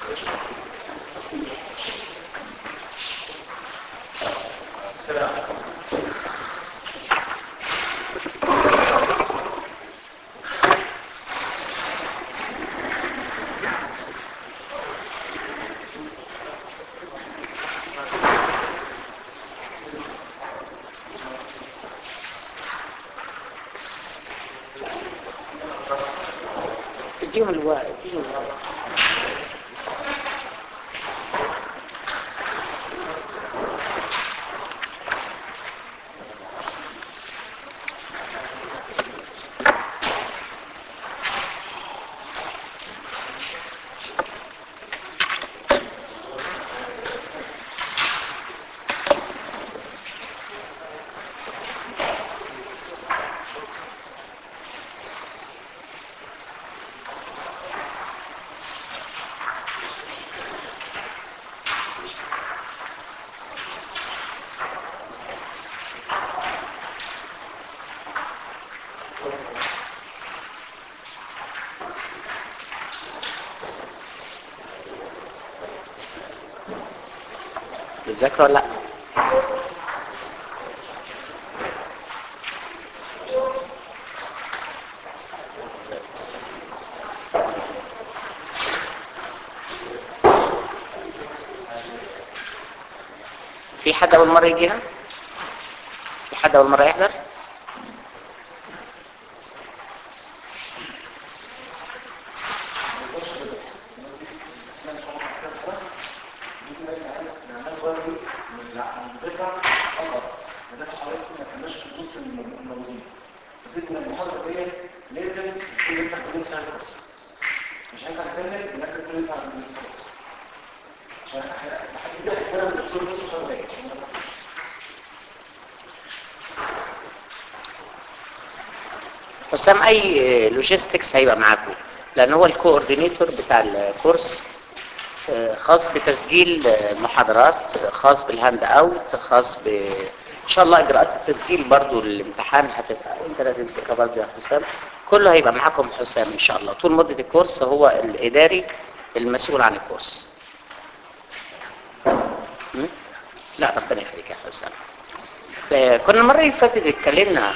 اديهم الوقت اديهم الوقت بتذاكروا ولا لا في حد اول مره يجي هنا في حد اول مره يحضر مش هينفع نكمل ونكتب كل ينفع عشان لحد كده احنا الدكتور نص خبريه حسام اي لوجيستكس هيبقى معاكم لان هو الكوردينيتور بتاع الكورس آه، خاص بتسجيل آه، محاضرات آه، خاص بالهاند اوت خاص ب ان شاء الله اجراءات التسجيل برضو الامتحان هتبقى انت اللي هتمسكها برضو يا حسام كله هيبقى معاكم حسام ان شاء الله طول مده الكورس هو الاداري المسؤول عن الكورس م? لا ربنا يخليك يا حسام آه، كنا المره اللي فاتت اتكلمنا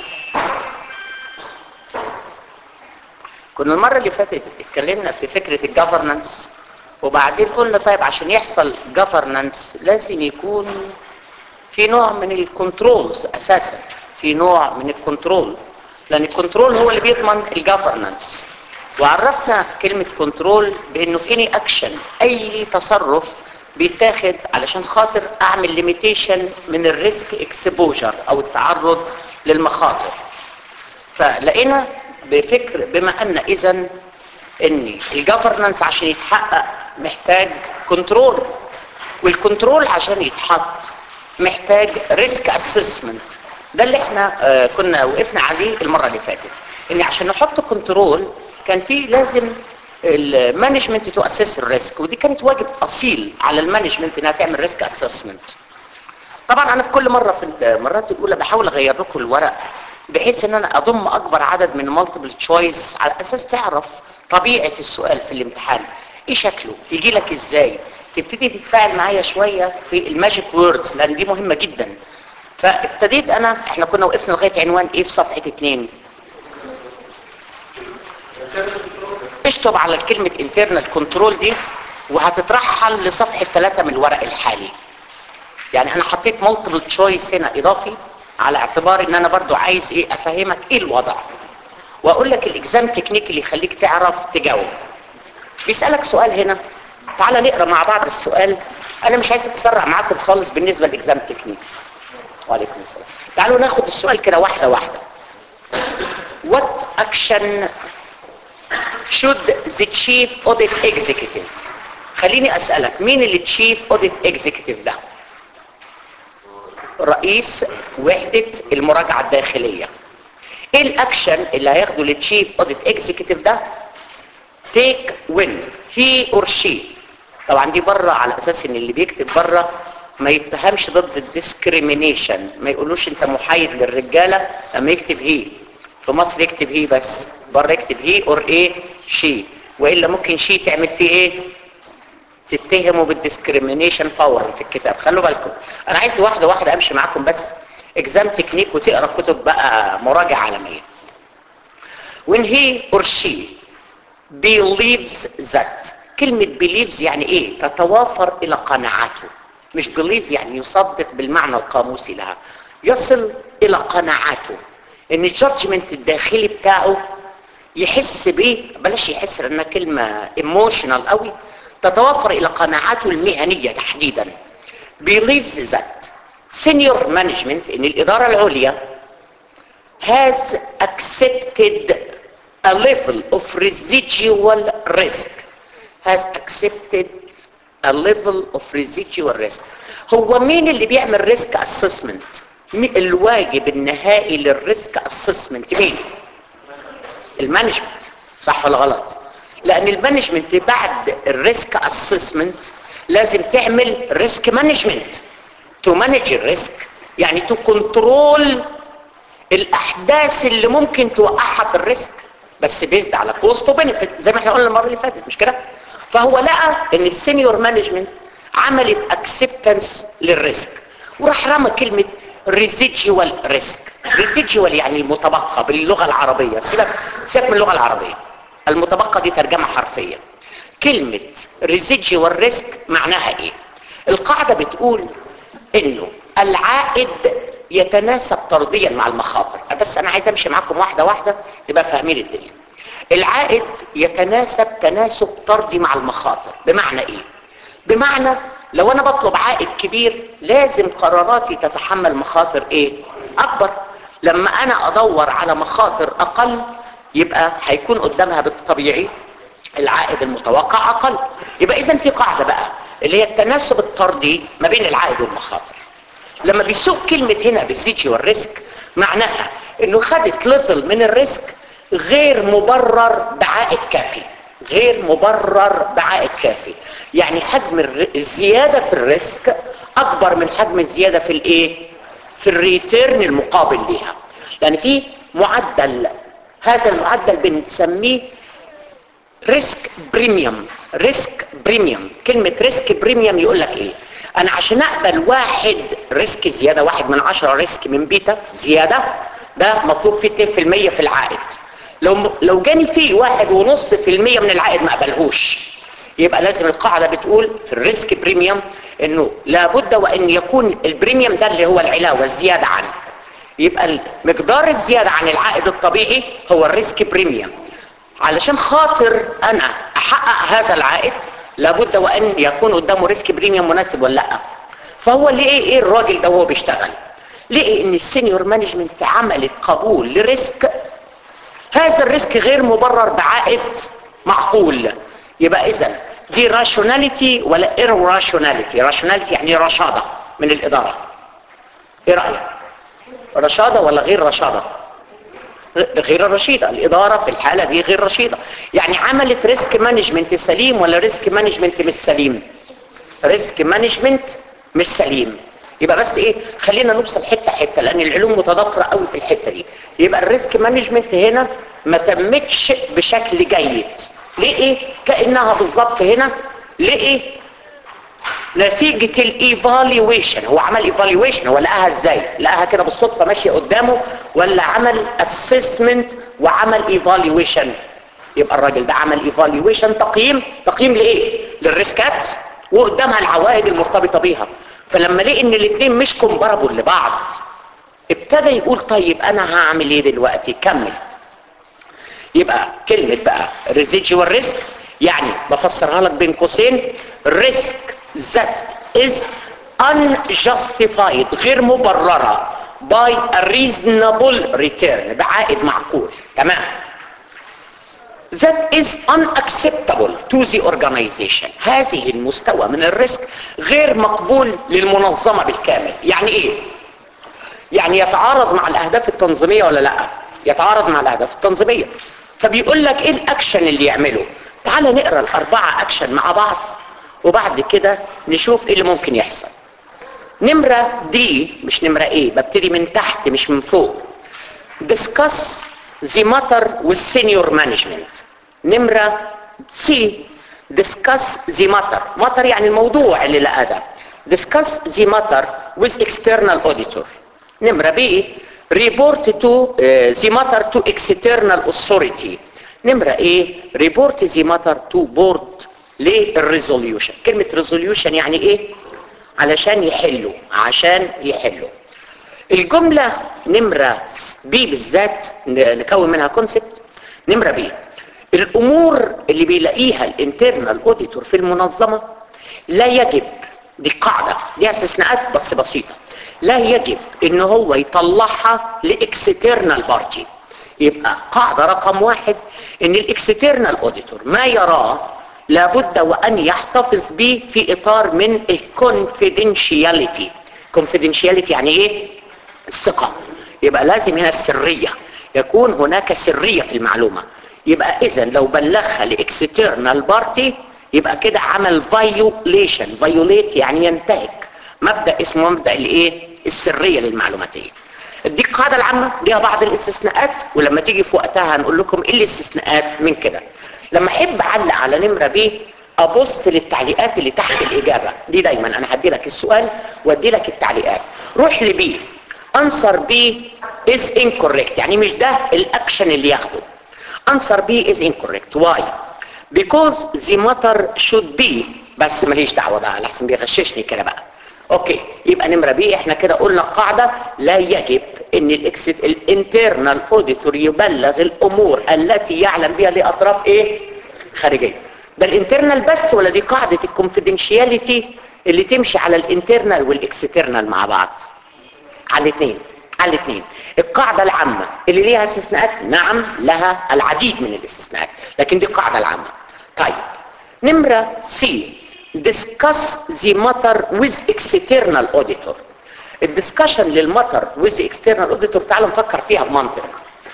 كنا المرة اللي فاتت اتكلمنا في فكرة الجفرنانس وبعدين قلنا طيب عشان يحصل جفرنانس لازم يكون في نوع من الكنترولز اساسا في نوع من الكنترول لان الكنترول هو اللي بيضمن الجفرنانس وعرفنا كلمة كنترول بانه اني اكشن اي تصرف بيتاخد علشان خاطر اعمل ليميتيشن من الريسك اكسبوجر او التعرض للمخاطر فلقينا بفكر بما ان اذا ان الجفرنانس عشان يتحقق محتاج كنترول والكنترول عشان يتحط محتاج ريسك اسسمنت ده اللي احنا آه، كنا وقفنا عليه المره اللي فاتت ان عشان نحط كنترول كان في لازم المانجمنت تو اسس الريسك ودي كانت واجب اصيل على المانجمنت انها تعمل ريسك اسسمنت طبعا انا في كل مره في المرات الاولى بحاول اغير لكم الورق بحيث ان انا اضم اكبر عدد من مالتيبل تشويس على اساس تعرف طبيعه السؤال في الامتحان ايه شكله يجي لك ازاي تبتدي تتفاعل معايا شويه في الماجيك ووردز لان دي مهمه جدا فابتديت انا احنا كنا وقفنا لغايه عنوان ايه في صفحه اتنين اشطب على كلمه انترنال كنترول دي وهتترحل لصفحه ثلاثة من الورق الحالي يعني انا حطيت مالتيبل تشويس هنا اضافي على اعتبار ان انا برضو عايز ايه افهمك ايه الوضع واقول لك الاكزام تكنيك اللي يخليك تعرف تجاوب بيسالك سؤال هنا تعال نقرا مع بعض السؤال انا مش عايز اتسرع معاكم خالص بالنسبه للاكزام تكنيك وعليكم السلام تعالوا ناخد السؤال كده واحده واحده what action should the chief audit executive خليني اسالك مين اللي تشيف اوديت اكزيكتيف ده رئيس وحدة المراجعة الداخلية ايه الاكشن اللي هياخده التشيف اوديت اكزيكتيف ده تيك وين هي اور شي طبعا دي بره على اساس ان اللي بيكتب بره ما يتهمش ضد الديسكريمينيشن ما يقولوش انت محايد للرجاله اما يكتب هي في مصر يكتب هي بس بره يكتب هي اور ايه شي والا ممكن شي تعمل فيه ايه تتهموا بالديسكريميشن فورا في الكتاب خلوا بالكم انا عايز واحده واحده امشي معاكم بس اكزام تكنيك وتقرا كتب بقى مراجعه عالميه when he or she believes that كلمة believes يعني ايه تتوافر الى قناعاته مش believe يعني يصدق بالمعنى القاموسي لها يصل الى قناعاته ان الجادجمنت الداخلي بتاعه يحس بيه بلاش يحس لانها كلمة emotional قوي تتوفر الى قناعاته المهنية تحديدا believes that senior management ان الادارة العليا has accepted a level of residual risk has accepted a level of residual risk هو مين اللي بيعمل ريسك اسسمنت الواجب النهائي للريسك اسسمنت مين المانجمنت صح ولا غلط لان المانجمنت بعد الريسك اسسمنت لازم تعمل ريسك مانجمنت تو مانج الريسك يعني تو كنترول الاحداث اللي ممكن توقعها في الريسك بس بيزد على كوست وبنفيت زي ما احنا قلنا المره اللي فاتت مش كده فهو لقى ان السينيور مانجمنت عملت اكسبتنس للريسك وراح رمى كلمه ريزيدجوال ريسك ريزيدجوال يعني المتبقى باللغه العربيه سيبك سيبك من اللغه العربيه المتبقى دي ترجمه حرفيه كلمه ريزيدجوال ريسك معناها ايه القاعده بتقول انه العائد يتناسب طرديا مع المخاطر بس انا عايز امشي معاكم واحده واحده تبقى فاهمين الدنيا العائد يتناسب تناسب طردي مع المخاطر بمعنى ايه بمعنى لو انا بطلب عائد كبير لازم قراراتي تتحمل مخاطر ايه اكبر لما انا ادور على مخاطر اقل يبقى هيكون قدامها بالطبيعي العائد المتوقع اقل يبقى اذا في قاعده بقى اللي هي التناسب الطردي ما بين العائد والمخاطر لما بيسوق كلمة هنا بالزيجي والريسك معناها انه خدت ليفل من الريسك غير مبرر بعائد كافي غير مبرر بعائد كافي يعني حجم الزيادة في الريسك اكبر من حجم الزيادة في الايه في الريتيرن المقابل ليها يعني في معدل هذا المعدل بنسميه ريسك بريميوم ريسك بريميوم كلمة ريسك بريميوم يقول لك ايه انا عشان اقبل واحد ريسك زيادة واحد من عشرة ريسك من بيتا زيادة ده مطلوب فيه 2% في العائد لو لو جاني فيه واحد ونص في المية من العائد ما اقبلهوش يبقى لازم القاعدة بتقول في الريسك بريميوم انه لابد وان يكون البريميوم ده اللي هو العلاوة الزيادة عنه يبقى مقدار الزيادة عن العائد الطبيعي هو الريسك بريميوم علشان خاطر انا احقق هذا العائد لابد وان يكون قدامه ريسك بريميوم مناسب ولا لا فهو لقي ايه الراجل ده وهو بيشتغل لقي ان السينيور مانجمنت عملت قبول لريسك هذا الريسك غير مبرر بعائد معقول يبقى اذا دي راشوناليتي ولا irrationality راشوناليتي يعني رشاده من الاداره ايه رايك رشاده ولا غير رشاده غير رشيدة الإدارة في الحالة دي غير رشيدة يعني عملت ريسك مانجمنت سليم ولا ريسك مانجمنت مش سليم ريسك مانجمنت مش سليم يبقى بس ايه خلينا نوصل حته حته لان العلوم متضافره قوي في الحته دي يبقى الريسك مانجمنت هنا ما تمتش بشكل جيد ليه ايه كانها بالظبط هنا ليه ايه نتيجة الايفالويشن هو عمل ايفالويشن هو لقاها ازاي لقاها كده بالصدفة ماشية قدامه ولا عمل اسسمنت وعمل ايفالويشن يبقى الراجل ده عمل ايفالويشن تقييم تقييم لايه للريسكات وقدامها العوائد المرتبطة بيها فلما لقي ان الاثنين مش كومبارابل لبعض ابتدى يقول طيب انا هعمل ايه دلوقتي كمل يبقى كلمة بقى residual risk يعني بفسرها لك بين قوسين risk that is unjustified غير مبررة by a reasonable return بعائد معقول تمام that is unacceptable to the organization هذه المستوى من الريسك غير مقبول للمنظمة بالكامل يعني ايه يعني يتعارض مع الاهداف التنظيمية ولا لا يتعارض مع الاهداف التنظيمية فبيقول لك ايه الاكشن اللي يعمله تعال نقرا الاربعة اكشن مع بعض وبعد كده نشوف ايه اللي ممكن يحصل نمرة دي مش نمرة ايه ببتدي من تحت مش من فوق discuss the matter with senior management نمرة سي discuss the matter matter يعني الموضوع اللي لقاه ده discuss the matter with external auditor نمرة ب report to uh, the matter to external authority نمرة ايه report the matter to board للريزوليوشن كلمة resolution يعني ايه علشان يحلوا عشان يحلوا الجملة نمرة بي بالذات نكون منها كونسبت نمرة بي الامور اللي بيلاقيها الانترنال اوديتور في المنظمة لا يجب دي قاعدة دي استثناءات بس بسيطة لا يجب ان هو يطلعها لاكسترنال بارتي يبقى قاعدة رقم واحد ان الاكسترنال اوديتور ما يراه لابد وان يحتفظ به في اطار من الكونفيدنشياليتي كونفيدنشياليتي يعني ايه الثقة يبقى لازم هنا السرية يكون هناك سرية في المعلومة يبقى اذا لو بلغها لاكسترنال بارتي يبقى كده عمل فايوليشن فايوليت يعني ينتهك مبدا اسمه مبدا الايه السريه للمعلوماتيه دي القاعده العامه ليها بعض الاستثناءات ولما تيجي في وقتها هنقول لكم ايه الاستثناءات من كده لما احب اعلق على نمره ب ابص للتعليقات اللي تحت الاجابه دي دايما انا هدي لك السؤال وادي لك التعليقات روح لبي انسر بي از incorrect يعني مش ده الاكشن اللي ياخده answer B is incorrect why because the matter should be بس ماليش دعوه بقى لحسن بيغششني كده بقى اوكي يبقى نمره بي احنا كده قلنا قاعده لا يجب ان الانترنال اوديتور يبلغ الامور التي يعلم بها لاطراف ايه خارجيه ده الانترنال بس ولا دي قاعده الكونفيدنشياليتي اللي تمشي على الانترنال والاكسترنال مع بعض على الاثنين على الاثنين القاعدة العامة اللي ليها استثناءات نعم لها العديد من الاستثناءات لكن دي القاعدة العامة طيب نمرة سي discuss the matter with external auditor الدسكشن للماتر with external auditor تعالوا نفكر فيها بمنطق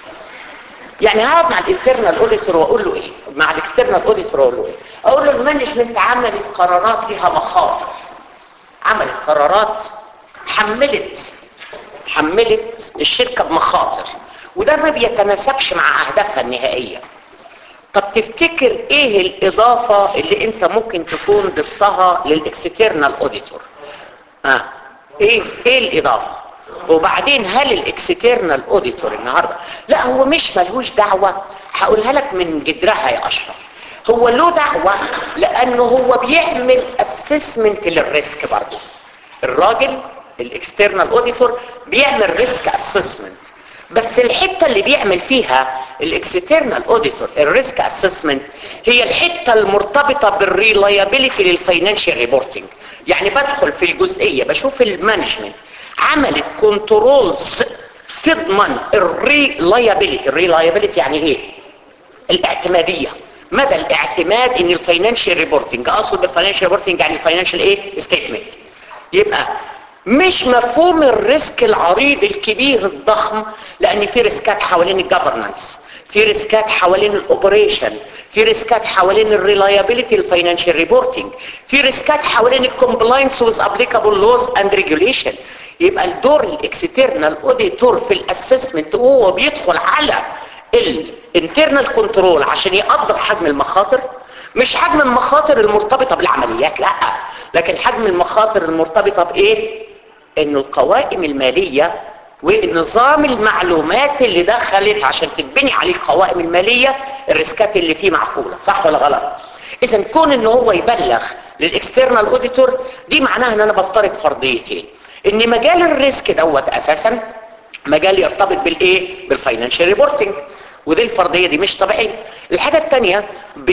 يعني هقعد مع الانترنال اوديتور واقول له ايه مع الاكسترنال اوديتور واقول له ايه اقول له المانجمنت عملت قرارات فيها مخاطر عملت قرارات حملت حملت الشركة بمخاطر وده ما بيتناسبش مع اهدافها النهائية طب تفتكر ايه الاضافة اللي انت ممكن تكون ضفتها للاكسترنال اوديتور اه ايه ايه الاضافة وبعدين هل الاكسترنال اوديتور النهاردة لا هو مش ملهوش دعوة هقولها لك من جدرها يا اشرف هو له دعوة لانه هو بيعمل اسسمنت للريسك برضه الراجل الاكسترنال اوديتور بيعمل ريسك اسسمنت بس الحته اللي بيعمل فيها الاكسترنال اوديتور الريسك اسسمنت هي الحته المرتبطه بالريلايابيليتي للفاينانشال ريبورتنج يعني بدخل في الجزئيه بشوف المانجمنت عملت كنترولز تضمن الريلايابيليتي الريلايابيليتي يعني ايه الاعتماديه مدى الاعتماد ان الفاينانشال ريبورتنج اقصد بالفاينانشال ريبورتنج يعني الفاينانشال ايه ستيتمنت يبقى مش مفهوم الريسك العريض الكبير الضخم لان في ريسكات حوالين الجفرنانس في ريسكات حوالين الاوبريشن في ريسكات حوالين الريلايابيليتي الفاينانشال ريبورتنج في ريسكات حوالين الكومبلاينس ويز ابليكابل لوز اند ريجوليشن يبقى الدور الاكسترنال اوديتور في الاسسمنت وهو بيدخل على الانترنال كنترول عشان يقدر حجم المخاطر مش حجم المخاطر المرتبطه بالعمليات لا لكن حجم المخاطر المرتبطه بايه انه القوائم الماليه ونظام المعلومات اللي دخلت عشان تتبني عليه القوائم الماليه الريسكات اللي فيه معقوله صح ولا غلط اذا كون ان هو يبلغ للاكسترنال اوديتور دي معناها ان انا بفترض فرضيتين ان مجال الريسك دوت اساسا مجال يرتبط بالايه بالفاينانشال ريبورتنج ودي الفرضيه دي مش طبيعيه الحاجه الثانيه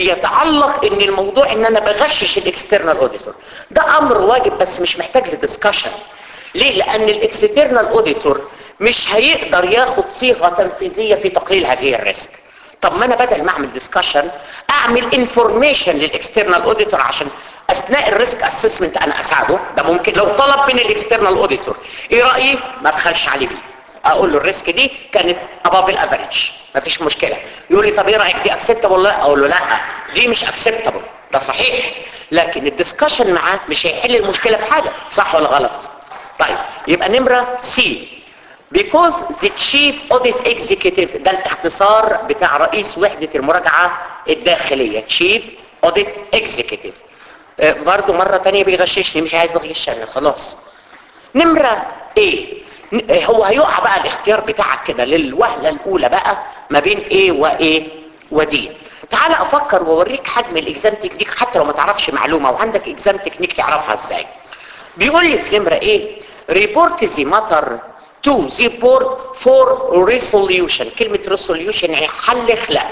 بيتعلق ان الموضوع ان انا بغشش الاكسترنال اوديتور ده امر واجب بس مش محتاج لدسكشن ليه لان الاكسترنال اوديتور مش هيقدر ياخد صيغه تنفيذيه في تقليل هذه الريسك طب ما انا بدل ما اعمل ديسكشن اعمل انفورميشن للاكسترنال اوديتور عشان اثناء الريسك اسسمنت انا اساعده ده ممكن لو طلب من الاكسترنال اوديتور ايه رايي ما بخلش عليه بيه اقول له الريسك دي كانت اباف الافريج مفيش مشكله يقول لي طب ايه رايك دي اكسبتابل لا اقول له لا دي مش اكسبتابل ده صحيح لكن الدسكشن معاه مش هيحل المشكله في حاجه صح ولا غلط طيب يبقى نمره سي because the chief audit executive ده الاختصار بتاع رئيس وحدة المراجعة الداخلية chief اوديت اكزيكتيف برضو مرة تانية بيغششني مش عايز نغش انا خلاص نمرة ايه ن- آه، هو هيقع بقى الاختيار بتاعك كده للوهلة الاولى بقى ما بين ايه وايه ودي تعال افكر واوريك حجم الاكزام تكنيك حتى لو ما تعرفش معلومة وعندك اكزام تكنيك تعرفها ازاي بيقول لي في نمرة ايه ريبورت ذي ماتر تو ذي بورد فور ريسوليوشن كلمة ريسوليوشن يعني حل خلاف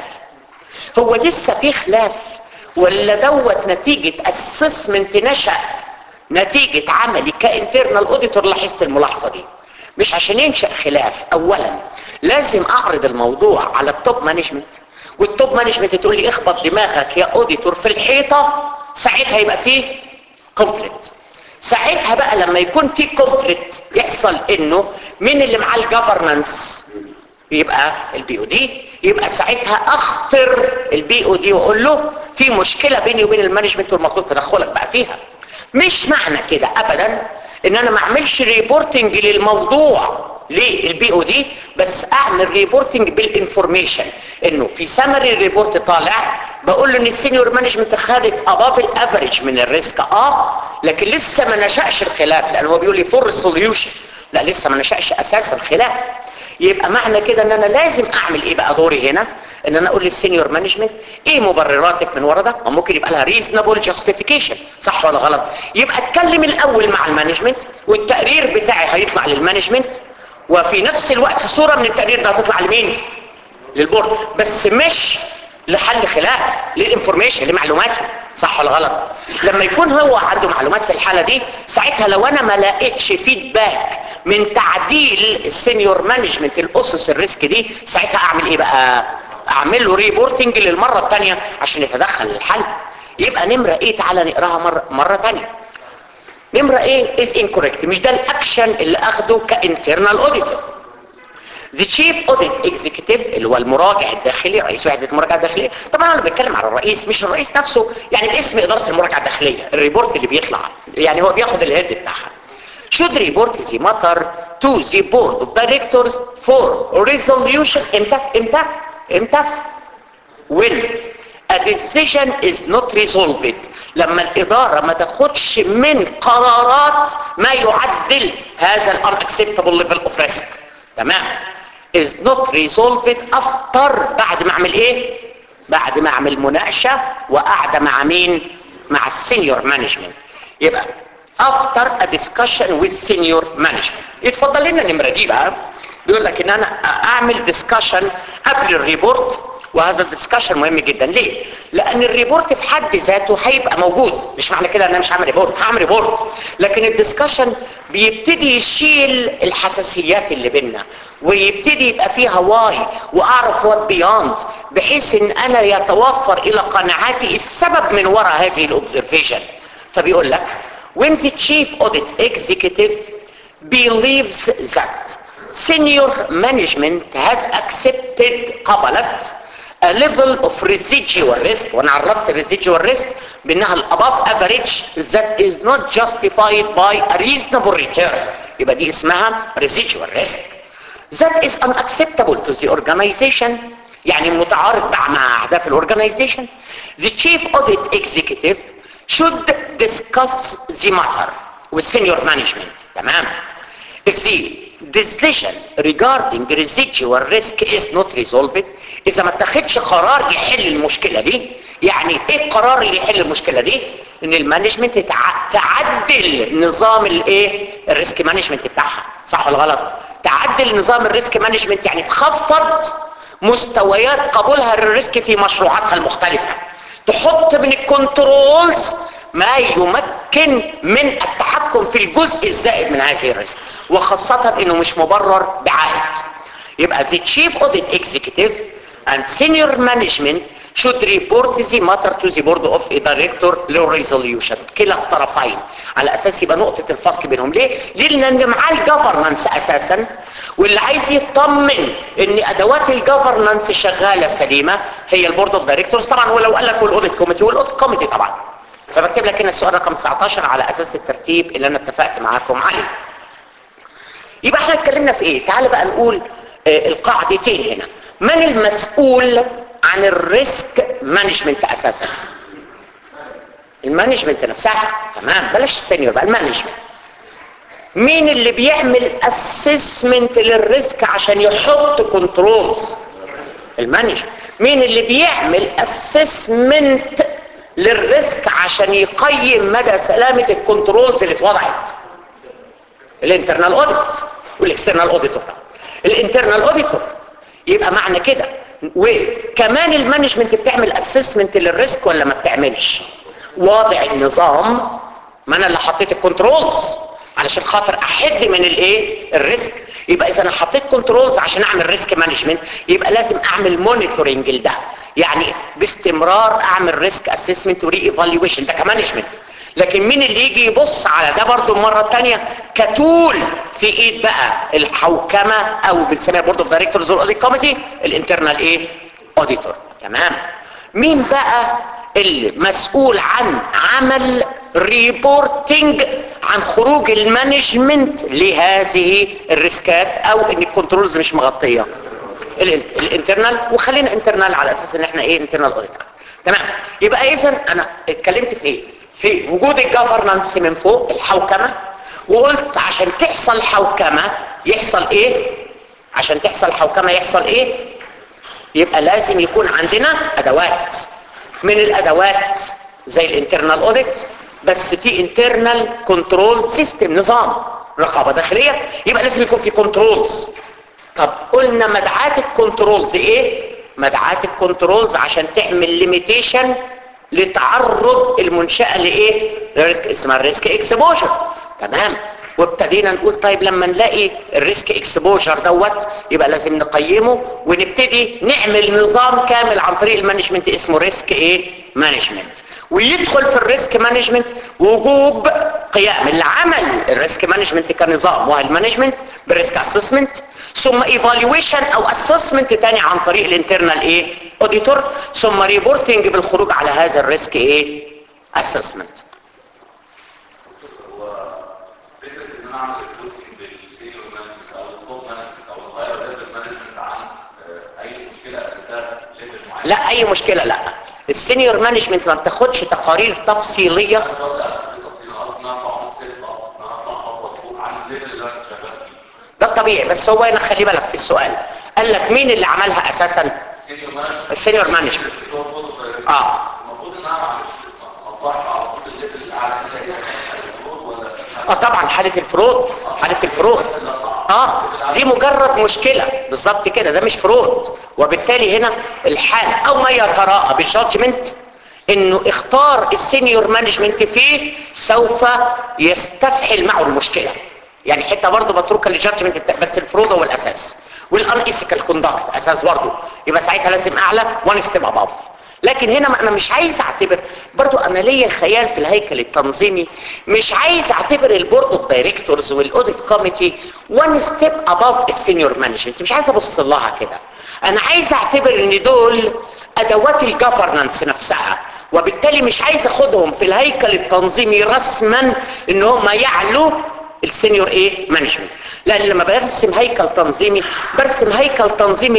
هو لسه في خلاف ولا دوت نتيجة اسسمنت نشأ نتيجة عملي كانترنال اوديتور لاحظت الملاحظة دي مش عشان ينشأ خلاف اولا لازم اعرض الموضوع على التوب مانجمنت والتوب مانجمنت تقول لي اخبط دماغك يا اوديتور في الحيطة ساعتها يبقى فيه كونفليكت ساعتها بقى لما يكون في كونفليكت يحصل انه مين اللي معاه الجفرنانس يبقى البي او دي يبقى ساعتها اخطر البي او دي واقول له في مشكله بيني وبين المانجمنت والمفروض تدخلك بقى فيها مش معنى كده ابدا ان انا ما اعملش ريبورتنج للموضوع للبي او دي بس اعمل ريبورتنج بالانفورميشن انه في سمري ريبورت طالع بقول له ان السينيور مانجمنت خدت اباف الافريج من الريسك اه لكن لسه ما نشأش الخلاف لان هو بيقول لي فور سوليوشن لا لسه ما نشأش اساسا الخلاف يبقى معنى كده ان انا لازم اعمل ايه بقى دوري هنا ان انا اقول للسينيور مانجمنت ايه مبرراتك من ورا ده ما ممكن يبقى لها ريزونبل جاستيفيكيشن صح ولا غلط يبقى اتكلم الاول مع المانجمنت والتقرير بتاعي هيطلع للمانجمنت وفي نفس الوقت صورة من التقرير ده هتطلع لمين للبورد بس مش لحل خلاف للانفورميشن لمعلوماته صح ولا غلط لما يكون هو عنده معلومات في الحالة دي ساعتها لو انا ما لقيتش فيدباك من تعديل السينيور مانجمنت الاسس الريسك دي ساعتها اعمل ايه بقى اعمل له ريبورتنج للمرة الثانية عشان يتدخل الحل يبقى نمرة ايه تعالى نقراها مرة, مرة تانية نمرة ايه is incorrect مش ده الاكشن اللي اخده كانترنال اوديتور The chief audit executive اللي هو المراجع الداخلي رئيس وحدة المراجعة الداخلية طبعا انا بتكلم على الرئيس مش الرئيس نفسه يعني باسم ادارة المراجعة الداخلية الريبورت اللي بيطلع يعني هو بياخد الهيد بتاعها should report the matter to the board of directors for resolution امتى امتى امتى when a decision is not resolved لما الإدارة ما تاخدش من قرارات ما يعدل هذا ال unacceptable level of risk تمام is not resolved after بعد ما اعمل ايه بعد ما اعمل مناقشة وقاعدة مع مين مع السينيور مانجمنت يبقى after a discussion with senior management يتفضل لنا النمرة دي بقى بيقول لك ان انا اعمل discussion قبل الريبورت وهذا الدسكشن مهم جدا ليه لان الريبورت في حد ذاته هيبقى موجود مش معنى كده ان انا مش هعمل ريبورت هعمل ريبورت لكن الدسكشن بيبتدي يشيل الحساسيات اللي بيننا ويبتدي يبقى فيها واي واعرف وات بياند بحيث ان انا يتوفر الى قناعاتي السبب من وراء هذه الاوبزرفيشن فبيقول لك when the chief audit executive believes that senior management has accepted قبلت a level of residual risk وانا عرفت residual risk بانها ال above average that is not justified by a reasonable return يبقى دي اسمها residual risk that is unacceptable to the organization يعني متعارض مع مع اهداف الاورجنايزيشن the chief audit executive should discuss the matter with senior management تمام if the decision regarding residual risk is not resolved اذا ما اتخذش قرار يحل المشكلة دي يعني ايه القرار اللي يحل المشكلة دي ان المانجمنت تع- تعدل نظام الايه الريسك مانجمنت بتاعها صح ولا غلط تعدل نظام الريسك مانجمنت يعني تخفض مستويات قبولها للريسك في مشروعاتها المختلفة تحط من الكنترولز ما يمكن من التحكم في الجزء الزائد من هذه الريسك وخاصة انه مش مبرر بعائد يبقى the chief audit executive and senior management should report the matter to the board of a director للريزوليوشن كلا الطرفين على اساس يبقى نقطة الفصل بينهم ليه؟ لان معاه الجفرنانس اساسا واللي عايز يطمن ان ادوات الجفرنانس شغالة سليمة هي البورد اوف دايركتورز طبعا ولو قال لك والاوديت كوميتي والاوديت كوميتي طبعا فبكتب لك هنا السؤال رقم 19 على اساس الترتيب اللي انا اتفقت معاكم عليه يبقى احنا اتكلمنا في ايه تعال بقى نقول آه القاعدتين هنا من المسؤول عن الريسك مانجمنت اساسا المانجمنت نفسها تمام بلاش السينيور بقى المانجمنت مين اللي بيعمل اسسمنت للريسك عشان يحط كنترولز المانجمنت مين اللي بيعمل اسسمنت للريسك عشان يقيم مدى سلامة الكنترولز اللي اتوضعت الانترنال اوديت والاكسترنال اوديتور الانترنال اوديتور يبقى معنى كده وكمان المانجمنت بتعمل اسسمنت للريسك ولا ما بتعملش واضع النظام ما انا اللي حطيت الكنترولز علشان خاطر احد من الايه الريسك يبقى اذا انا حطيت كنترولز عشان اعمل ريسك مانجمنت يبقى لازم اعمل مونيتورنج لده يعني باستمرار اعمل ريسك اسسمنت وري ايفالويشن ده كمانجمنت لكن مين اللي يجي يبص على ده برضو المره الثانيه كتول في ايد بقى الحوكمه او بنسميها بورد اوف دايركتورز اوديت كوميتي الانترنال ايه اوديتور تمام مين بقى اللي مسؤول عن عمل ريبورتنج عن خروج المانجمنت لهذه الريسكات او ان الكنترولز مش مغطيه الانترنال وخلينا انترنال على اساس ان احنا ايه انترنال اوديت تمام يبقى اذا انا اتكلمت في ايه في وجود الجفرنانس من فوق الحوكمه وقلت عشان تحصل حوكمه يحصل ايه عشان تحصل حوكمه يحصل ايه يبقى لازم يكون عندنا ادوات من الادوات زي الانترنال اوديت بس في انترنال كنترول سيستم نظام رقابه داخليه يبقى لازم يكون في كنترولز طب قلنا مدعاة الكنترولز ايه مدعاة الكنترولز عشان تعمل ليميتيشن لتعرض المنشأة لايه لريسك اسمها الريسك اكسبوجر تمام وابتدينا نقول طيب لما نلاقي الريسك اكسبوجر دوت يبقى لازم نقيمه ونبتدي نعمل نظام كامل عن طريق المانجمنت اسمه ريسك ايه مانجمنت ويدخل في الريسك مانجمنت وجوب قيام العمل الريسك مانجمنت كنظام وهو المانجمنت بالريسك اسسمنت ثم ايفالويشن او اسسمنت تاني عن طريق الانترنال ايه اوديتور ثم ريبورتنج بالخروج على هذا الريسك ايه اسسمنت فكره ان انا اعمل ريبورتنج بالسينيور مانجمنت او التوب مانجمنت او الهاير ليفل مانجمنت عن آه، اي مشكله قابلتها ليفل معين لا اي مشكله لا السينيور مانجمنت ما بتاخدش تقارير تفصيليه انا مش قصدي على التفصيلات ان انا اطلع نص تطلع ان انا اطلع خطوه فوق عن الليفل اللي انا شغال فيه ده الطبيعي بس هو هنا خلي بالك في السؤال قال لك مين اللي عملها اساسا سينيور مانجمنت السينيور مانجمنت اللي هو الفوتو اه المفروض ان انا ما اعملش ما اطلعش على طول الليفل الاعلى الا اذا كان المفروض ولا اه طبعا حالة الفروض حالة الفروض اه دي مجرد مشكلة بالظبط كده ده مش فروض وبالتالي هنا الحالة او ما يتراءى بالجادجمنت انه اختار السينيور مانجمنت فيه سوف يستفحل معه المشكلة يعني حتة برضه متروكة للجادجمنت بس الفروض هو الاساس والانيثيكال كوندكت اساس برضه يبقى ساعتها لازم اعلى وان ستيب اباف لكن هنا ما انا مش عايز اعتبر برضو انا ليا خيال في الهيكل التنظيمي مش عايز اعتبر البورد اوف دايركتورز والاوديت كوميتي وان ستيب اباف السينيور مانجمنت مش عايز ابص لها كده انا عايز اعتبر ان دول ادوات الجفرنانس نفسها وبالتالي مش عايز اخدهم في الهيكل التنظيمي رسما ان هم يعلوا السينيور ايه مانجمنت لان لما برسم هيكل تنظيمي برسم هيكل تنظيمي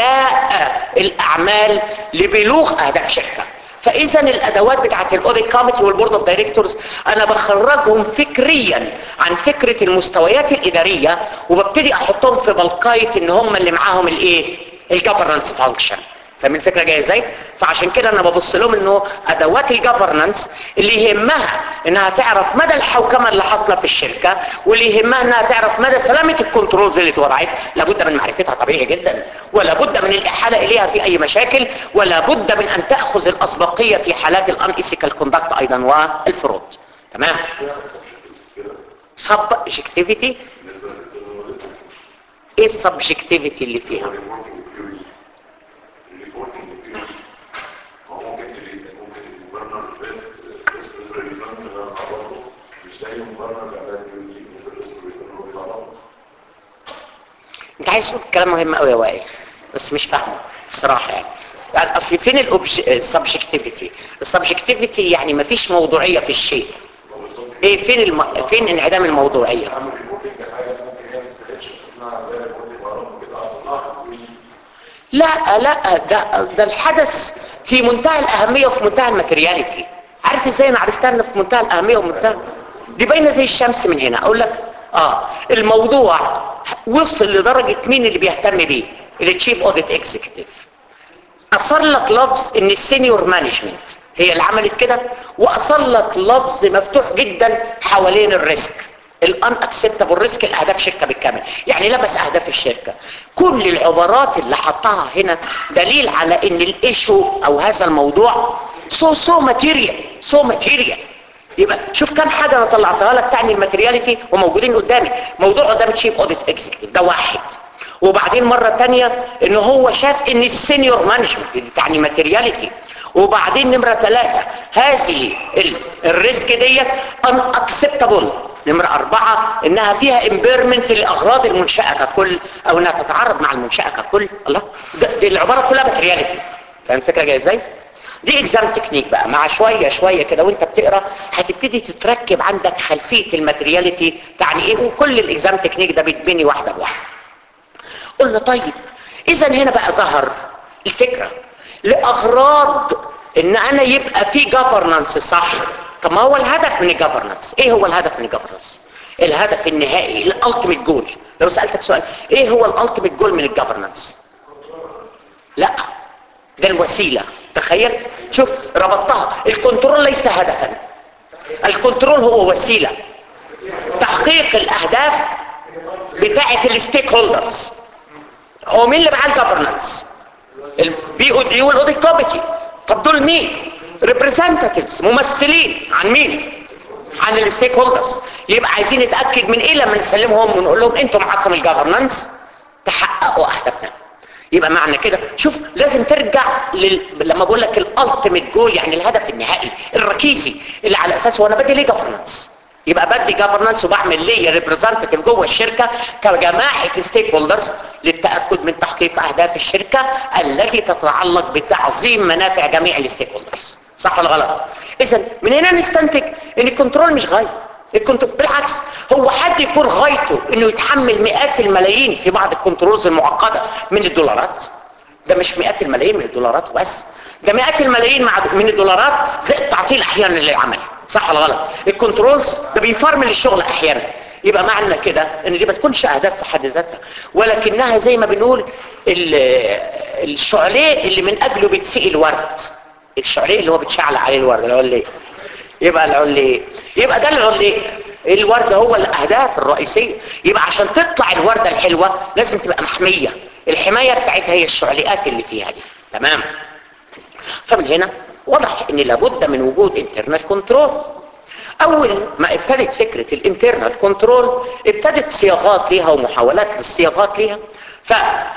لاداء الاعمال لبلوغ اهداف شركه فاذا الادوات بتاعت الاوديت كوميتي والبورد اوف دايركتورز انا بخرجهم فكريا عن فكره المستويات الاداريه وببتدي احطهم في بلقايه ان هم اللي معاهم الايه الجفرنس فانكشن فاهمين الفكره جايه ازاي فعشان كده انا ببص لهم انه ادوات الجفرنانس اللي يهمها انها تعرف مدى الحوكمه اللي حاصله في الشركه واللي يهمها انها تعرف مدى سلامه الكنترولز اللي اتوضعت لابد من معرفتها طبيعي جدا ولا بد من الاحاله اليها في اي مشاكل ولا بد من ان تاخذ الاسبقيه في حالات الانيثيكال كوندكت ايضا والفروض تمام سبجكتيفيتي ايه السبجكتيفيتي اللي فيها انت عايز تقول كلام مهم قوي يا وائل بس مش فاهمه الصراحه يعني يعني اصل فين السبجكتيفيتي السبجكتيفيتي يعني مفيش موضوعيه في الشيء ايه فين الم... فين انعدام الموضوعيه لا لا ده ده الحدث في منتهى الاهميه وفي منتهى الماتيرياليتي عارف ازاي انا عرفتها ان في منتهى الاهميه ومنتهى دي باينه زي الشمس من هنا اقول لك اه الموضوع وصل لدرجه مين اللي بيهتم بيه التشيف اوديت اكزيكتيف اصر لك لفظ ان السينيور مانجمنت هي اللي عملت كده واصر لك لفظ مفتوح جدا حوالين الريسك الان اكسبتابل ريسك الاهداف شركه بالكامل يعني لبس اهداف الشركه كل العبارات اللي حطها هنا دليل على ان الايشو او هذا الموضوع سو سو ماتيريال سو ماتيريال يبقى شوف كم حاجه انا طلعتها لك تعني الماتيرياليتي وموجودين قدامي موضوع قدام تشيف اوديت اكزيكتيف ده واحد وبعدين مرة تانية ان هو شاف ان السينيور مانجمنت تعني ماتيرياليتي وبعدين نمرة ثلاثة هذه ال- الريسك ديت ان اكسبتابل نمرة أربعة إنها فيها امبيرمنت لأغراض المنشأة ككل أو إنها تتعارض مع المنشأة ككل الله ده دي العبارة كلها ماترياليتي فاهم الفكرة جاية إزاي؟ دي اكزام تكنيك بقى مع شوية شوية كده وانت بتقرا هتبتدي تتركب عندك خلفية الماترياليتي تعني ايه وكل الاكزام تكنيك ده بيتبني واحدة بواحدة قلنا طيب اذا هنا بقى ظهر الفكرة لاغراض ان انا يبقى في جفرنانس صح طب ما هو الهدف من الجفرنانس ايه هو الهدف من الجفرنانس الهدف النهائي الالتيميت جول لو سألتك سؤال ايه هو الالتيميت جول من الجفرنانس لا ده الوسيلة تخيل شوف ربطتها الكنترول ليس هدفا الكنترول هو وسيلة تحقيق الاهداف بتاعة الستيك هولدرز هو مين اللي معاه الجفرنانس البي او دي والاوديت كوميتي طب دول مين ريبريزنتاتيفز ممثلين عن مين عن الستيك هولدرز يبقى عايزين نتاكد من ايه لما نسلمهم ونقول لهم انتوا معاكم الجفرنانس تحققوا اهدافنا يبقى معنى كده شوف لازم ترجع لل... لما بقول لك الالتيميت جول يعني الهدف النهائي الركيزي اللي على اساسه وانا بدي ليه جفرنانس يبقى بدي جفرنانس وبعمل ليه ريبريزنتيف جوه الشركه كجماعه ستيك هولدرز للتاكد من تحقيق اهداف الشركه التي تتعلق بتعظيم منافع جميع الستيك هولدرز صح ولا غلط اذا من هنا نستنتج ان الكنترول مش غايه الكنترول بالعكس هو حد يكون غايته انه يتحمل مئات الملايين في بعض الكنترولز المعقده من الدولارات ده مش مئات الملايين من الدولارات بس ده مئات الملايين مع من الدولارات زائد تعطيل احيانا للعمل صح ولا غلط الكنترولز ده بيفرمل الشغل احيانا يبقى معنى كده ان دي ما تكونش اهداف في حد ذاتها ولكنها زي ما بنقول الشعليه اللي من اجله بتسقي الورد الشعليه اللي هو بتشعل عليه الورد العليه يبقى العليه يبقى ده العليه الوردة هو الاهداف الرئيسية يبقى عشان تطلع الوردة الحلوة لازم تبقى محمية الحماية بتاعتها هي الشعليات اللي فيها دي تمام فمن هنا واضح ان لابد من وجود انترنال كنترول اول ما ابتدت فكرة الانترنال كنترول ابتدت صياغات ليها ومحاولات للصياغات ليها ف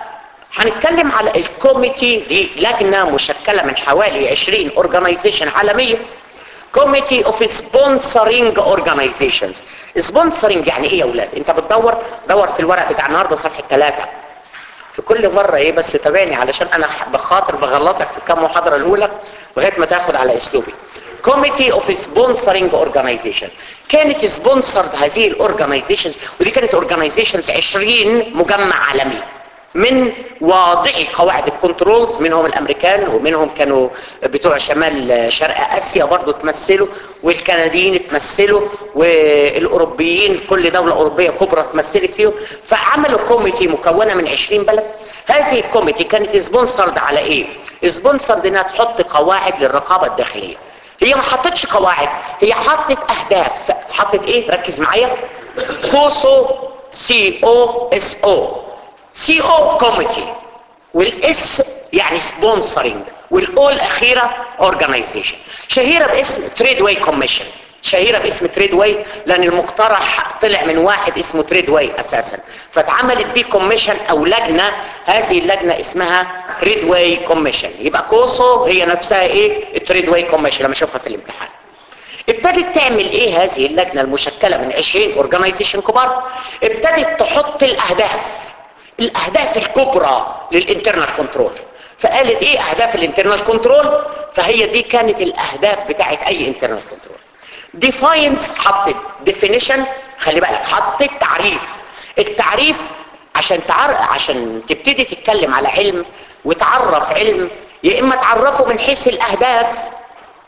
هنتكلم على الكوميتي دي لجنة مشكلة من حوالي 20 اورجانيزيشن عالمية كوميتي اوف سبونسرنج اورجانيزيشنز سبونسرنج يعني ايه يا اولاد انت بتدور دور في الورق بتاع النهارده صفحه 3 في كل مره ايه بس تابعني علشان انا بخاطر بغلطك في كام محاضره الاولى لغايه ما تاخد على اسلوبي كوميتي اوف سبونسرنج اورجانيزيشن كانت سبونسرد هذه الاورجانيزيشنز ودي كانت اورجانيزيشنز 20 مجمع عالمي من واضعي قواعد الكنترولز منهم الامريكان ومنهم كانوا بتوع شمال شرق اسيا برضو تمثلوا والكنديين تمثلوا والاوروبيين كل دولة اوروبية كبرى تمثلت فيهم فعملوا كوميتي مكونة من 20 بلد هذه الكوميتي كانت سبونسرد على ايه سبونسرد انها تحط قواعد للرقابة الداخلية هي ما حطتش قواعد هي حطت اهداف حطت ايه ركز معايا كوسو سي او اس او سي او كوميتي والاس يعني سبونسرنج والاو الاخيره اورجانيزيشن شهيره باسم تريد واي كوميشن شهيره باسم تريد واي لان المقترح طلع من واحد اسمه تريد واي اساسا فاتعملت بيه كوميشن او لجنه هذه اللجنه اسمها تريد واي كوميشن يبقى كوسو هي نفسها ايه التريد واي كوميشن لما اشوفها في الامتحان ابتدت تعمل ايه هذه اللجنه المشكله من 20 اورجانيزيشن كبار ابتدت تحط الاهداف الاهداف الكبرى للانترنال كنترول فقالت ايه اهداف الانترنال كنترول فهي دي كانت الاهداف بتاعت اي انترنال كنترول ديفاينس حطت ديفينيشن خلي بالك حطت تعريف التعريف عشان تعر... عشان تبتدي تتكلم على علم وتعرف علم يا اما تعرفه من حيث الاهداف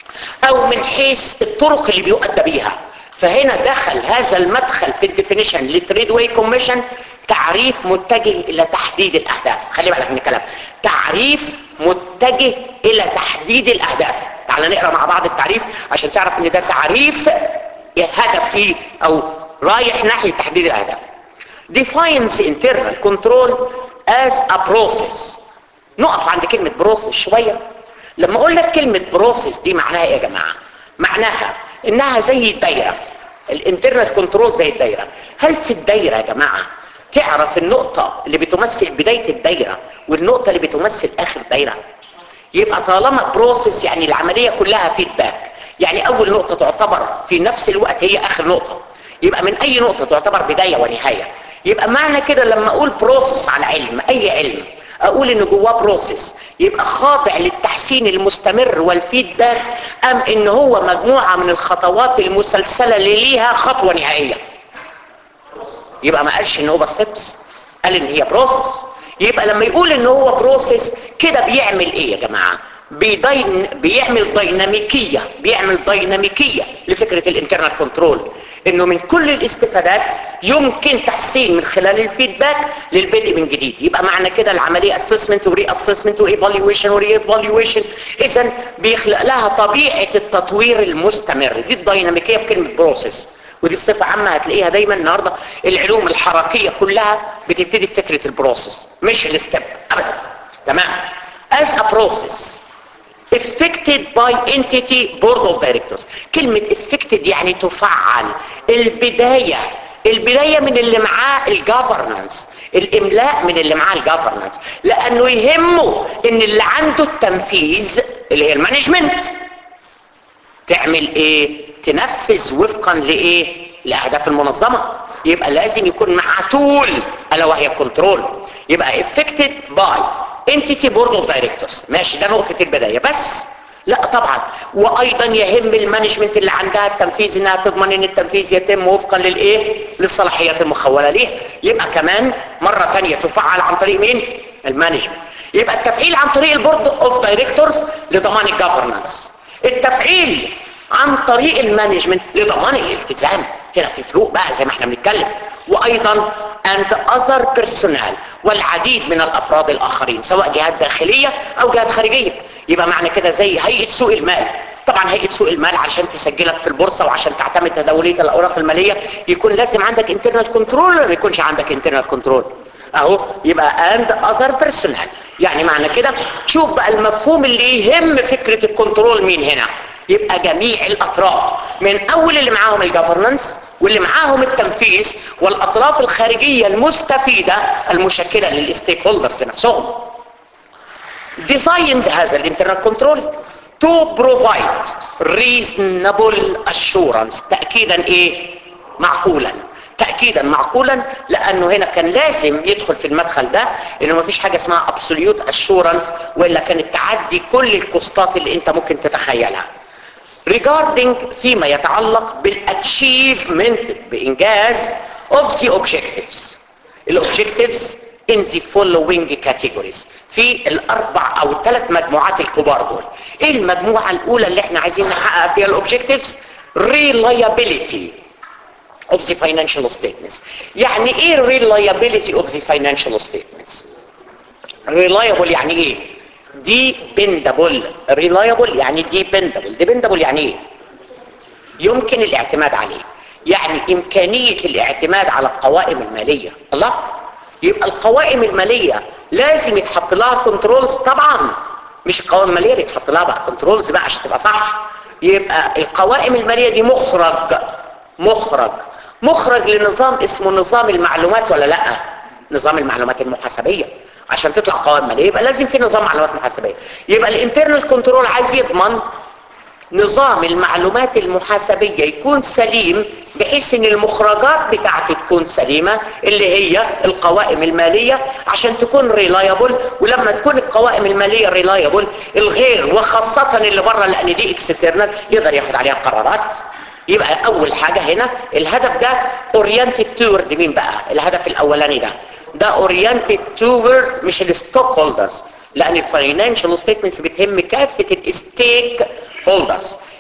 او من حيث الطرق اللي بيؤدى بيها فهنا دخل هذا المدخل في الديفينيشن للتريد واي كوميشن تعريف متجه الى تحديد الاهداف خلي بالك من الكلام تعريف متجه الى تحديد الاهداف تعال نقرا مع بعض التعريف عشان تعرف ان ده تعريف هدف فيه او رايح ناحيه تحديد الاهداف defines internal control as a process نقف عند كلمة بروسيس شوية لما اقول لك كلمة بروسيس دي معناها ايه يا جماعة معناها انها زي الدايرة الانترنت كنترول زي الدايرة هل في الدايرة يا جماعة تعرف النقطة اللي بتمثل بداية الدايرة والنقطة اللي بتمثل اخر الدايرة يبقى طالما بروسيس يعني العملية كلها فيدباك يعني اول نقطة تعتبر في نفس الوقت هي اخر نقطة يبقى من اي نقطة تعتبر بداية ونهاية يبقى معنى كده لما اقول بروسيس على علم اي علم اقول ان جواه بروسيس يبقى خاضع للتحسين المستمر والفيدباك ام ان هو مجموعة من الخطوات المسلسلة اللي ليها خطوة نهائية يبقى ما قالش ان هو ستيبس قال ان هي بروسيس يبقى لما يقول ان هو بروسيس كده بيعمل ايه يا جماعة بيدين بيعمل ديناميكية بيعمل ديناميكية لفكرة الانترنال كنترول انه من كل الاستفادات يمكن تحسين من خلال الفيدباك للبدء من جديد يبقى معنى كده العمليه اسسمنت وري اسسمنت وايفالويشن وري ايفالويشن اذا بيخلق لها طبيعه التطوير المستمر دي الديناميكيه في كلمه بروسيس ودي بصفه عامه هتلاقيها دايما النهارده العلوم الحركيه كلها بتبتدي بفكره البروسيس مش الستيب ابدا تمام as a process affected by entity board of directors كلمة affected يعني تفعل البداية البداية من اللي معاه الجافرنانس الاملاء من اللي معاه الجافرنانس لانه يهمه ان اللي عنده التنفيذ اللي هي المانجمنت تعمل ايه تنفذ وفقا لايه لاهداف المنظمة يبقى لازم يكون معاه تول الا وهي كنترول يبقى affected by entity board of directors ماشي ده نقطة البداية بس لا طبعا وايضا يهم المانجمنت اللي عندها التنفيذ انها تضمن ان التنفيذ يتم وفقا للايه للصلاحيات المخولة ليه يبقى كمان مرة تانية تفعل عن طريق مين المانجمنت يبقى التفعيل عن طريق البورد اوف دايركتورز لضمان الجفرنس التفعيل عن طريق المانجمنت لضمان الالتزام هنا في فروق بقى زي ما احنا بنتكلم وايضا and other personnel والعديد من الافراد الاخرين سواء جهات داخلية او جهات خارجية يبقى معنى كده زي هيئة سوق المال طبعا هيئة سوق المال عشان تسجلك في البورصة وعشان تعتمد تداولية الاوراق المالية يكون لازم عندك انترنت كنترول ولا ما يكونش عندك انترنت كنترول اهو يبقى and other personnel يعني معنى كده شوف بقى المفهوم اللي يهم فكرة الكنترول مين هنا يبقى جميع الاطراف من اول اللي معاهم الجفرنس واللي معاهم التنفيذ والاطراف الخارجية المستفيدة المشكلة للستيك هولدرز نفسهم designed هذا الانترنال كنترول to provide reasonable assurance تأكيدا ايه معقولا تأكيدا معقولا لانه هنا كان لازم يدخل في المدخل ده انه ما فيش حاجة اسمها absolute assurance وإلا كانت تعدي كل الكوستات اللي انت ممكن تتخيلها regarding فيما يتعلق بالachievement بإنجاز of the objectives الobjectives in the following categories في الاربع او الثلاث مجموعات الكبار دول ايه المجموعة الاولى اللي احنا عايزين نحقق فيها الاوبجكتيفز reliability of the financial statements يعني ايه reliability of the financial statements reliable يعني ايه dependable reliable يعني dependable dependable يعني ايه يمكن الاعتماد عليه يعني امكانية الاعتماد على القوائم المالية الله يبقى القوائم المالية لازم يتحط لها كنترولز طبعا مش القوائم المالية اللي يتحط لها بقى كنترولز بقى عشان تبقى صح يبقى القوائم المالية دي مخرج مخرج مخرج لنظام اسمه نظام المعلومات ولا لا نظام المعلومات المحاسبية عشان تطلع قوائم مالية يبقى لازم في نظام معلومات محاسبية يبقى الانترنال كنترول عايز يضمن نظام المعلومات المحاسبية يكون سليم بحيث ان المخرجات بتاعته تكون سليمة اللي هي القوائم المالية عشان تكون ريلايبل ولما تكون القوائم المالية ريلايبل الغير وخاصة اللي بره لان دي اكسترنال يقدر ياخد عليها قرارات يبقى اول حاجة هنا الهدف ده اورينتد تورد مين بقى الهدف الاولاني ده ده اورينتد تورد مش الستوك هولدرز لان الفاينانشال ستيتمنتس بتهم كافة الستيك هولدرز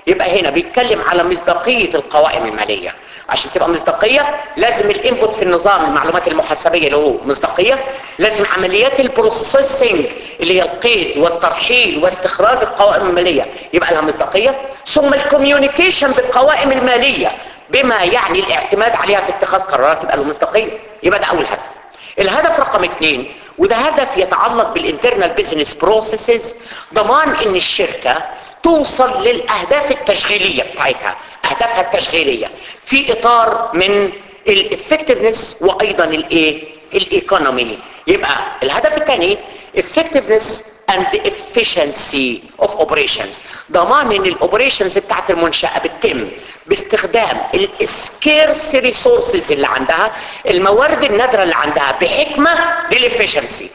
يبقى هنا بيتكلم على مصداقية القوائم المالية عشان تبقى مصداقية لازم الانبوت في النظام المعلومات المحاسبية اللي هو مصداقية لازم عمليات البروسيسنج اللي هي القيد والترحيل واستخراج القوائم المالية يبقى لها مصداقية ثم الكوميونيكيشن بالقوائم المالية بما يعني الاعتماد عليها في اتخاذ قرارات يبقى له مصداقية يبقى ده اول هدف الهدف رقم اثنين وده هدف يتعلق بالانترنال بيزنس بروسيسز ضمان ان الشركة توصل للاهداف التشغيلية بتاعتها اهدافها التشغيلية في اطار من الافكتفنس وايضا الايه الايكونومي يبقى الهدف الثاني effectiveness and efficiency of operations ضمان ان الاوبريشنز بتاعت المنشأة بتتم باستخدام السكيرس ريسورسز اللي عندها الموارد النادرة اللي عندها بحكمة للافشنسي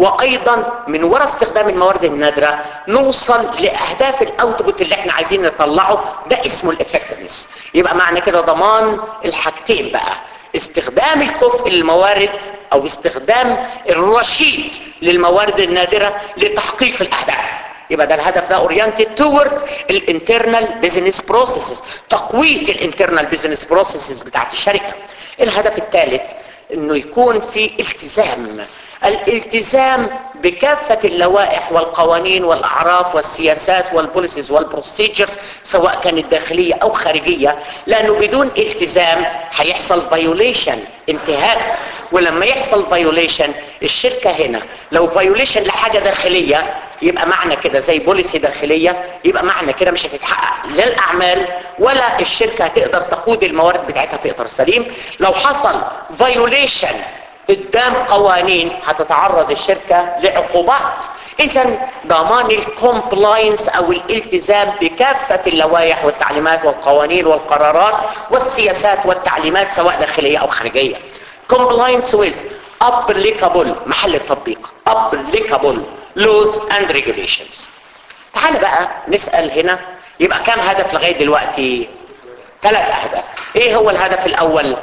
وايضا من وراء استخدام الموارد النادرة نوصل لاهداف الاوتبوت اللي احنا عايزين نطلعه ده اسمه الافكتفنس يبقى معنى كده ضمان الحاجتين بقى استخدام الكفء للموارد او استخدام الرشيد للموارد النادرة لتحقيق الاهداف يبقى ده الهدف ده اورينتد تورد الانترنال بيزنس بروسيسز تقويه الانترنال بيزنس بروسيسز بتاعت الشركه الهدف الثالث انه يكون في التزام الالتزام بكافة اللوائح والقوانين والأعراف والسياسات والبوليسيز والبروسيجرز سواء كانت داخلية أو خارجية لأنه بدون التزام هيحصل فايوليشن انتهاك ولما يحصل فايوليشن الشركة هنا لو فايوليشن لحاجة داخلية يبقى معنى كده زي بوليسي داخلية يبقى معنى كده مش هتتحقق لا الأعمال ولا الشركة هتقدر تقود الموارد بتاعتها في إطار سليم لو حصل فايوليشن قدام قوانين هتتعرض الشركة لعقوبات اذا ضمان الكومبلاينس او الالتزام بكافة اللوائح والتعليمات والقوانين والقرارات والسياسات والتعليمات سواء داخلية او خارجية compliance with applicable محل التطبيق applicable laws and regulations تعال بقى نسأل هنا يبقى كم هدف لغاية دلوقتي ثلاث اهداف ايه هو الهدف الاول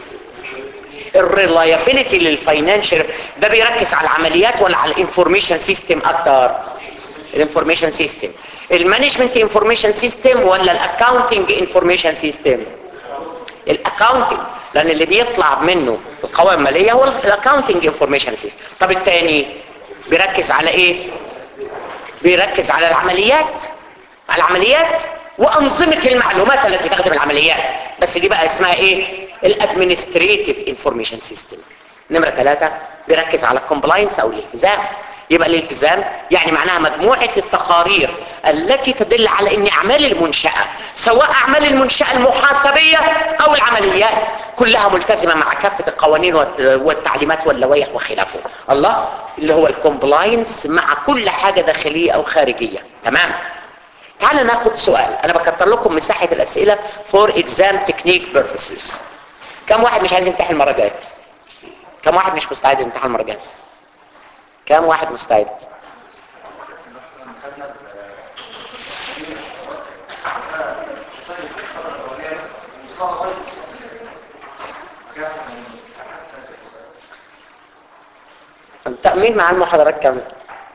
الريلايبيليتي للفاينانشال ده بيركز على العمليات ولا على الانفورميشن سيستم اكتر الانفورميشن سيستم المانجمنت انفورميشن سيستم ولا الاكاونتنج انفورميشن سيستم الاكاونتنج لان اللي بيطلع منه القوائم الماليه هو الاكاونتنج انفورميشن سيستم طب الثاني بيركز على ايه بيركز على العمليات على العمليات وانظمه المعلومات التي تخدم العمليات بس دي بقى اسمها ايه الادمنستريتيف انفورميشن سيستم نمرة ثلاثة بيركز على الكومبلاينس او الالتزام يبقى الالتزام يعني معناها مجموعة التقارير التي تدل على ان اعمال المنشأة سواء اعمال المنشأة المحاسبية او العمليات كلها ملتزمة مع كافة القوانين والتعليمات واللوائح وخلافه الله اللي هو الكومبلاينس مع كل حاجة داخلية او خارجية تمام تعال ناخد سؤال انا بكتر لكم مساحة الاسئلة for exam technique purposes كم واحد مش عايز يمتحن المره الجايه كم واحد مش مستعد يمتحن المره الجايه كم واحد مستعد التأمين مع المحاضرات كاملة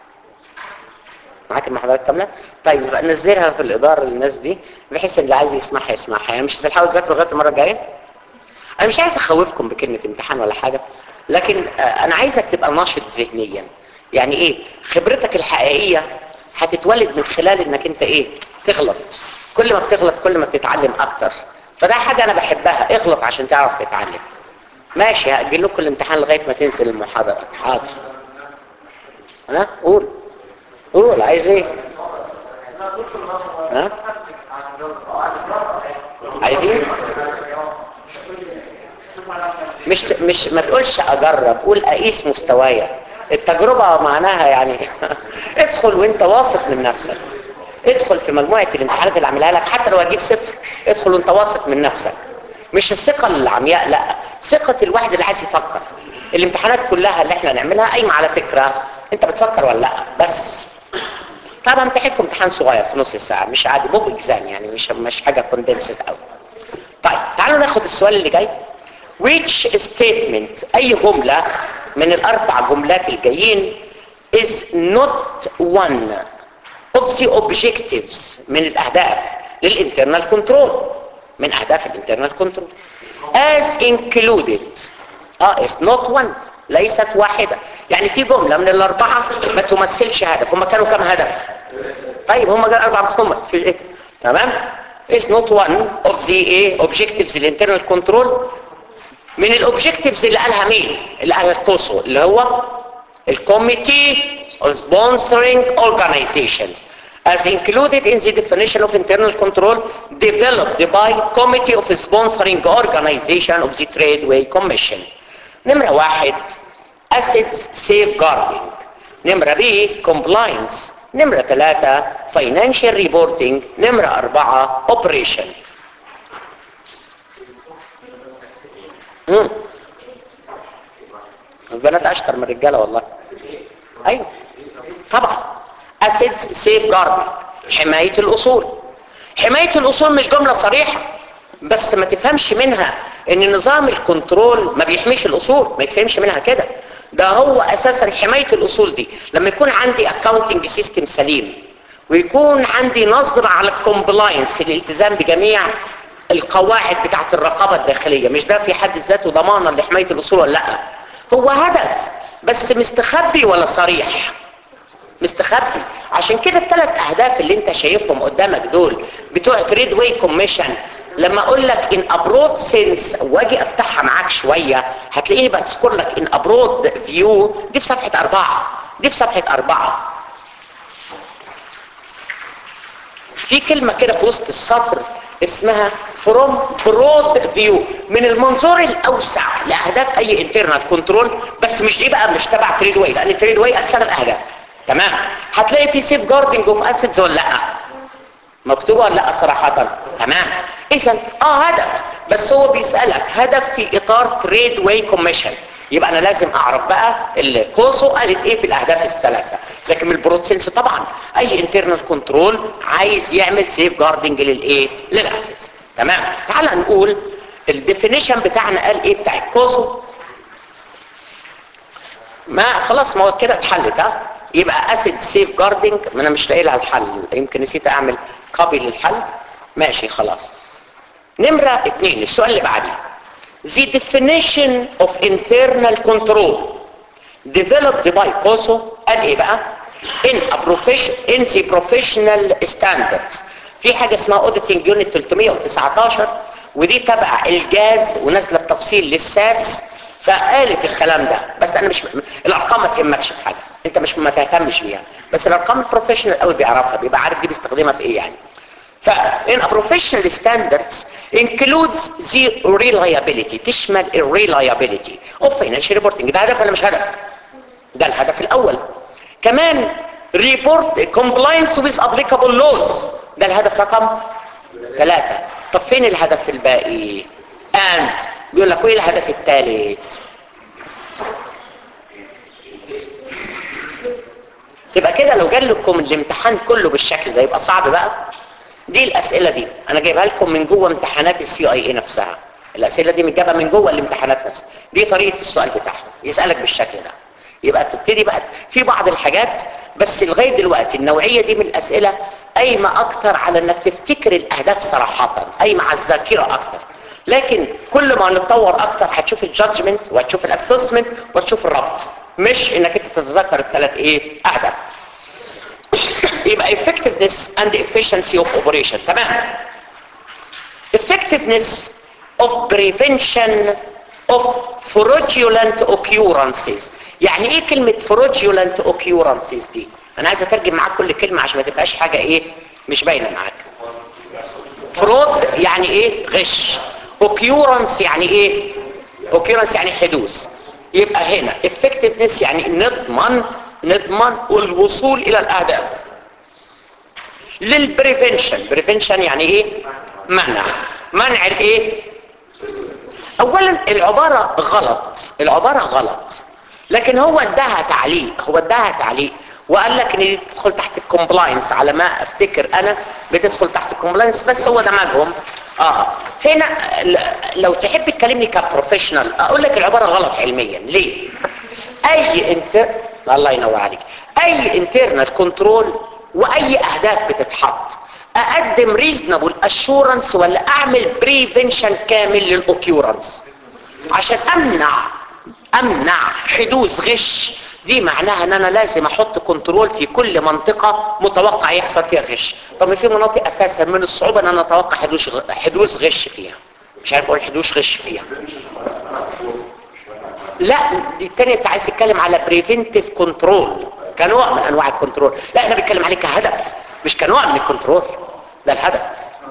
معاك المحاضرات كاملة طيب يبقى نزلها في الإدارة للناس دي بحيث اللي عايز يسمعها يسمعها يعني مش هتلحقوا تذاكروا لغاية المرة الجاية انا مش عايز اخوفكم بكلمة امتحان ولا حاجة لكن انا عايزك تبقى ناشط ذهنيا يعني ايه خبرتك الحقيقية هتتولد من خلال انك انت ايه تغلط كل ما بتغلط كل ما بتتعلم اكتر فده حاجة انا بحبها اغلط عشان تعرف تتعلم ماشي هأجل لكم الامتحان لغاية ما تنزل المحاضرة حاضر ها قول قول عايز ايه ها عايزين مش مش ما تقولش اجرب قول اقيس مستوايا التجربة معناها يعني ادخل وانت واثق من نفسك ادخل في مجموعة الامتحانات اللي عاملها لك حتى لو هتجيب صفر ادخل وانت واثق من نفسك مش الثقة العمياء لا ثقة الواحد اللي عايز يفكر الامتحانات كلها اللي احنا نعملها قايمة على فكرة انت بتفكر ولا لا بس طبعا امتحنكم امتحان صغير في نص ساعة مش عادي بوب اكزام يعني مش مش حاجة كوندنسد قوي طيب تعالوا ناخد السؤال اللي جاي which statement اي جملة من الاربع جملات الجايين is not one of the objectives من الاهداف للانترنال كنترول من اهداف الانترنال كنترول as included اه is not one ليست واحدة يعني في جملة من الاربعة ما تمثلش هدف هم كانوا كم هدف طيب هم كانوا اربع جمل في ايه تمام is not one of the ايه objectives الانترنال كنترول من الاوبجكتيفز اللي قالها مين اللي قالها الكوسو اللي هو الكوميتي of sponsoring organizations as included in the definition of internal control developed by committee of sponsoring organization of the tradeway commission نمرة واحد assets safeguarding نمرة B compliance نمرة ثلاثة financial reporting نمرة أربعة operation مم. البنات اشطر من الرجاله والله ايوه طبعا اسيدز سيف جاردنج حمايه الاصول حمايه الاصول مش جمله صريحه بس ما تفهمش منها ان نظام الكنترول ما بيحميش الاصول ما يتفهمش منها كده ده هو اساسا حمايه الاصول دي لما يكون عندي اكاونتنج سيستم سليم ويكون عندي نظره على الكومبلاينس الالتزام بجميع القواعد بتاعت الرقابة الداخلية مش ده في حد ذاته ضمانا لحماية الأصول ولا لا هو هدف بس مستخبي ولا صريح مستخبي عشان كده الثلاث أهداف اللي انت شايفهم قدامك دول بتوع تريد واي كوميشن لما اقول لك ان ابرود سينس واجي افتحها معاك شوية هتلاقيني بذكر لك ان ابرود فيو دي في صفحة اربعة دي في صفحة اربعة في كلمة كده في وسط السطر اسمها from broad view من المنظور الاوسع لاهداف اي internal كنترول بس مش دي بقى مش تبع تريد واي لان تريد واي ثلاث اهداف تمام هتلاقي في سيف جاردنج اوف اسيتس ولا لا مكتوبه ولا لا صراحه تمام اذا اه هدف بس هو بيسالك هدف في اطار تريد واي كوميشن يبقى انا لازم اعرف بقى الكوسو قالت ايه في الاهداف الثلاثه لكن من البروتسنس طبعا اي انترنال كنترول عايز يعمل سيف جاردنج للايه للاسيتس تمام تعال نقول الديفينيشن بتاعنا قال ايه بتاع الكوسو ما خلاص ما هو كده اتحلت ها يبقى اسيد سيف جاردنج ما انا مش لاقي لها الحل يمكن نسيت اعمل كوبي للحل ماشي خلاص نمره اثنين السؤال اللي بعديه the definition of internal control developed by COSO قال ايه بقى in a profession in the professional standards في حاجة اسمها auditing unit 319 ودي تبع الجاز ونازله بتفصيل للساس فقالت الكلام ده بس انا مش الارقام ما تهمكش في حاجه انت مش ما تهتمش بيها بس الارقام البروفيشنال قوي بيعرفها بيبقى عارف دي بيستخدمها في ايه يعني فإن a professional standards includes the reliability تشمل ال reliability of financial reporting ده هدف ولا مش هدف؟ ده الهدف الأول كمان report compliance with applicable laws ده الهدف رقم ثلاثة طب فين الهدف الباقي؟ and بيقول لك ايه الهدف الثالث؟ تبقى كده لو جال لكم الامتحان كله بالشكل ده يبقى صعب بقى دي الاسئله دي انا جايبها لكم من جوه امتحانات السي اي اي نفسها الاسئله دي متجابه من جوه الامتحانات نفسها دي طريقه السؤال بتاعها يسالك بالشكل ده يبقى تبتدي بقى في بعض الحاجات بس لغايه دلوقتي النوعيه دي من الاسئله قايمه اكتر على انك تفتكر الاهداف صراحه قايمه على الذاكره اكتر لكن كل ما نتطور اكتر هتشوف الجادجمنت وهتشوف الاسسمنت وهتشوف الربط مش انك انت تتذكر الثلاث ايه اهداف يبقى effectiveness and efficiency of operation تمام effectiveness of prevention of fraudulent occurrences يعني ايه كلمة fraudulent occurrences دي انا عايز اترجم معاك كل كلمة عشان ما تبقاش حاجة ايه مش باينة معاك fraud يعني ايه غش occurrence يعني ايه occurrence يعني حدوث يبقى هنا effectiveness يعني نضمن نضمن الوصول الى الاهداف للبريفنشن بريفنشن يعني ايه منع منع الايه اولا العبارة غلط العبارة غلط لكن هو اداها تعليق هو اداها تعليق وقال لك ان دي تدخل تحت الكومبلاينس على ما افتكر انا بتدخل تحت الكومبلاينس بس هو دمجهم اه هنا لو تحب تكلمني كبروفيشنال اقول لك العبارة غلط علميا ليه اي انت الله ينور عليك اي انترنال كنترول واي اهداف بتتحط اقدم ريزنبل اشورنس ولا اعمل بريفنشن كامل للاوكيورنس عشان امنع امنع حدوث غش دي معناها ان انا لازم احط كنترول في كل منطقة متوقع يحصل فيها غش طب في مناطق اساسا من الصعوبة ان انا اتوقع حدوث غ- حدوث غش فيها مش عارف اقول حدوث غش فيها لا دي التانية انت عايز تتكلم على بريفنتيف كنترول كنوع من انواع الكنترول لا انا بتكلم عليه كهدف مش كنوع من الكنترول ده الهدف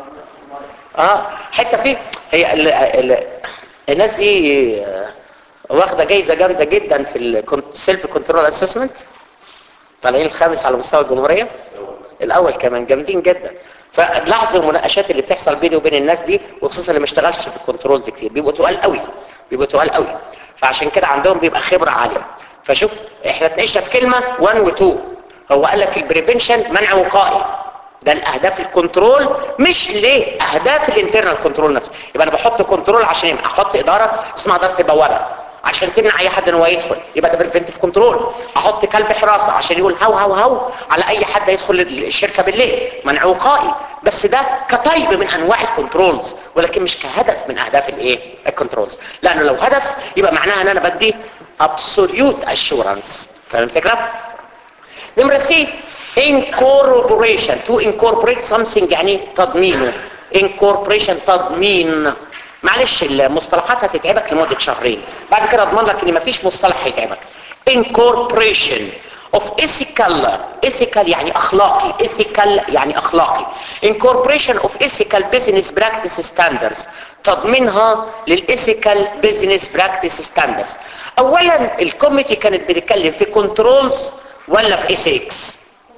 اه حته فيه هي ال ال الناس دي آه، واخده جايزه جامده جدا في السيلف كنترول اسسمنت طالعين الخامس على مستوى الجمهوريه الاول كمان جامدين جدا فلاحظوا المناقشات اللي بتحصل بيني وبين الناس دي وخصوصا اللي ما اشتغلش في الكنترولز كتير بيبقوا تقال قوي بيبقوا تقال قوي فعشان كده عندهم بيبقى خبره عاليه فشوف احنا اتناقشنا في كلمه 1 و 2 هو قال لك البريفنشن منع وقائي ده الاهداف الكنترول مش ليه اهداف الانترنال كنترول نفسه يبقى انا بحط كنترول عشان يبقى احط اداره اسمها اداره البوابه عشان تمنع اي حد ان هو يدخل يبقى ده بريفنتيف كنترول احط كلب حراسه عشان يقول هاو هاو هاو على اي حد يدخل الشركه بالليل منع وقائي بس ده كطيب من انواع الكنترولز ولكن مش كهدف من اهداف الايه الكنترولز لانه لو هدف يبقى معناها ان انا بدي absolute assurance فاهم الفكره نمرة سي incorporation to incorporate something يعني تضمينه incorporation تضمين معلش المصطلحات هتتعبك لمدة شهرين بعد كده اضمن لك ان مفيش مصطلح هيتعبك incorporation of ethical ethical يعني اخلاقي ethical يعني اخلاقي incorporation of ethical business practice standards تضمينها للإثيكال بيزنس براكتس ستاندرز اولا الكوميتي كانت بتتكلم في كنترولز ولا في ايثكس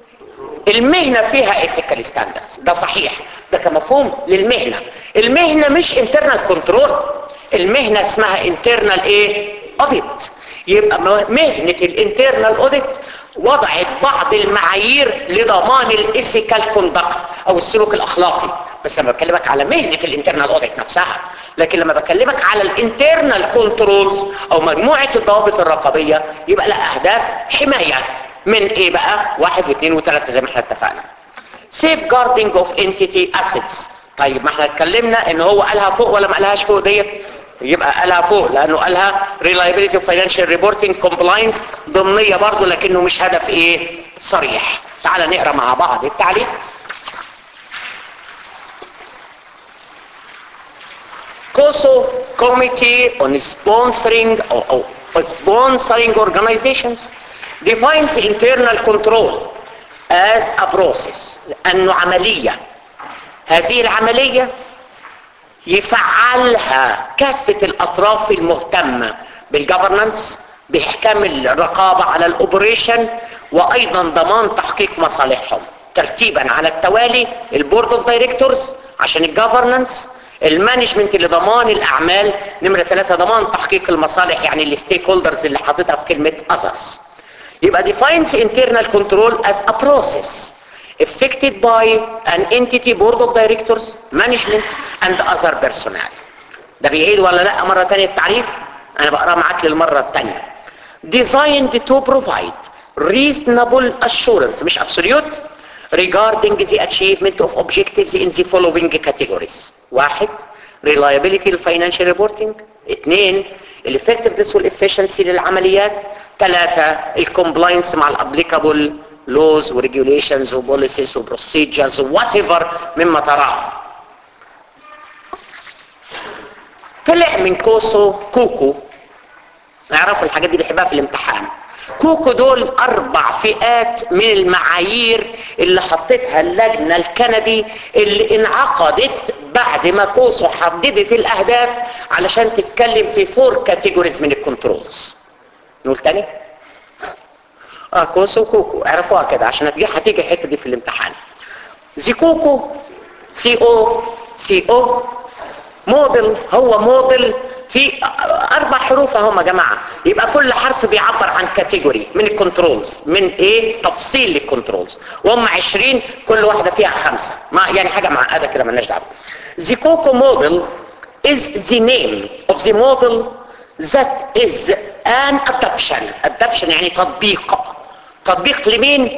المهنة فيها ethical standards ده صحيح ده كمفهوم للمهنة المهنة مش internal control المهنة اسمها internal ايه audit يبقى مهنة الانترنال audit وضعت بعض المعايير لضمان الايثيكال كوندكت او السلوك الاخلاقي بس لما بكلمك على مهنة الانترنال اوديت نفسها لكن لما بكلمك على الانترنال كنترولز او مجموعة الضوابط الرقابية يبقى لها اهداف حماية من ايه بقى واحد واثنين وثلاثة زي ما احنا اتفقنا safeguarding of entity assets طيب ما احنا اتكلمنا ان هو قالها فوق ولا ما قالهاش فوق ديت يبقى قالها فوق لانه قالها reliability of financial reporting compliance ضمنية برضو لكنه مش هدف ايه صريح تعال نقرا مع بعض التعليق COSO Committee on Sponsoring or, or Sponsoring Organizations defines internal control as a process أنه عملية هذه العملية يفعلها كافة الأطراف المهتمة بالجفرنانس بإحكام الرقابة على الأوبريشن وأيضا ضمان تحقيق مصالحهم ترتيبا على التوالي البورد اوف دايركتورز عشان الجفرنانس المانجمنت لضمان الاعمال نمره ثلاثة ضمان تحقيق المصالح يعني الستيك هولدرز اللي حاططها في كلمه others يبقى defines internal control as a process effected by an entity board of directors management and other personnel ده بيعيد ولا لا مره ثانيه التعريف انا بقرا معاك للمره الثانيه designed to provide reasonable assurance مش absolute regarding the achievement of objectives in the following categories واحد reliability الفاينانشال reporting اثنين الeffectiveness والefficiency للعمليات ثلاثة الكومبلاينس مع الابليكابل laws وregulations وبوليسيز وبروسيجرز whatever مما تراه طلع من كوسو كوكو نعرفوا الحاجات دي بيحبها في الامتحان كوكو دول اربع فئات من المعايير اللي حطتها اللجنة الكندي اللي انعقدت بعد ما كوسو حددت الاهداف علشان تتكلم في فور كاتيجوريز من الكنترولز نقول تاني اه كوسو كوكو اعرفوها كده عشان هتيجي هتيجي الحته دي في الامتحان زي كوكو سي او سي او موديل هو موديل في اربع حروف اهم يا جماعه يبقى كل حرف بيعبر عن كاتيجوري من الكنترولز من ايه تفصيل للكنترولز وهم 20 كل واحده فيها خمسه ما يعني حاجه معقده كده مالناش دعوه The Coco model is the name of the model that is an adoption adoption يعني تطبيق تطبيق لمين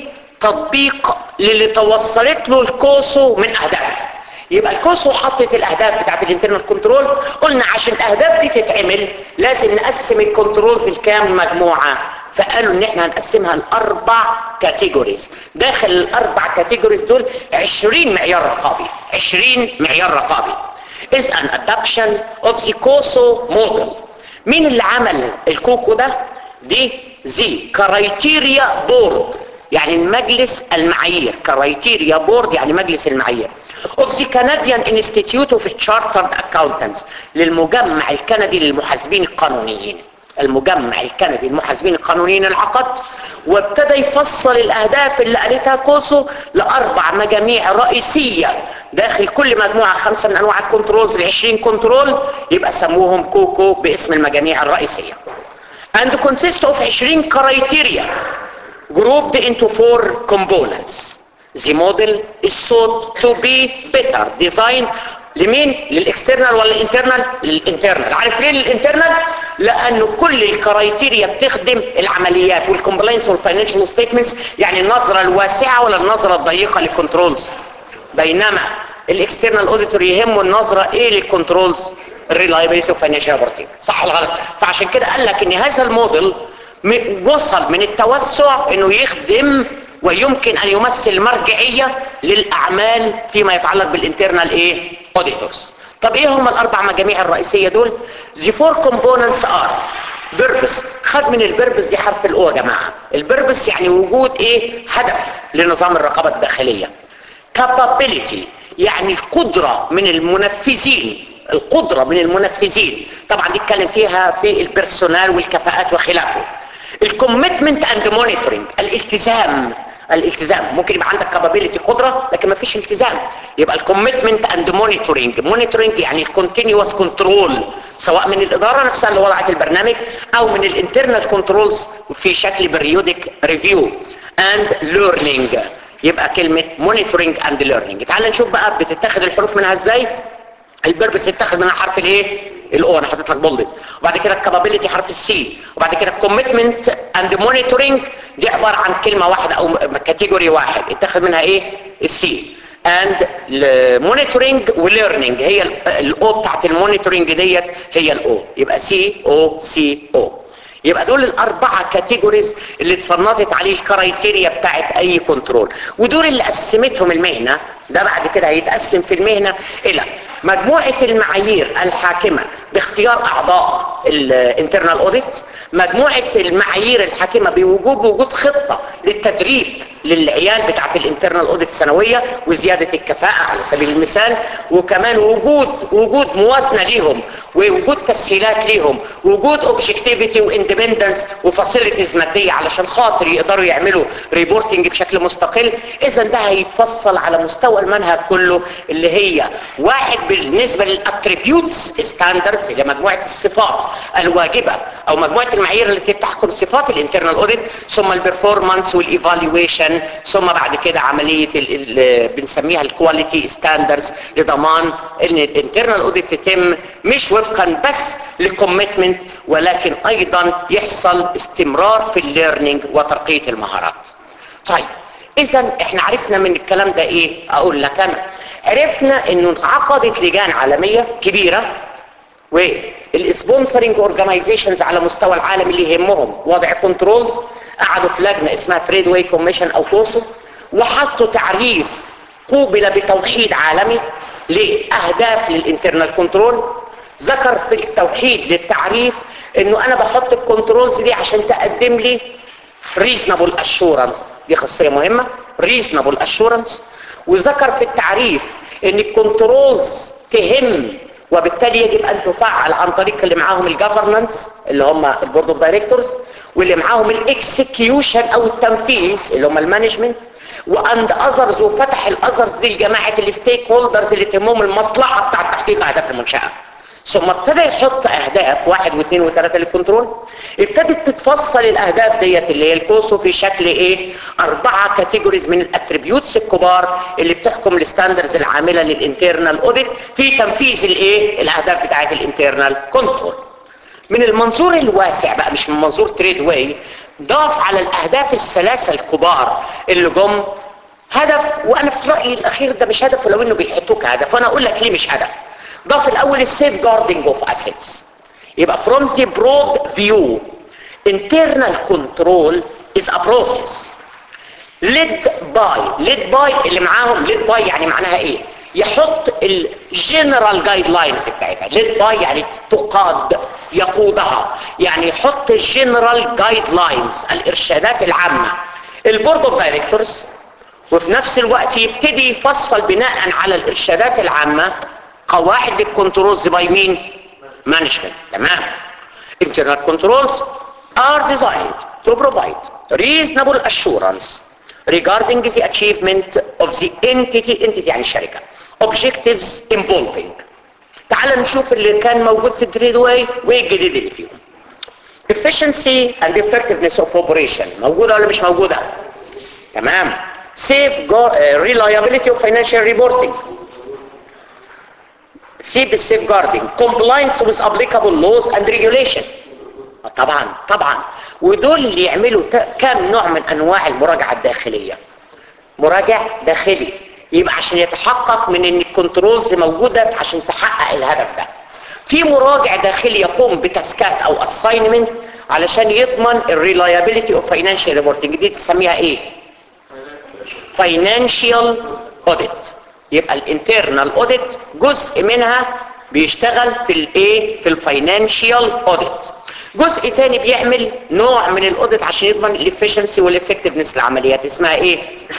تطبيق للي توصلت له الكوسو من اهداف يبقى الكوسو حطت الاهداف بتاعت الانترنال كنترول قلنا عشان الاهداف دي تتعمل لازم نقسم الكنترولز لكام مجموعه فقالوا ان احنا هنقسمها لاربع كاتيجوريز داخل الاربع كاتيجوريز دول 20 معيار رقابي 20 معيار رقابي is an adoption of the COSO model مين اللي عمل الكوكو ده دي زي كرايتيريا بورد يعني المجلس المعايير كرايتيريا بورد يعني مجلس المعايير of the Canadian Institute of Chartered Accountants للمجمع الكندي للمحاسبين القانونيين المجمع الكندي للمحاسبين القانونيين العقد وابتدى يفصل الاهداف اللي قالتها كوسو لاربع مجاميع رئيسيه داخل كل مجموعه خمسه من انواع الكنترولز ل 20 كنترول يبقى سموهم كوكو باسم المجاميع الرئيسيه and consist of 20 criteria grouped into four components the model is sought to be better designed لمين للاكسترنال ولا الانترنال للانترنال عارف ليه للانترنال لانه كل الكرايتيريا بتخدم العمليات والكومبلاينس والفاينانشال ستيتمنتس يعني النظره الواسعه ولا النظره الضيقه للكنترولز بينما الاكسترنال اوديتور يهمه النظره ايه للكنترولز الريلايبيليتي وفاينانشال ريبورتنج صح ولا غلط فعشان كده قال لك ان هذا الموديل م- وصل من التوسع انه يخدم ويمكن ان يمثل مرجعيه للاعمال فيما يتعلق بالانترنال ايه اوديتورز طب ايه هم الاربع مجاميع الرئيسيه دول the four components are بيربس خد من البيربس دي حرف الاو يا جماعه البيربس يعني وجود ايه هدف لنظام الرقابه الداخليه capability يعني القدره من المنفذين القدره من المنفذين طبعا دي اتكلم فيها في البيرسونال والكفاءات وخلافه الكوميتمنت اند مونيتورنج الالتزام الالتزام ممكن يبقى عندك كابابيلتي قدره لكن ما فيش التزام يبقى الكوميتمنت اند مونيتورنج مونيتورنج يعني الكونتينوس كنترول سواء من الاداره نفسها اللي وضعت البرنامج او من الانترنال كنترولز في شكل بريودك ريفيو اند ليرنينج يبقى كلمه مونيتورنج اند ليرنينج تعال نشوف بقى بتتاخد الحروف منها ازاي البربس يتاخد منها حرف الايه الاو انا حاطط لك بولد وبعد كده الكابابيلتي حرف السي وبعد كده الكوميتمنت اند مونيتورنج دي عباره عن كلمه واحده او كاتيجوري واحد اتاخد منها ايه السي اند مونيتورنج وليرنينج هي الاو بتاعت المونيتورنج ديت هي الاو يبقى سي او سي او يبقى دول الاربعه كاتيجوريز اللي اتفنطت عليه الكرايتيريا بتاعت اي كنترول ودول اللي قسمتهم المهنه ده بعد كده هيتقسم في المهنه الى مجموعه المعايير الحاكمه باختيار اعضاء الانترنال اوديت مجموعه المعايير الحاكمه بوجود وجود خطه للتدريب للعيال بتاعت الانترنال اوديت سنويه وزياده الكفاءه على سبيل المثال وكمان وجود وجود موازنه ليهم ووجود تسهيلات ليهم وجود اوبجكتيفيتي واندبندنس وفاسيلتيز ماديه علشان خاطر يقدروا يعملوا ريبورتنج بشكل مستقل اذا ده هيتفصل على مستوى المنهج كله اللي هي واحد بالنسبه للاتريبيوتس ستاندردز اللي مجموعه الصفات الواجبه او مجموعه المعايير التي تحكم صفات الانترنال اوديت ثم البرفورمانس والايفالويشن ثم بعد كده عمليه ال ال بنسميها الكواليتي ستاندردز لضمان ان الانترنال اوديت تتم مش وفقا بس للكوميتمنت ولكن ايضا يحصل استمرار في الليرنينج وترقيه المهارات طيب اذا احنا عرفنا من الكلام ده ايه اقول لك انا عرفنا انه انعقدت لجان عالميه كبيره والسبونسرنج اورجانيزيشنز على مستوى العالم اللي يهمهم وضع كنترولز قعدوا في لجنه اسمها تريد واي كوميشن او كوسو وحطوا تعريف قوبل بتوحيد عالمي لاهداف للانترنال كنترول ذكر في التوحيد للتعريف انه انا بحط الكنترولز دي عشان تقدم لي reasonable assurance دي خاصيه مهمه reasonable assurance وذكر في التعريف ان الكنترولز تهم وبالتالي يجب ان تفعل عن طريق اللي معاهم الجفرنانس اللي هم البورد اوف دايركتورز واللي معاهم الاكسكيوشن او التنفيذ اللي هم المانجمنت واند اذرز وفتح الاذرز دي لجماعه الستيك هولدرز اللي تهمهم المصلحه بتاعه تحقيق اهداف المنشاه ثم ابتدى يحط اهداف واحد واثنين وثلاثة للكنترول ابتدت تتفصل الاهداف ديت اللي هي الكوسو في شكل ايه اربعة كاتيجوريز من الاتريبيوتس الكبار اللي بتحكم الستاندرز العاملة للانترنال اوديت في تنفيذ الايه الاهداف بتاعت الانترنال كنترول من المنظور الواسع بقى مش من منظور تريد واي ضاف على الاهداف الثلاثه الكبار اللي جم هدف وانا في رايي الاخير ده مش هدف ولو انه بيحطوه كهدف وانا اقول لك ليه مش هدف ضاف الاول السيف جاردنج اوف اسيتس يبقى from the broad view internal control is a process led by led by اللي معاهم led by يعني معناها ايه يحط الجنرال جايد لاينز بتاعتها led by يعني تقاد يقودها يعني يحط الجنرال جايد لاينز الارشادات العامه البورد اوف دايركتورز وفي نفس الوقت يبتدي يفصل بناء على الارشادات العامه قواعد الكنترولز باي مين مانجمنت تمام internal controls are designed to provide reasonable assurance regarding the achievement of the entity entity يعني الشركة objectives involving تعال نشوف اللي كان موجود في التريد واي وايه الجديد اللي فيهم efficiency and effectiveness of operation موجودة ولا مش موجودة تمام safe go, uh, reliability of financial reporting سيب السيف جاردنج compliance with applicable laws and regulation طبعا طبعا ودول اللي يعملوا كام نوع من انواع المراجعه الداخليه مراجع داخلي يبقى عشان يتحقق من ان الكنترولز موجوده عشان تحقق الهدف ده في مراجع داخلي يقوم بتاسكات او اساينمنت علشان يضمن الريلايابيلتي اوف فاينانشال ريبورتنج دي تسميها ايه فاينانشال اوديت يبقى الانترنال اوديت جزء منها بيشتغل في الايه في الفاينانشال اوديت جزء تاني بيعمل نوع من الاوديت عشان يضمن الافشنسي والافكتفنس للعمليات اسمها ايه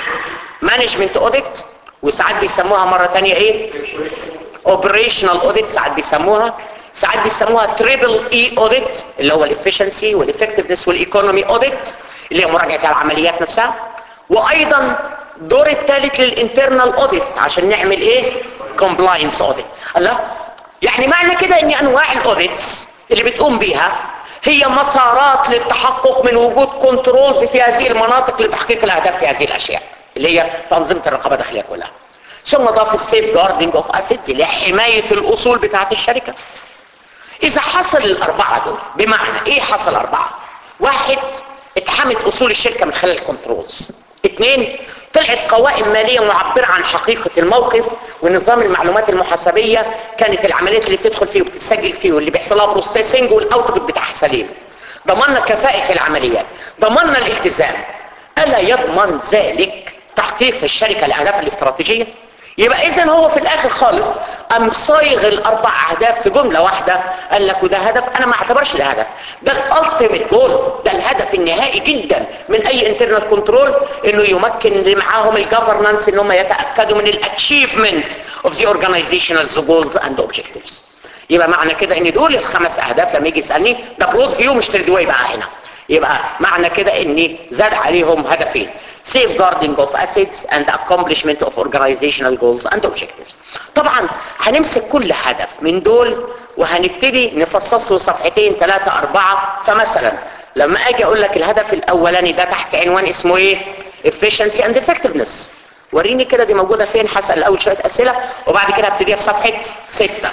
مانجمنت اوديت وساعات بيسموها مره تانية ايه اوبريشنال اوديت ساعات بيسموها ساعات بيسموها تريبل اي اوديت اللي هو الافشنسي والافكتفنس والايكونومي اوديت اللي هي مراجعه العمليات نفسها وايضا دور الثالث للانترنال اوديت عشان نعمل ايه كومبلاينس اوديت الله يعني معنى كده ان انواع الاوديتس اللي بتقوم بيها هي مسارات للتحقق من وجود كنترولز في هذه المناطق لتحقيق الاهداف في هذه الاشياء اللي هي في انظمه الرقابه الداخليه كلها ثم ضاف السيف جاردنج اوف اسيتس اللي هي حمايه الاصول بتاعه الشركه اذا حصل الاربعه دول بمعنى ايه حصل اربعه واحد اتحمت اصول الشركه من خلال الكنترولز اثنين طلعت قوائم مالية معبرة عن حقيقة الموقف ونظام المعلومات المحاسبية كانت العمليات اللي بتدخل فيه وبتتسجل فيه واللي بيحصل لها بروسيسنج والاوتبوت بتاعها سليم ضمننا كفاءة العمليات ضمننا الالتزام ألا يضمن ذلك تحقيق الشركة لأهدافها الاستراتيجية يبقى اذا هو في الاخر خالص قام صايغ الاربع اهداف في جمله واحده قال لك وده هدف انا ما اعتبرش ده هدف ده الالتيميت جول ده الهدف النهائي جدا من اي انترنال كنترول انه يمكن اللي معاهم الجفرنانس ان هم يتاكدوا من الاتشيفمنت اوف ذا اورجانيزيشنال جولز اند اوبجكتيفز يبقى معنى كده ان دول الخمس اهداف لما يجي يسالني ده برود فيو مش تريد واي بقى هنا يبقى معنى كده ان زاد عليهم هدفين safeguarding of assets and accomplishment of organizational goals and objectives طبعا هنمسك كل هدف من دول وهنبتدي نفصص له صفحتين ثلاثة أربعة فمثلا لما أجي أقول لك الهدف الأولاني ده تحت عنوان اسمه إيه efficiency and effectiveness وريني كده دي موجودة فين هسأل الأول شوية أسئلة وبعد كده هبتديها في صفحة ستة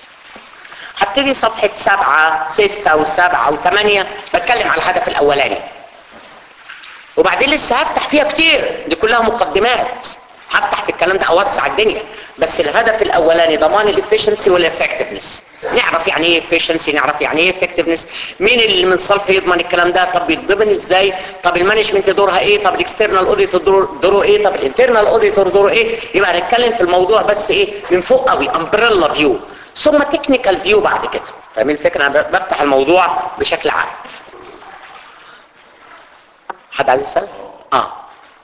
هبتدي صفحة سبعة ستة وسبعة وثمانية بتكلم على الهدف الأولاني وبعدين لسه هفتح فيها كتير دي كلها مقدمات هفتح في الكلام ده اوسع الدنيا بس الهدف الاولاني ضمان الافشنسي والافكتفنس نعرف يعني ايه افشنسي نعرف يعني ايه افكتفنس مين اللي من صالحه يضمن الكلام ده طب بيتضمن ازاي طب المانجمنت دورها ايه طب الاكسترنال اوديتور دوره ايه طب الانترنال اوديتور دوره ايه يبقى هنتكلم في الموضوع بس ايه من فوق قوي امبريلا فيو ثم تكنيكال فيو بعد كده فاهمين الفكره انا بفتح الموضوع بشكل عام حد عايز يسال اه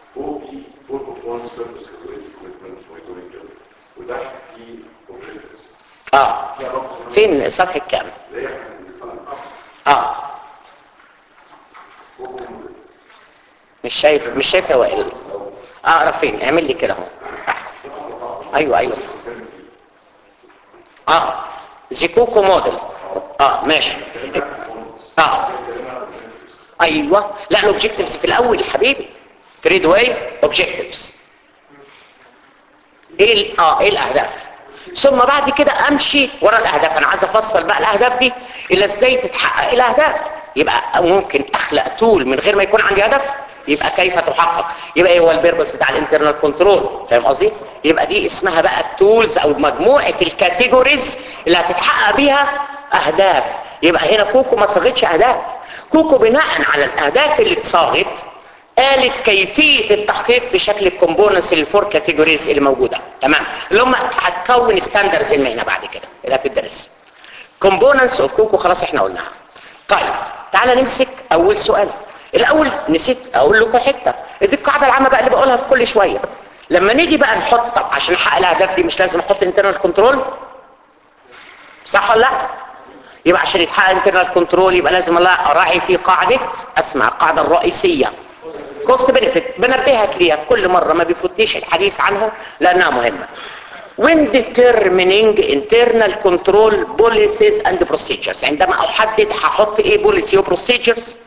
اه فين صفحه كام اه مش شايف مش شايف يا وائل اقرا فين اعمل لي كده اهو ايوه ايوه اه زيكوكو موديل اه ماشي اه ايوه لا الاوبجكتيفز في الاول يا حبيبي تريد واي اوبجكتيفز ايه ال- اه ايه الاهداف ثم بعد كده امشي ورا الاهداف انا عايز افصل بقى الاهداف دي الى ازاي تتحقق الاهداف يبقى ممكن اخلق تول من غير ما يكون عندي هدف يبقى كيف تحقق يبقى ايه هو البيربس بتاع الانترنال كنترول فاهم قصدي يبقى دي اسمها بقى التولز او مجموعه الكاتيجوريز اللي هتتحقق بيها اهداف يبقى هنا كوكو ما صاغتش اهداف كوكو بناء على الاهداف اللي اتصاغت قالت كيفيه التحقيق في شكل الكومبوننتس الفور كاتيجوريز اللي موجوده تمام اللي هم هتكون ستاندرز المهنه بعد كده اللي هتدرس كومبوننتس اوف كوكو خلاص احنا قلناها طيب تعالى نمسك اول سؤال الاول نسيت اقول لكم حته دي القاعده العامه بقى اللي بقولها في كل شويه لما نيجي بقى نحط طب عشان نحقق الاهداف دي مش لازم احط انترنال كنترول صح ولا لا يبقى عشان يتحقق انترنال كنترول يبقى لازم لا اراعي في قاعده اسمع القاعده الرئيسيه كوست بنفيت بنبهك ليها في كل مره ما بيفوتنيش الحديث عنها لانها مهمه when determining internal control policies and procedures عندما احدد هحط ايه بوليسي وبروسيجرز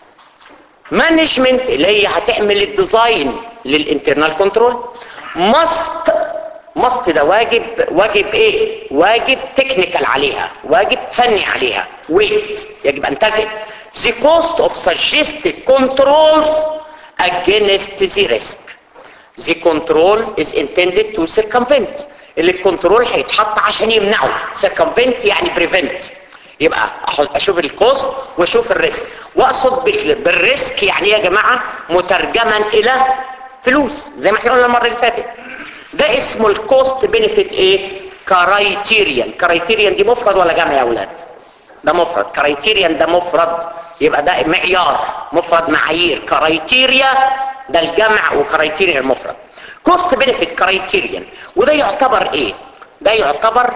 مانجمنت اللي هي هتعمل الديزاين للانترنال كنترول ماست ماست ده واجب واجب ايه واجب تكنيكال عليها واجب فني عليها ويت يجب ان تزن the cost of suggested controls against the risk the control is intended to circumvent اللي الكنترول هيتحط عشان يمنعه circumvent يعني prevent يبقى اشوف الكوست واشوف الريسك واقصد بالريسك يعني يا جماعه مترجما الى فلوس زي ما احنا قلنا المره اللي فاتت ده اسمه الكوست بينيفيت ايه كرايتيريان كرايتيريان دي مفرد ولا جمع يا اولاد ده مفرد كرايتيريان ده مفرد يبقى ده معيار مفرد معايير كرايتيريا ده الجمع وكرايتيريا المفرد كوست بينيفيت كرايتيريان وده يعتبر ايه ده يعتبر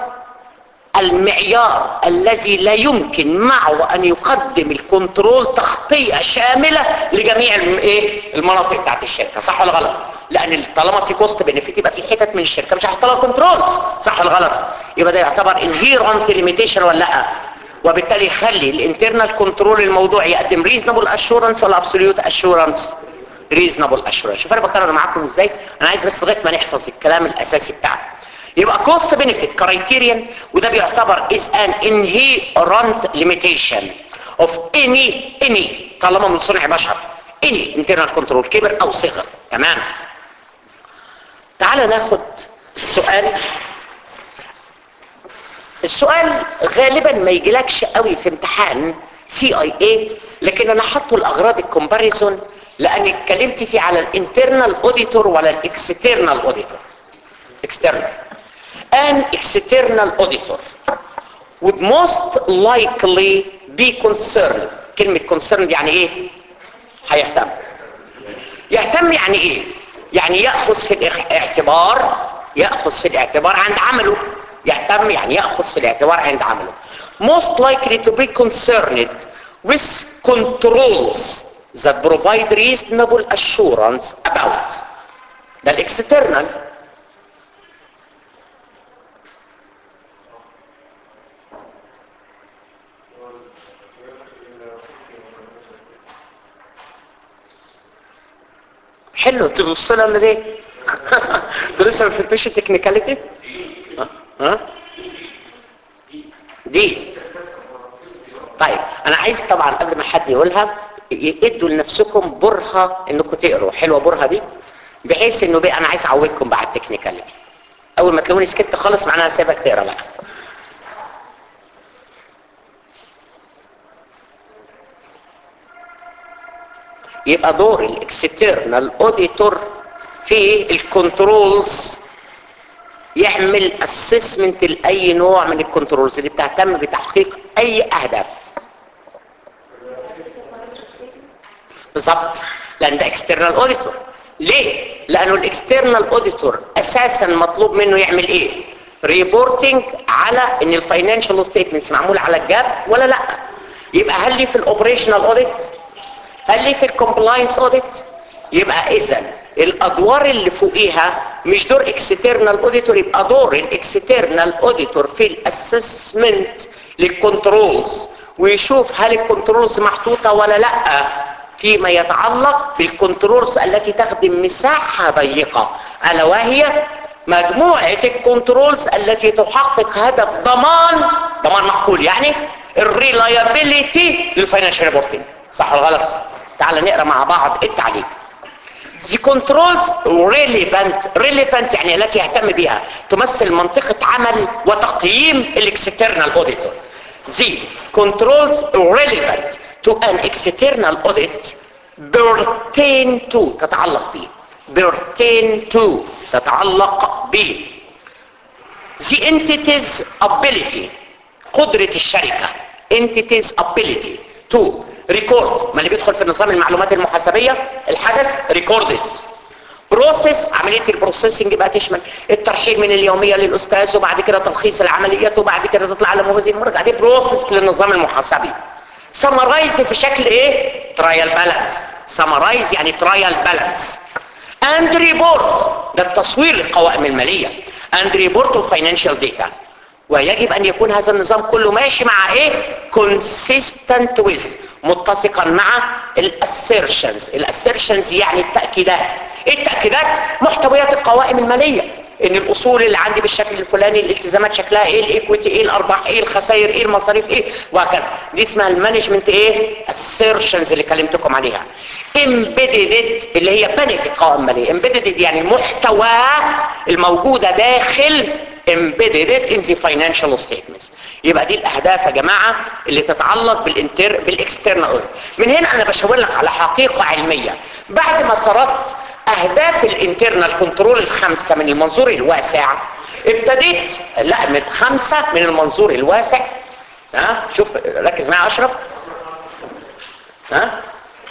المعيار الذي لا يمكن معه ان يقدم الكنترول تغطية شاملة لجميع ايه المناطق بتاعت الشركة صح ولا غلط لان طالما في كوست بنفيت يبقى في حتت من الشركة مش هحط لها كنترولز صح ولا غلط يبقى ده يعتبر انهيرنت ليميتيشن ولا لا وبالتالي يخلي الانترنال كنترول الموضوع يقدم ريزونبل اشورنس ولا ابسوليوت اشورنس ريزونبل اشورنس شوف انا بكرر معاكم ازاي انا عايز بس لغايه ما نحفظ الكلام الاساسي بتاعنا يبقى cost benefit criterion وده بيعتبر is an inherent limitation of any any طالما من صنع بشر any internal control كبر او صغر تمام تعال ناخد سؤال السؤال غالبا ما يجيلكش قوي في امتحان سي اي اي لكن انا حاطه لاغراض الكومباريزون لاني اتكلمت فيه على الانترنال اوديتور ولا الاكسترنال اوديتور external an external auditor would most likely be concerned كلمة concerned يعني ايه هيهتم يهتم يعني ايه يعني يأخذ في الاعتبار يأخذ في الاعتبار عند عمله يهتم يعني يأخذ في الاعتبار عند عمله most likely to be concerned with controls that provide reasonable assurance about ده الاكسترنال حلو تبص لها ولا ليه انتوا لسه ما فهمتوش التكنيكاليتي ها ها دي طيب انا عايز طبعا قبل ما حد يقولها ادوا لنفسكم برهه انكم تقروا حلوه برهه دي بحيث انه بقى انا عايز اعودكم بقى على التكنيكاليتي اول ما تلاقوني سكت خالص معناها سايبك تقرا بقى يبقى دور الاكسترنال اوديتور في الكنترولز يعمل اسسمنت لاي نوع من الكنترولز اللي بتهتم بتحقيق اي اهداف بالظبط لان ده اكسترنال اوديتور ليه لانه الاكسترنال اوديتور اساسا مطلوب منه يعمل ايه ريبورتنج على ان الفاينانشال ستيتمنتس معمول على الجاب ولا لا يبقى هل لي في الاوبريشنال اوديت هل لي في الكومبلاينس اوديت يبقى اذا الادوار اللي فوقيها مش دور اكسترنال اوديتور يبقى دور الاكسترنال اوديتور في الاسسمنت للكنترولز ويشوف هل الكنترولز محطوطه ولا لا فيما يتعلق بالكنترولز التي تخدم مساحه ضيقه الا وهي مجموعه الكنترولز التي تحقق هدف ضمان ضمان معقول يعني الريلايابيليتي للفاينانشال ريبورتنج صح ولا غلط تعال نقرا مع بعض التعليق The controls relevant relevant يعني التي يهتم بها تمثل منطقة عمل وتقييم الاكسترنال auditor The controls relevant to an external audit pertain to تتعلق به pertain to تتعلق به The entity's ability قدرة الشركة entity's ability to record ما اللي بيدخل في نظام المعلومات المحاسبية الحدث recorded بروسيس عملية البروسيسنج بقى تشمل الترحيل من اليومية للأستاذ وبعد كده تلخيص العمليات وبعد كده تطلع على موازين المرجع دي بروسيس للنظام المحاسبي سمرايز في شكل ايه ترايل بالانس سمرايز يعني ترايل بالانس اند ريبورت ده التصوير للقوائم المالية اند ريبورت الفاينانشال داتا ويجب ان يكون هذا النظام كله ماشي مع ايه consistent with متسقا مع الاسيرشنز الاسيرشنز يعني التأكيدات ايه التأكيدات محتويات القوائم المالية ان الاصول اللي عندي بالشكل الفلاني الالتزامات شكلها ايه الايكويتي ايه الارباح ايه الخسائر ايه المصاريف ايه وهكذا دي اسمها المانجمنت ايه assertions اللي كلمتكم عليها embedded اللي هي بنت القوائم الماليه embedded يعني المحتوى الموجوده داخل embedded in the financial statements يبقى دي الاهداف يا جماعه اللي تتعلق بالانتر بالاكسترنال من هنا انا بشاور لك على حقيقه علميه بعد ما سردت اهداف الانترنال كنترول الخمسه من المنظور الواسع ابتديت لا من خمسه من المنظور الواسع ها شوف ركز معايا اشرف ها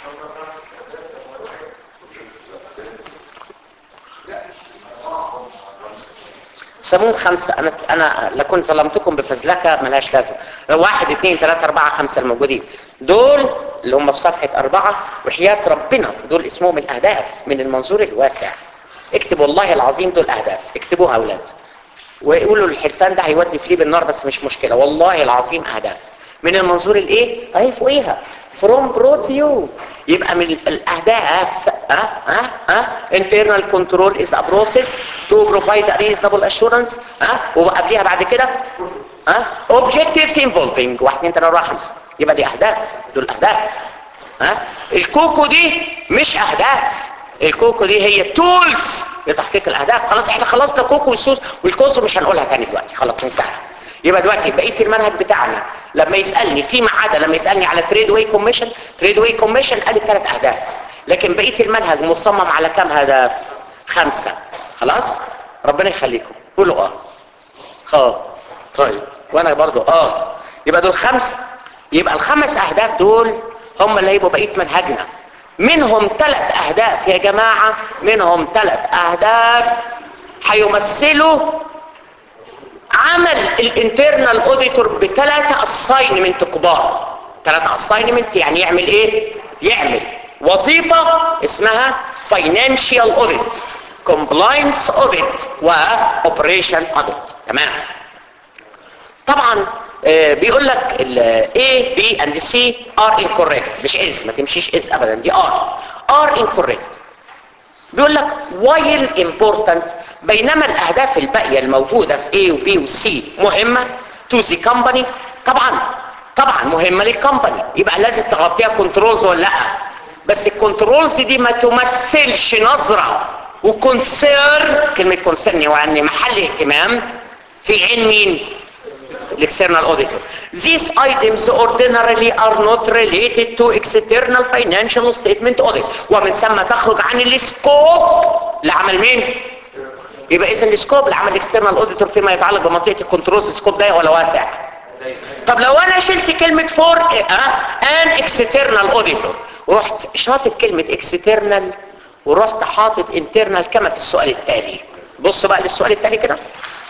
سموهم خمسة أنا أنا لكن ظلمتكم بفزلكة ملهاش لازمة واحد اثنين ثلاثة أربعة خمسة الموجودين دول اللي هم في صفحة أربعة وحياة ربنا دول اسمهم الأهداف من المنظور الواسع اكتبوا والله العظيم دول أهداف اكتبوها يا أولاد ويقولوا الحلفان ده هيودي فليه بالنار بس مش مشكلة والله العظيم أهداف من المنظور الإيه؟ أهي فوقيها from brought you يبقى من الاهداف ها ها ها internal control is a process to provide a reasonable assurance ها وقبليها بعد كده ها objectives involving واحد اثنين ثلاثة أربعة خمسة يبقى دي اهداف دول اهداف ها الكوكو دي مش اهداف الكوكو دي هي تولز لتحقيق الاهداف خلاص احنا خلصنا كوكو والسوس والكوسو مش هنقولها تاني دلوقتي خلاص ننساها يبقى دلوقتي بقيه المنهج بتاعنا لما يسالني فيما عدا لما يسالني على تريد واي كوميشن تريد واي كوميشن قال ثلاث اهداف لكن بقيه المنهج مصمم على كام هدف خمسه خلاص ربنا يخليكم قولوا اه اه طيب وانا برضو اه يبقى دول خمسه يبقى الخمس اهداف دول هم اللي هيبقوا بقيه منهجنا منهم ثلاث اهداف يا جماعه منهم ثلاث اهداف هيمثلوا عمل الانترنال اوديتور بثلاثه اساينمنت كبار ثلاثه اساينمنت يعني يعمل ايه يعمل وظيفه اسمها فاينانشال اوديت كومبلاينس اوديت واوبريشن اوديت تمام طبعا آه بيقول لك ال A, B and C are incorrect مش is ما تمشيش is ابدا دي are are incorrect بيقول لك while important بينما الاهداف الباقيه الموجوده في A و B و C مهمه to the company طبعا طبعا مهمه للكمباني يبقى لازم تغطيها كنترولز ولا لا بس الكنترولز دي ما تمثلش نظره وكونسيرن كلمه كونسيرن يعني محل اهتمام في عين مين الاكسترنال auditor. These items ordinarily are not related to external financial statement audit ومن ثم تخرج عن السكوب لعمل مين؟ يبقى اذا السكوب لعمل الاكسترنال auditor فيما يتعلق بمنطقه الكنترولز السكوب ضيق ولا واسع؟ طب لو انا شلت كلمه فور ان اكسترنال auditor ورحت شاطب كلمه اكسترنال ورحت حاطط انترنال كما في السؤال التالي بص بقى للسؤال التالي كده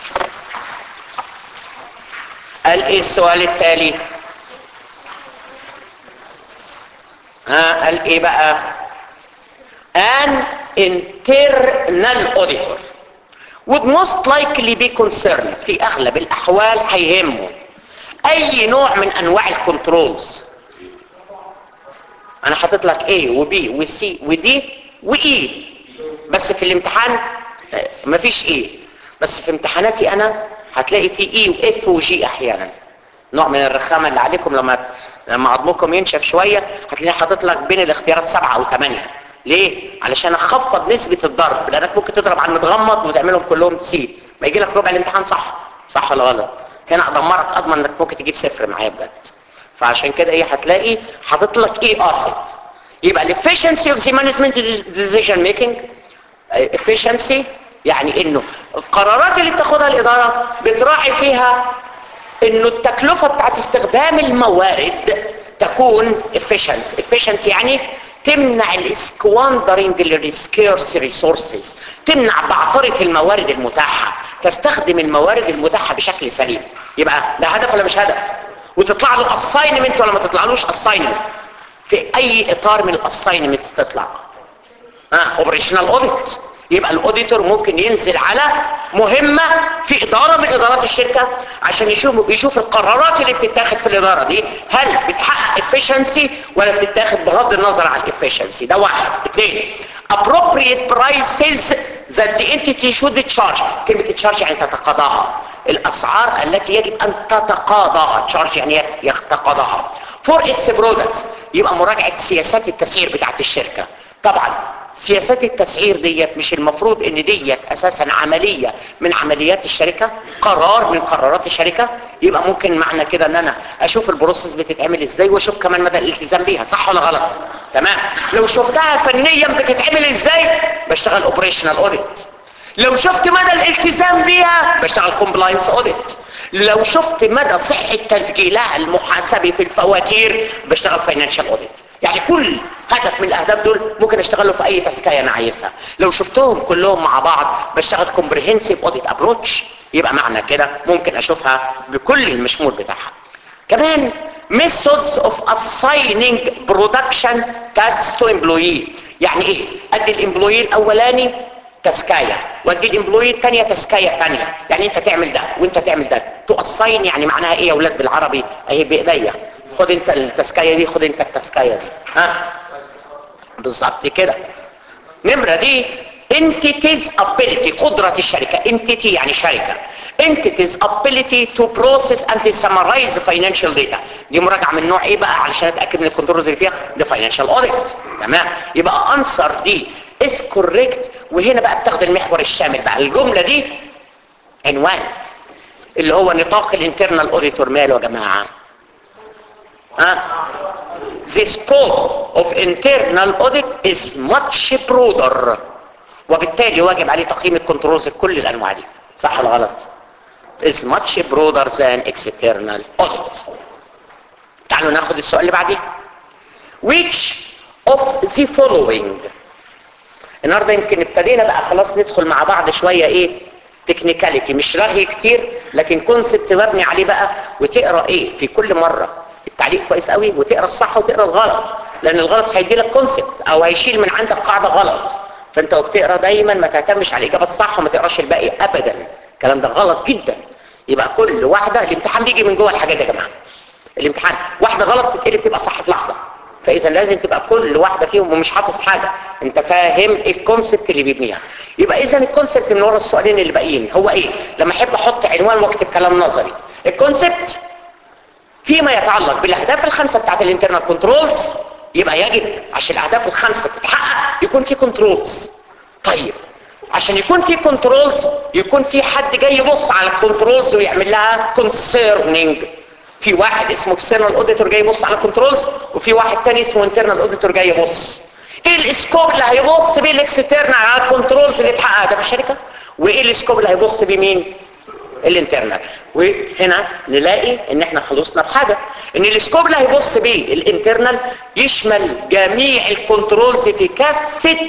قال ايه السؤال التالي ها قال ايه بقى an internal auditor would most likely be concerned في اغلب الاحوال هيهمه اي نوع من انواع الكنترولز انا حاطط لك A و B و C و D و E بس في الامتحان مفيش E بس في امتحاناتي انا هتلاقي في E و F و G احيانا نوع من الرخامه اللي عليكم لما لما عظمكم ينشف شويه هتلاقيه حاطط لك بين الاختيارات سبعه او ثمانيه ليه علشان اخفض نسبه الضرب لانك ممكن تضرب على المتغمض وتعملهم كلهم سي ما يجي لك ربع الامتحان صح صح ولا غلط هنا ادمرك اضمن انك ممكن تجيب صفر معايا بجد فعشان كده ايه هتلاقي حاطط لك ايه قاصد يبقى الافشنسي اوف ذا مانجمنت ديسيجن ميكنج efficiency يعني انه القرارات اللي بتاخدها الاداره بتراعي فيها انه التكلفه بتاعت استخدام الموارد تكون efficient efficient يعني تمنع الاسكواندرنج للسكيرس ريسورسز تمنع بعطره الموارد المتاحه تستخدم الموارد المتاحه بشكل سليم يبقى ده هدف ولا مش هدف وتطلع له اساينمنت ولا ما تطلعلوش اساينمنت في اي اطار من الاساينمنتس تطلع ها اوبريشنال اوديت يبقى الاوديتور ممكن ينزل على مهمه في اداره من ادارات الشركه عشان يشوف يشوف القرارات اللي بتتاخد في الاداره دي هل بتحقق efficiency ولا بتتاخد بغض النظر عن efficiency ده واحد اثنين appropriate prices that the entity should charge كلمه charge يعني تتقاضاها الاسعار التي يجب ان تتقاضاها charge يعني يتقاضاها for its products يبقى مراجعه سياسات التسعير بتاعت الشركه طبعا سياسات التسعير ديت مش المفروض ان ديت اساسا عملية من عمليات الشركة قرار من قرارات الشركة يبقى ممكن معنى كده ان انا اشوف البروسيس بتتعمل ازاي واشوف كمان مدى الالتزام بيها صح ولا غلط تمام لو شفتها فنيا بتتعمل ازاي بشتغل اوبريشنال اوديت لو شفت مدى الالتزام بيها بشتغل كومبلاينس اوديت لو شفت مدى صحة تسجيلها المحاسبي في الفواتير بشتغل فاينانشال اوديت يعني كل هدف من الاهداف دول ممكن اشتغله في اي تسكايه انا عايزها لو شفتهم كلهم مع بعض بشتغل كومبريهنسيف اوديت ابروتش يبقى معنى كده ممكن اشوفها بكل المشمول بتاعها كمان methods of assigning production tasks to employee يعني ايه ادي الامبلوي الاولاني تسكاية وادي الامبلوي الثانيه تسكاية ثانيه يعني انت تعمل ده وانت تعمل ده تؤصين يعني معناها ايه يا اولاد بالعربي اهي بايديا خد انت التسكاية دي خد انت التسكاية دي ها بالظبط كده نمرة دي entities ability قدرة الشركة entity يعني شركة entities ability to process and to summarize financial data دي مراجعة من نوع ايه بقى علشان اتأكد من الكنترولز اللي فيها ده financial audit تمام يبقى answer دي is correct وهنا بقى بتاخد المحور الشامل بقى الجملة دي عنوان اللي هو نطاق الانترنال اوديتور ماله يا جماعه ها the scope of internal audit is much broader وبالتالي واجب عليه تقييم الكنترولز في كل الانواع دي صح ولا غلط is much broader than external audit تعالوا ناخد السؤال اللي بعديه which of the following النهارده يمكن ابتدينا بقى خلاص ندخل مع بعض شويه ايه تكنيكاليتي مش رغي كتير لكن كونسبت مبني عليه بقى وتقرا ايه في كل مره التعليق كويس قوي وتقرا الصح وتقرا الغلط لان الغلط هيدي لك كونسبت او هيشيل من عندك قاعده غلط فانت وبتقرا دايما ما تعتمدش على الاجابه الصح وما تقراش الباقي ابدا الكلام ده غلط جدا يبقى كل واحده الامتحان بيجي من جوه الحاجات يا جماعه الامتحان واحده غلط تتقلب تبقى صح في لحظه فاذا لازم تبقى كل واحده فيهم ومش حافظ حاجه انت فاهم الكونسبت اللي بيبنيها يبقى اذا الكونسبت من ورا السؤالين اللي باقيين هو ايه لما احب احط عنوان واكتب كلام نظري الكونسبت فيما يتعلق بالاهداف الخمسه بتاعت الانترنال كنترولز يبقى يجب عشان الاهداف الخمسه تتحقق يكون في كنترولز طيب عشان يكون في كنترولز يكون في حد جاي يبص على الكنترولز ويعمل لها كونسيرنينج في واحد اسمه اكسترنال اوديتور جاي يبص على الكنترولز وفي واحد تاني اسمه انترنال اوديتور جاي يبص ايه الاسكوب اللي هيبص بيه الاكسترنال على الكنترولز اللي اتحقق ده في الشركه وايه الاسكوب اللي هيبص بيه مين الانترنال وهنا نلاقي ان احنا خلصنا بحاجه ان الاسكوب اللي هيبص بيه الانترنال يشمل جميع الكنترولز في كافه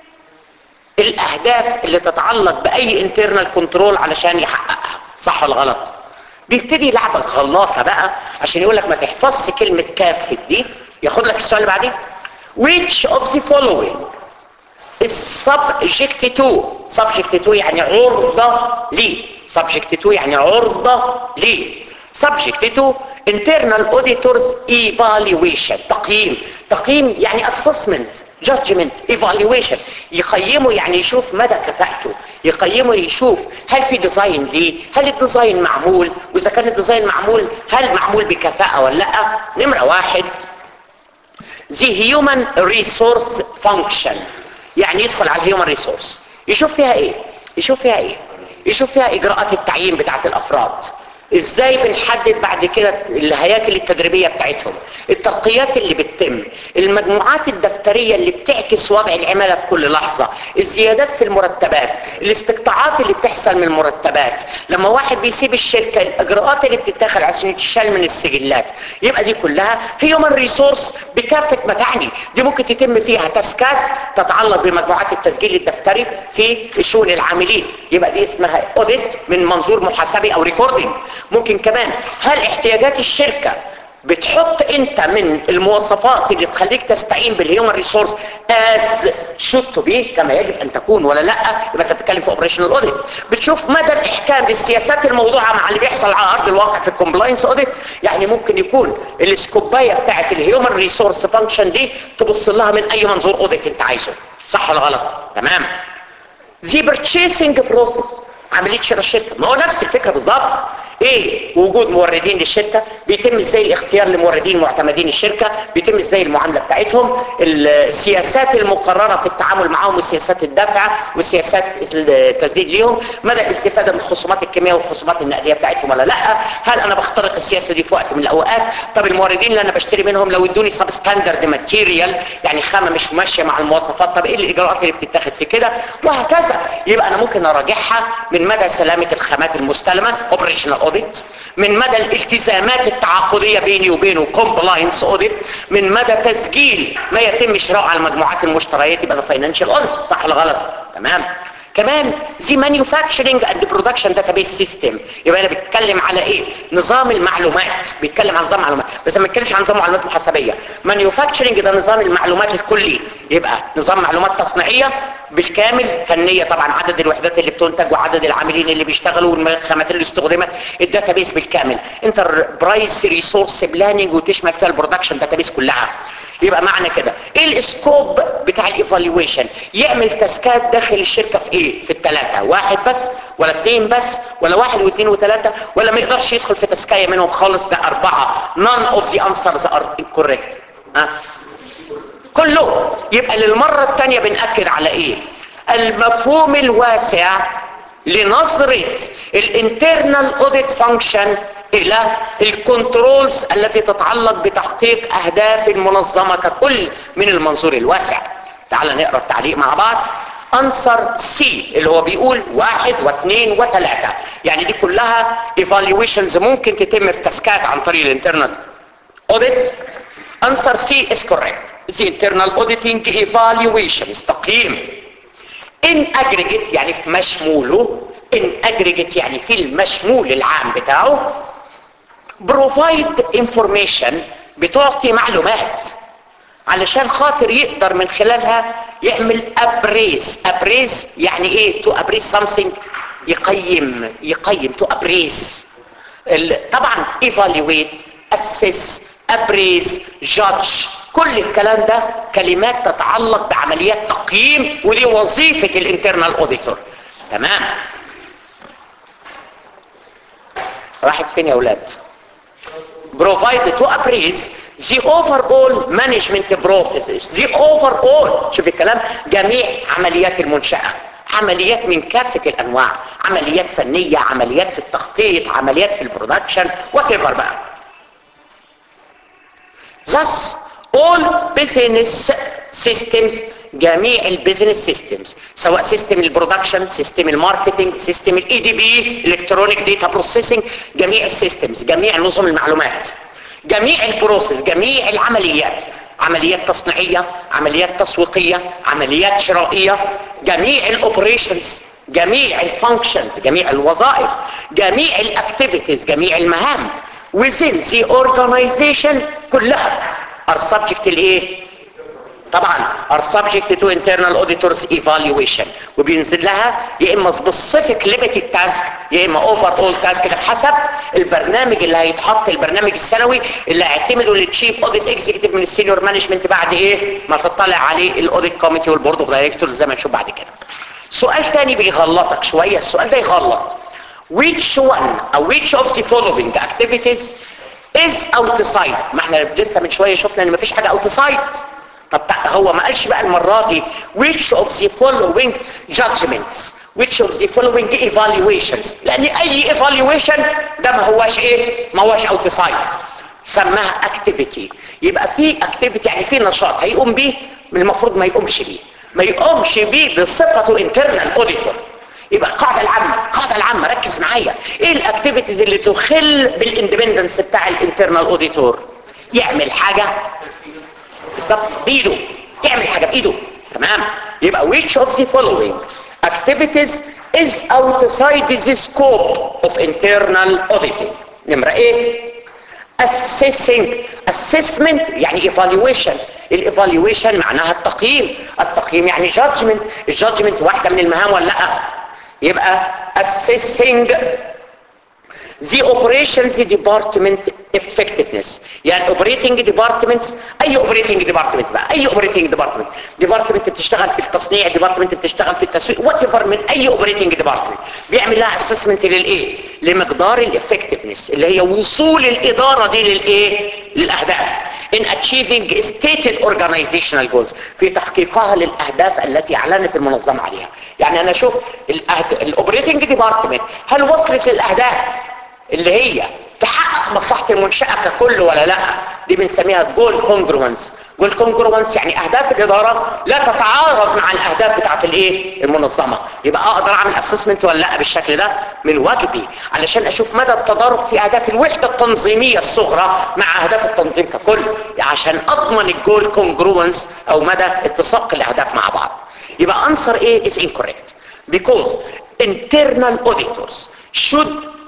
الاهداف اللي تتعلق باي انترنال كنترول علشان يحققها صح ولا غلط بيبتدي يلعبك غلاطه بقى عشان يقول لك ما تحفظش كلمه كافه دي ياخد لك السؤال اللي بعديه which of the following is subject to subject to يعني عرضة ليه subject to يعني عرضة ليه subject to internal auditors evaluation تقييم تقييم يعني assessment judgment evaluation يقيمه يعني يشوف مدى كفاءته يقيمه يشوف هل في ديزاين ليه هل الديزاين معمول واذا كان الديزاين معمول هل معمول بكفاءة ولا لا نمرة واحد the human resource function يعني يدخل على الهيومن ريسورس يشوف فيها ايه يشوف فيها ايه يشوف فيها اجراءات التعيين بتاعت الافراد ازاي بنحدد بعد كده الهياكل التدريبيه بتاعتهم الترقيات اللي بتتم المجموعات الدفتريه اللي بتعكس وضع العماله في كل لحظه الزيادات في المرتبات الاستقطاعات اللي بتحصل من المرتبات لما واحد بيسيب الشركه الاجراءات اللي بتتاخد عشان يتشال من السجلات يبقى دي كلها هيومن ريسورس بكافه ما تعني دي ممكن تتم فيها تاسكات تتعلق بمجموعات التسجيل الدفتري في شؤون العاملين يبقى دي اسمها اوديت من منظور محاسبي او ريكوردنج ممكن كمان هل احتياجات الشركة بتحط انت من المواصفات اللي تخليك تستعين بالهيومن ريسورس از شود تو بي كما يجب ان تكون ولا لا يبقى انت بتتكلم في اوبريشنال اوديت بتشوف مدى الاحكام للسياسات الموضوعه مع اللي بيحصل على ارض الواقع في الكومبلاينس اوديت يعني ممكن يكون السكوبايه بتاعت الهيومن ريسورس فانكشن دي تبص لها من اي منظور اوديت انت عايزه صح ولا غلط تمام زي بيرتشيسنج بروسيس عمليه شراء الشركه ما هو نفس الفكره بالظبط ايه وجود موردين للشركه بيتم ازاي الاختيار لموردين معتمدين الشركه بيتم ازاي المعامله بتاعتهم السياسات المقرره في التعامل معهم وسياسات الدفع وسياسات التسديد ليهم مدى الاستفاده من الخصومات الكيميائيه والخصومات النقديه بتاعتهم ولا لا هل انا بخترق السياسه دي في وقت من الاوقات طب الموردين اللي انا بشتري منهم لو ادوني سب ستاندرد ماتيريال يعني خامه مش ماشيه مع المواصفات طب ايه الاجراءات اللي بتتاخد في كده وهكذا يبقى انا ممكن اراجعها من مدى سلامه الخامات المستلمه اوبريشنال اوديت من مدى الالتزامات التعاقديه بيني وبينه كومبلاينس اوديت من مدى تسجيل ما يتم شراءه على المجموعات المشتريات يبقى ده فاينانشال اوديت صح ولا غلط تمام كمان زي مانيفاكتشرنج اند برودكشن داتابيس سيستم يبقى انا بتكلم على ايه نظام المعلومات بيتكلم عن نظام معلومات بس ما بيتكلمش عن نظام معلومات محاسبيه مانيفاكتشرنج ده نظام المعلومات الكلي يبقى نظام معلومات تصنيعيه بالكامل فنيه طبعا عدد الوحدات اللي بتنتج وعدد العاملين اللي بيشتغلوا والخامات اللي استخدمت الداتابيس بالكامل انتربرايز ريسورس بلاننج وتشمل فيها البرودكشن داتابيس كلها يبقى معنى كده ايه الاسكوب بتاع الايفالويشن يعمل تاسكات داخل الشركه في ايه في الثلاثه واحد بس ولا اثنين بس ولا واحد واثنين وثلاثه ولا ما يقدرش يدخل في تاسكايه منهم خالص ده اربعه none of the answers are incorrect ها كله يبقى للمره الثانيه بناكد على ايه المفهوم الواسع لنظره الانترنال اوديت فانكشن الى الكنترولز التي تتعلق بتحقيق اهداف المنظمة ككل من المنظور الواسع تعال نقرأ التعليق مع بعض انسر سي اللي هو بيقول واحد واثنين وثلاثة يعني دي كلها evaluations ممكن تتم في تسكات عن طريق الانترنال audit answer C is correct the internal auditing evaluations تقييم in aggregate يعني في مشموله in aggregate يعني في المشمول العام بتاعه provide information بتعطي معلومات علشان خاطر يقدر من خلالها يعمل ابريز ابريز يعني ايه تو ابريز something يقيم يقيم تو ابريز طبعا evaluate assess ابريز judge كل الكلام ده كلمات تتعلق بعمليات تقييم ودي وظيفة الانترنال اوديتور تمام راحت فين يا اولاد provide to appraise the overall management processes the overall شوف الكلام جميع عمليات المنشأة عمليات من كافة الأنواع عمليات فنية عمليات في التخطيط عمليات في البرودكشن whatever بقى thus all business systems جميع البيزنس سيستمز سواء سيستم البرودكشن سيستم الماركتنج سيستم الاي دي بي الكترونيك داتا بروسيسنج جميع السيستمز جميع نظم المعلومات جميع البروسيس جميع العمليات عمليات تصنيعيه عمليات تسويقيه عمليات شرائيه جميع الاوبريشنز جميع الفانكشنز جميع الوظائف جميع الاكتيفيتيز جميع المهام within the organization كلها are subject لايه طبعا are subject to internal auditors evaluation وبينزل لها يا اما specific limited task يا اما over all task ده بحسب البرنامج اللي هيتحط البرنامج السنوي اللي هيعتمده التشيف اوديت اكزيكتيف من السينيور مانجمنت بعد ايه ما تطلع عليه الاوديت كوميتي والبورد اوف دايركتورز زي ما نشوف بعد كده سؤال تاني بيغلطك شوية السؤال ده يغلط which one او which of the following activities is outside ما احنا لسه من شوية شفنا ان مفيش حاجة outside طب تع- هو ما قالش بقى المرة دي which of the following judgments which of the following evaluations لان اي evaluation ده ما هواش ايه ما هواش outside سماها activity يبقى في activity يعني في نشاط هيقوم بيه من المفروض ما يقومش بيه ما يقومش بيه بصفته internal auditor يبقى القاعدة العامة القاعدة العامة ركز معايا ايه الاكتيفيتيز اللي تخل بالاندبندنس بتاع الانترنال اوديتور يعمل حاجة بالظبط بايده يعمل حاجة بايده تمام يبقى which of the following activities is outside the scope of internal auditing نمرة ايه assessing assessment يعني evaluation الايفالويشن معناها التقييم التقييم يعني judgment الجادجمنت واحدة من المهام ولا لا يبقى assessing the operations department effectiveness يعني operating departments اي operating department بقى اي operating department department بتشتغل في التصنيع department بتشتغل في التسويق whatever من اي operating department بيعمل لها assessment للايه لمقدار الeffectiveness اللي هي وصول الادارة دي للايه للاهداف in achieving stated organizational goals في تحقيقها للاهداف التي اعلنت المنظمة عليها يعني انا اشوف الاوبريتنج ديبارتمنت هل وصلت للاهداف اللي هي تحقق مصلحة المنشأة ككل ولا لا دي بنسميها جول كونجروانس جول كونجروانس يعني اهداف الادارة لا تتعارض مع الاهداف بتاعت الايه المنظمة يبقى اقدر اعمل اسسمنت ولا لا بالشكل ده من واجبي علشان اشوف مدى التضارب في اهداف الوحدة التنظيمية الصغرى مع اهداف التنظيم ككل عشان اضمن الجول كونجروانس او مدى اتساق الاهداف مع بعض يبقى answer A is incorrect because internal auditors should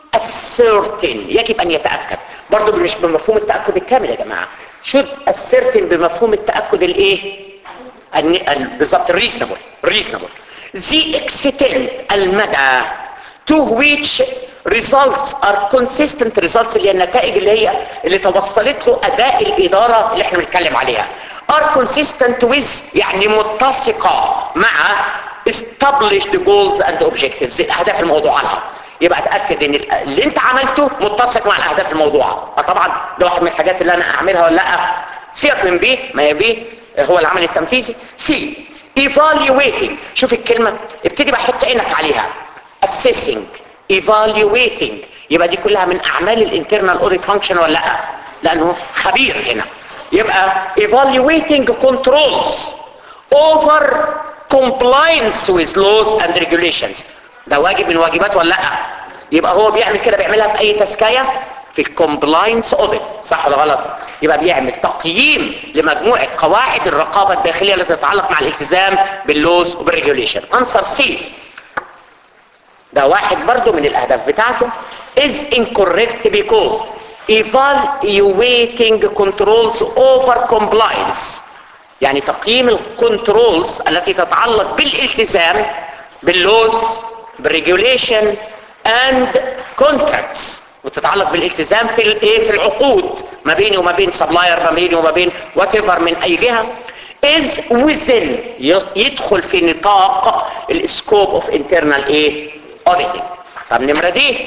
ascertain يجب ان يتأكد برضو مش بمفهوم التأكد الكامل يا جماعة should ascertain بمفهوم التأكد الايه الن- ال- بالظبط reasonable reasonable the extent المدى to which results are consistent results اللي هي النتائج اللي هي اللي توصلت له اداء الادارة اللي احنا بنتكلم عليها are consistent with يعني متسقة مع established goals and objectives الاهداف الموضوعة لها يبقى اتاكد ان ال- اللي انت عملته متسق مع الاهداف الموضوعه آه طبعا ده واحد من الحاجات اللي انا اعملها ولا لا سيبك من بي ما هي بي هو العمل التنفيذي سي evaluating شوف الكلمه ابتدي بقى حط عينك عليها assessing evaluating يبقى دي كلها من اعمال الانترنال اوديت فانكشن ولا لا لانه خبير هنا يبقى evaluating controls over compliance with laws and regulations ده واجب من واجبات ولا لا يبقى هو بيعمل كده بيعملها في اي تزكيه في الكومبلاينس اوديت صح ولا غلط يبقى بيعمل تقييم لمجموعه قواعد الرقابه الداخليه التي تتعلق مع الالتزام باللوز وبالريجوليشن انسر سي ده واحد برضو من الاهداف بتاعته is incorrect because evaluating controls over compliance يعني تقييم الكنترولز التي تتعلق بالالتزام باللوز بالريجوليشن اند كونتراكتس وتتعلق بالالتزام في الايه في العقود ما بيني وما بين سبلاير ما بيني وما بين وات من اي جهه is within يدخل في نطاق السكوب اوف انترنال ايه auditing طب نمره دي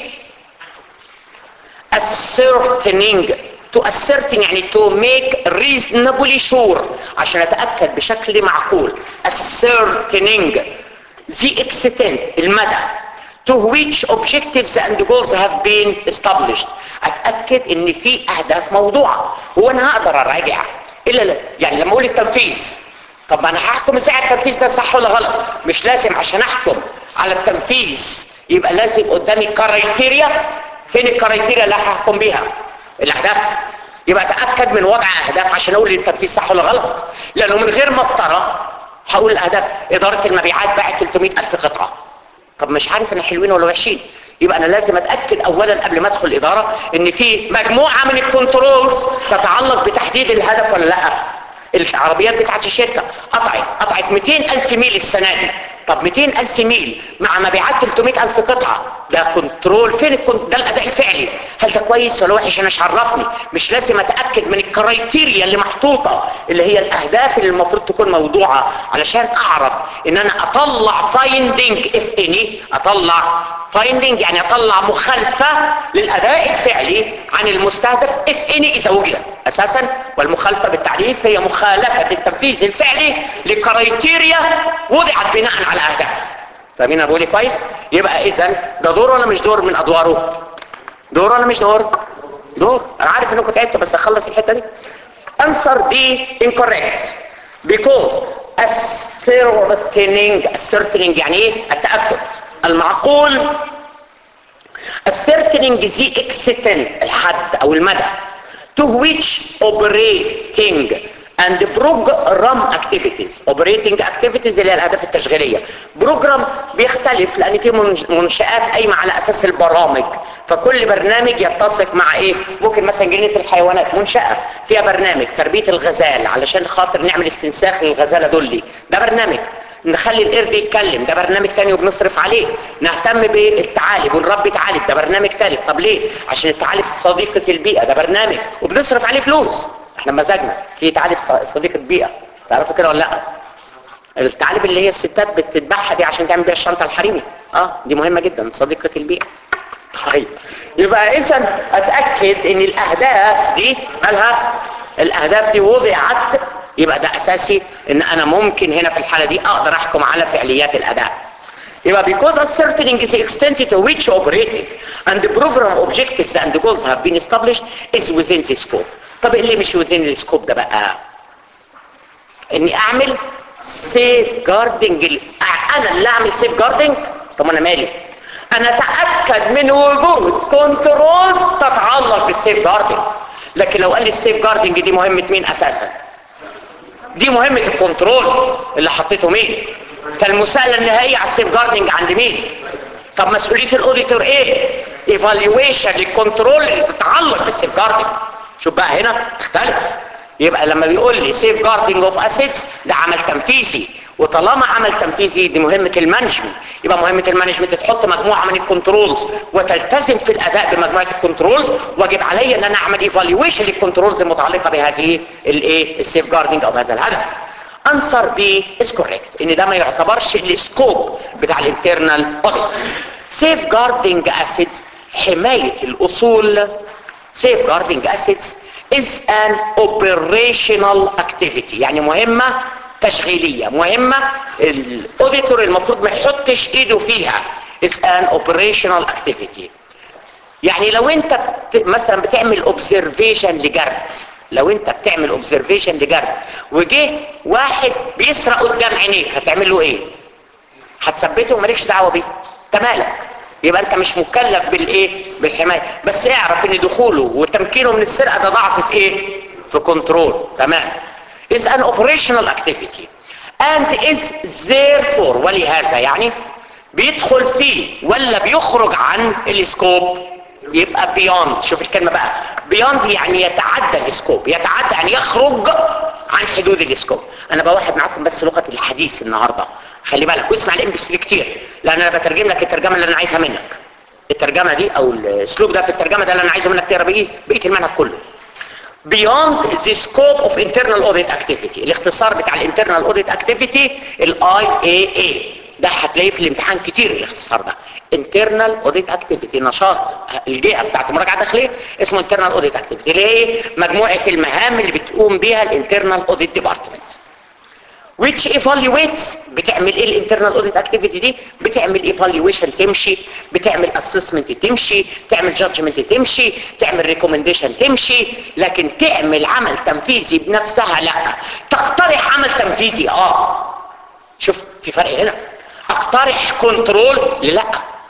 ascertaining to ascertain يعني to make reasonably sure عشان اتأكد بشكل معقول ascertaining the extent المدى to which objectives and goals have been established اتأكد ان في اهداف موضوعة هو انا هقدر اراجع الا لا يعني لما اقول التنفيذ طب ما انا هحكم ازاي على التنفيذ ده صح ولا غلط مش لازم عشان احكم على التنفيذ يبقى لازم قدامي كرايتيريا فين الكرايتيريا اللي هحكم بيها الاهداف يبقى اتاكد من وضع اهداف عشان اقول التنفيذ صح ولا غلط لانه من غير مسطره هقول الاهداف اداره المبيعات باعت 300 الف قطعه طب مش عارف انا حلوين ولا وحشين يبقى انا لازم اتاكد اولا قبل ما ادخل الاداره ان في مجموعه من الكنترولز تتعلق بتحديد الهدف ولا لا العربيات بتاعت الشركه قطعت قطعت 200 الف ميل السنه دي طب 200 الف ميل مع مبيعات 300 الف قطعه ده كنترول فين الكون... ده الاداء الفعلي هل ده كويس ولا وحش انا مش عرفني مش لازم اتاكد من الكرايتيريا اللي محطوطه اللي هي الاهداف اللي المفروض تكون موضوعه علشان اعرف ان انا اطلع فايندنج اف اني اطلع فايندنج يعني اطلع مخالفه للاداء الفعلي عن المستهدف اف اني اذا وجدت اساسا والمخالفه بالتعريف هي مخالفه التنفيذ الفعلي لكرايتيريا وضعت بناء على اهداف فاهمين انا بقول إيه كويس يبقى اذا ده دور ولا مش دور من ادواره دور ولا مش دور دور انا عارف انكم تعبتوا بس اخلص الحته دي answer D incorrect because ascertaining ascertaining يعني ايه التاكد المعقول ascertaining the extent الحد او المدى to which operating and program activities operating activities اللي هي الاهداف التشغيليه بروجرام بيختلف لان في منش- منشات قايمه على اساس البرامج فكل برنامج يتسق مع ايه ممكن مثلا جنينه الحيوانات منشاه فيها برنامج تربيه الغزال علشان خاطر نعمل استنساخ للغزاله دولي ده برنامج نخلي القرد يتكلم ده برنامج تاني وبنصرف عليه نهتم بالثعالب ونربي ثعالب ده برنامج ثالث طب ليه عشان الثعالب صديقه البيئه ده برنامج وبنصرف عليه فلوس احنا مزاجنا في ثعالب ص- صديقه بيئه تعرفوا كده ولا لا الثعالب اللي هي الستات بتذبحها دي عشان تعمل بيها الشنطه الحريمي اه دي مهمه جدا صديقه البيئه طيب يبقى اذا اتاكد ان الاهداف دي مالها الاهداف دي وضعت يبقى ده اساسي ان انا ممكن هنا في الحاله دي اقدر احكم على فعاليات الاداء يبقى because ascertaining the extent to which operating and the program objectives and the goals have been established is within the scope طب اللي مش within السكوب ده بقى اني اعمل سيف جاردنج انا اللي اعمل سيف جاردنج طب انا مالي انا اتاكد من وجود كنترولز تتعلق بالسيف جاردنج لكن لو قال لي السيف جاردنج دي مهمه مين اساسا دي مهمه الكنترول اللي حطيته مين فالمساءله النهائيه على السيف جاردنج عند مين طب مسؤوليه الاوديتور ايه ايفالويشن للكنترول اللي بتتعلق بالسيف جاردنج شوف بقى هنا تختلف يبقى لما بيقول لي سيف جاردنج اوف اسيتس ده عمل تنفيذي وطالما عمل تنفيذي دي مهمه المانجمنت يبقى مهمه المانجمنت تحط مجموعه من الكنترولز وتلتزم في الاداء بمجموعه الكنترولز واجب علي ان انا اعمل ايفالويشن للكنترولز المتعلقه بهذه الايه السيف جاردنج او هذا الهدف انسر بي از كوريكت ان ده ما يعتبرش السكوب بتاع الانترنال اوديت سيف جاردنج اسيتس حمايه الاصول safeguarding assets is an operational activity يعني مهمة تشغيلية مهمة الاوديتور المفروض ما يحطش ايده فيها is an operational activity يعني لو انت بت... مثلا بتعمل observation لجرد لو انت بتعمل observation لجرد وجه واحد بيسرق قدام عينيك هتعمل له ايه هتثبته ومالكش دعوه بيه انت مالك يبقى انت مش مكلف بالايه بالحمايه بس اعرف ان دخوله وتمكينه من السرقه ده ضعف في ايه في كنترول تمام is an operational activity and is therefore ولهذا يعني بيدخل فيه ولا بيخرج عن السكوب يبقى beyond شوف الكلمه بقى beyond يعني يتعدى السكوب يتعدى يعني يخرج عن حدود السكوب انا بوحد معاكم بس لغه الحديث النهارده خلي بالك واسمع الام بي كتير لان انا بترجم لك الترجمه اللي انا عايزها منك الترجمه دي او الاسلوب ده في الترجمه ده اللي انا عايزه منك تقرا بيه بقيه المنهج كله beyond the scope of internal audit activity الاختصار بتاع الانترنال audit activity الاي اي اي ده هتلاقيه في الامتحان كتير الاختصار ده internal audit activity نشاط الجهه بتاعت المراجعه الداخليه اسمه internal audit activity اللي هي مجموعه المهام اللي بتقوم بيها الانترنال audit department which evaluates بتعمل ايه الانترنال اوديت اكتيفيتي دي بتعمل ايفالويشن تمشي بتعمل اسسمنت تمشي تعمل جادجمنت تمشي تعمل ريكومنديشن تمشي لكن تعمل عمل تنفيذي بنفسها لا تقترح عمل تنفيذي اه شوف في فرق هنا اقترح كنترول للا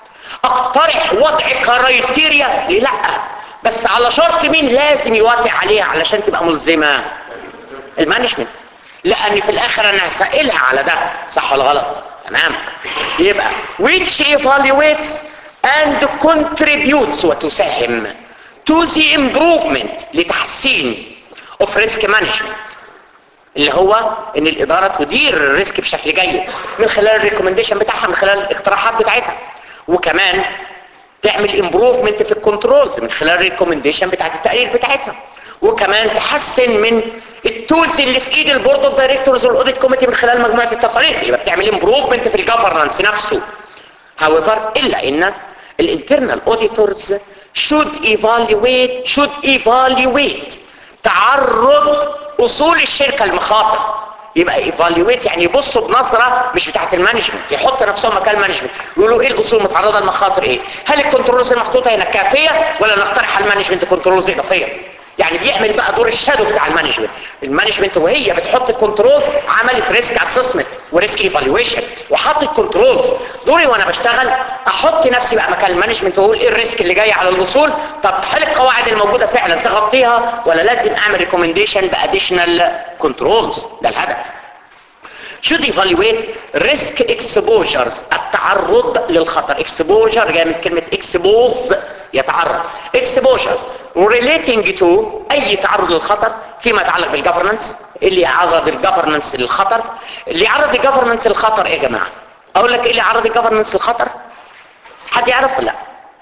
اقترح وضع كرايتيريا للا بس على شرط مين لازم يوافق عليها علشان تبقى ملزمه المانجمنت لان في الاخر انا هسائلها على ده صح ولا غلط تمام يبقى which evaluates and contributes وتساهم to the improvement لتحسين of risk management اللي هو ان الاداره تدير الريسك بشكل جيد من خلال الريكومنديشن بتاعها من خلال الاقتراحات بتاعتها وكمان تعمل امبروفمنت في الكنترولز من خلال الريكومنديشن بتاعت التقرير بتاعتها وكمان تحسن من التولز اللي في ايد البورد اوف دايركتورز والاوديت كوميتي من خلال مجموعه التقارير يبقى بتعمل امبروفمنت في الجفرنس نفسه however الا ان الانترنال اوديتورز should evaluate should evaluate تعرض اصول الشركه المخاطر يبقى ايفالويت يعني يبصوا بنظره مش بتاعه المانجمنت يحط نفسهم مكان المانجمنت يقولوا ايه الاصول المتعرضه للمخاطر ايه هل الكنترولز المحطوطه هنا كافيه ولا نقترح على المانجمنت كنترولز اضافيه يعني بيعمل بقى دور الشادو بتاع المانجمنت المانجمنت وهي بتحط الكنترولز عملت ريسك اسسمنت وريسك ايفالويشن وحطت كنترولز دوري وانا بشتغل احط نفسي بقى مكان المانجمنت واقول ايه الريسك اللي جاي على الوصول طب هل القواعد الموجوده فعلا تغطيها ولا لازم اعمل ريكومنديشن باديشنال كنترولز ده الهدف should evaluate risk exposures التعرض للخطر exposure جاي من كلمة expose يتعرض exposure relating to اي تعرض للخطر فيما يتعلق بالجفرنس اللي يعرض الجفرنس للخطر اللي يعرض الجفرنس للخطر ايه يا جماعة اقول لك ايه اللي يعرض الجفرنس للخطر حد يعرف ولا لا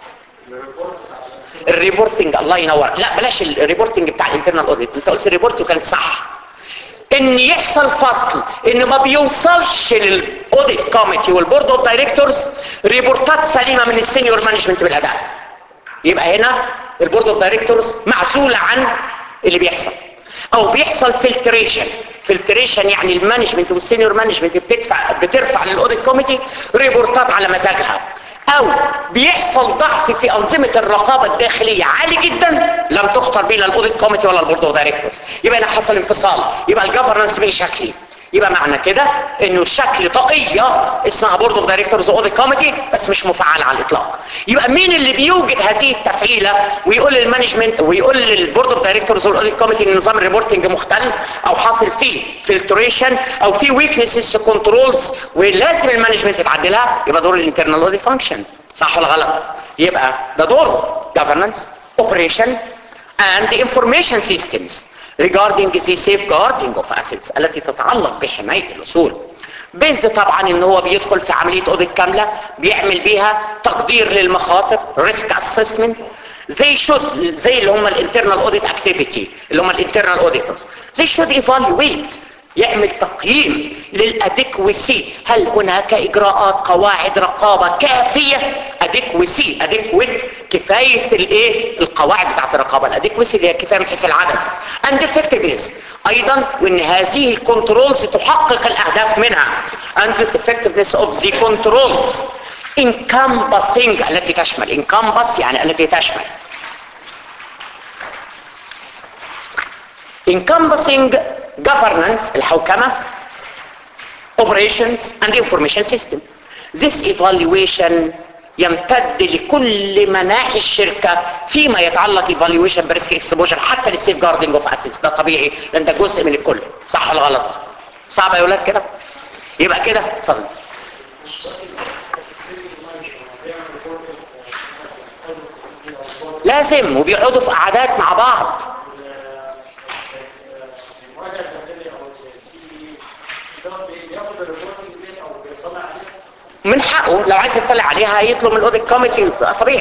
الريبورتنج الله ينور لا بلاش الريبورتنج بتاع الانترنال اوديت انت قلت الريبورت وكانت صح ان يحصل فصل ان ما بيوصلش للاوديت كوميتي والبورد اوف دايركتورز ريبورتات سليمه من السينيور مانجمنت بالاداء يبقى هنا البورد اوف دايركتورز معزوله عن اللي بيحصل او بيحصل فلتريشن فلتريشن يعني المانجمنت والسينيور مانجمنت بتدفع بترفع للاوديت كوميتي ريبورتات على مزاجها او بيحصل ضعف في انظمه الرقابه الداخليه عالي جدا لم تخطر بين الاوديت كوميتي ولا البورد اوف دايركتورز يبقى هنا حصل انفصال يبقى الجفرنس بيه شكلي يبقى معنى كده انه الشكل طاقيه اسمها بورد اوف دايركتورز اوديت كوميتي بس مش مفعل على الاطلاق يبقى مين اللي بيوجد هذه التفعيله ويقول للمانجمنت ويقول للبورد اوف دايركتورز والاوديت كوميتي ان نظام الريبورتنج مختل او حاصل فيه فلتريشن او فيه ويكنسز في كنترولز ولازم المانجمنت يتعدلها يبقى دور الانترنال اوديت فانكشن صح ولا غلط يبقى ده دور governance operation and information systems regarding the safeguarding of assets التي تتعلق بحماية الأصول بيزد طبعا ان هو بيدخل في عملية اوديت كاملة بيعمل بيها تقدير للمخاطر risk assessment they should زي اللي هم الانترنال اوديت اكتيفيتي اللي هم الانترنال اوديتورز they should evaluate يعمل تقييم للادكوسي هل هناك اجراءات قواعد رقابة كافية ادكوسي ادكوت كفاية الايه القواعد بتاعت الرقابة الادكوسي اللي هي كفاية من حيث العدد and effectiveness ايضا وان هذه الكنترولز تحقق الاهداف منها and the effectiveness of the controls encompassing التي تشمل encompass يعني التي تشمل encompassing governance الحوكمة operations and information system this evaluation يمتد لكل مناحي الشركة فيما يتعلق evaluation بريسك اكسبوجر حتى للسيف جاردنج اوف اسيتس ده طبيعي لان ده جزء من الكل صح ولا غلط صعب يا ولاد كده يبقى كده اتفضل لازم وبيقعدوا في قعدات مع بعض من حقه لو عايز يطلع عليها هيطلب من الاوديت كوميتي طبيعي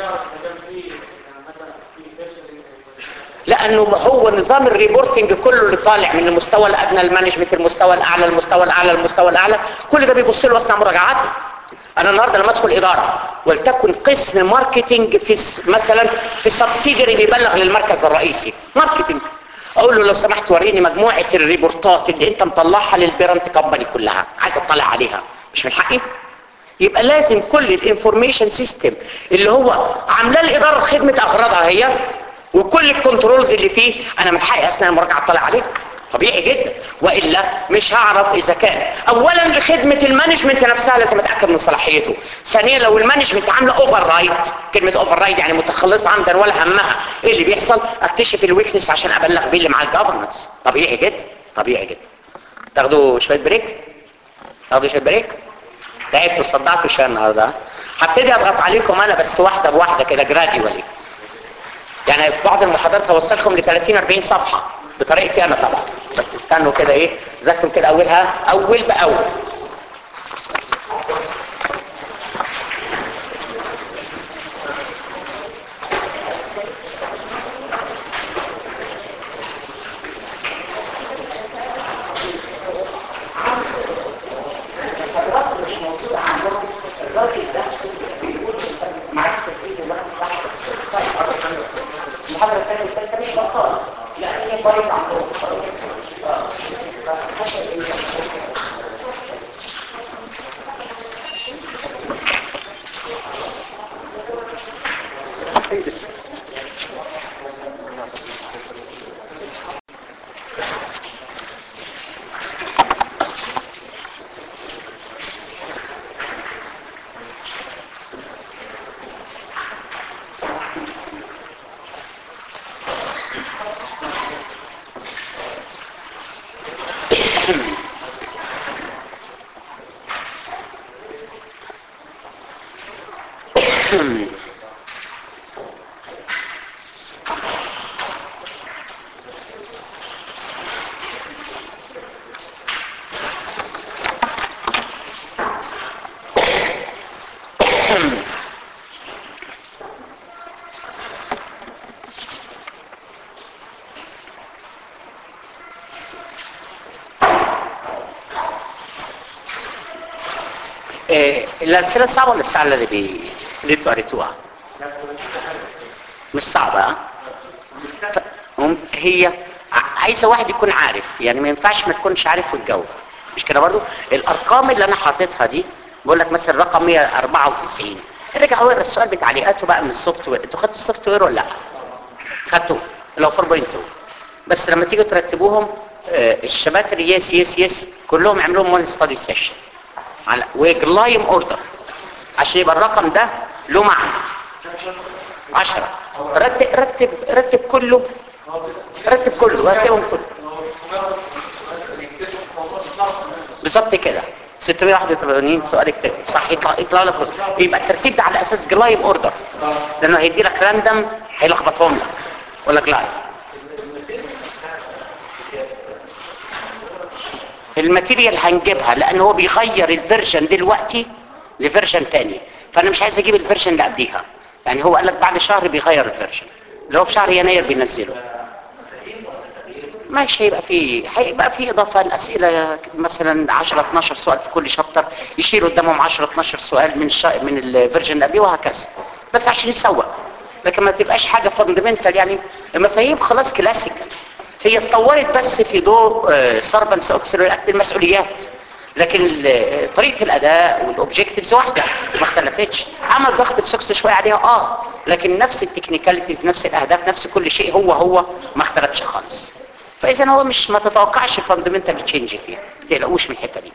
لانه هو نظام الريبورتنج كله اللي طالع من المستوى الادنى المانجمنت المستوى الاعلى المستوى الاعلى المستوى الاعلى كل ده بيبص له اثناء مراجعاته انا النهارده لما ادخل اداره ولتكن قسم ماركتنج في مثلا في سبسيدري بيبلغ للمركز الرئيسي ماركتنج اقول له لو سمحت وريني مجموعه الريبورتات اللي انت مطلعها للبيرنت كومباني كلها عايز اطلع عليها مش من حقي يبقى لازم كل الانفورميشن سيستم اللي هو عاملاه الاداره لخدمه اغراضها هي وكل الكنترولز اللي فيه انا من حقي اثناء المراجعه اطلع عليه طبيعي جدا والا مش هعرف اذا كان اولا لخدمه المانجمنت نفسها لازم اتاكد من صلاحيته ثانيا لو المانجمنت عامله اوفر رايد كلمه اوفر رايد يعني متخلصه عمدا ولا همها ايه اللي بيحصل اكتشف الويكنس عشان ابلغ بيه اللي مع الجفرنس طبيعي جدا طبيعي جدا تاخدوا شويه بريك تاخدوا شويه بريك تعبتوا صدعتوا شويه النهارده هبتدي اضغط عليكم انا بس واحده بواحده كده جراديولي يعني في بعض المحاضرات هوصلكم ل 30 40 صفحه بطريقتي انا طبعا بس استنوا كده ايه ذاكروا كده اولها اول باول المحاضرة الثانية والثالثة مش بطالة لأن هي كويس عندهم إيه الأسئلة صعبة ولا السهلة اللي بي... اللي انتوا قريتوها؟ مش صعبة ها؟ ف- هم- هي ع- عايزة واحد يكون عارف يعني ما ينفعش ما تكونش عارف وتجاوب مش كده برضو؟ الأرقام اللي أنا حاططها دي بقول لك مثلا رقم 194 ارجع ورا السؤال بتعليقاته بقى من السوفت وير انتوا خدتوا السوفت وير ولا لا؟ خدتوه اللي هو 4.2 بس لما تيجوا ترتبوهم آه، الشباتر يس يس يس كلهم عملوهم وان ستادي سيشن على وجلايم اوردر عشان يبقى الرقم ده له معنى 10 رتب رتب رتب كله رتب كله رتبهم كله بالظبط كده 681 سؤال اكتب صح يطلع يطلع لك يبقى الترتيب ده على اساس جلايم اوردر لانه هيدي لك راندم هيلخبطهم لك ولا جلايم الماتيريال هنجيبها لان هو بيغير الفيرجن دلوقتي لفيرجن تاني فانا مش عايز اجيب الفيرجن اللي قبليها يعني هو قال لك بعد شهر بيغير الفيرجن اللي هو في شهر يناير بينزله مش هيبقى في هيبقى في اضافه الاسئله مثلا 10 12 سؤال في كل شابتر يشيل قدامهم 10 12 سؤال من الشا... من الفيرجن اللي قبليه وهكذا بس عشان يسوق لكن ما تبقاش حاجه فاندمنتال يعني المفاهيم خلاص كلاسيكال هي اتطورت بس في ضوء سربنس اوكسيلري المسؤوليات لكن ال- طريقه الاداء والاوبجكتيفز واحده ما اختلفتش عمل ضغط بسكس شويه عليها اه لكن نفس التكنيكاليتيز نفس الاهداف نفس كل شيء هو هو ما اختلفش خالص فاذا هو مش ما تتوقعش فاندمنتال تشينج فيها ما تقلقوش من الحته دي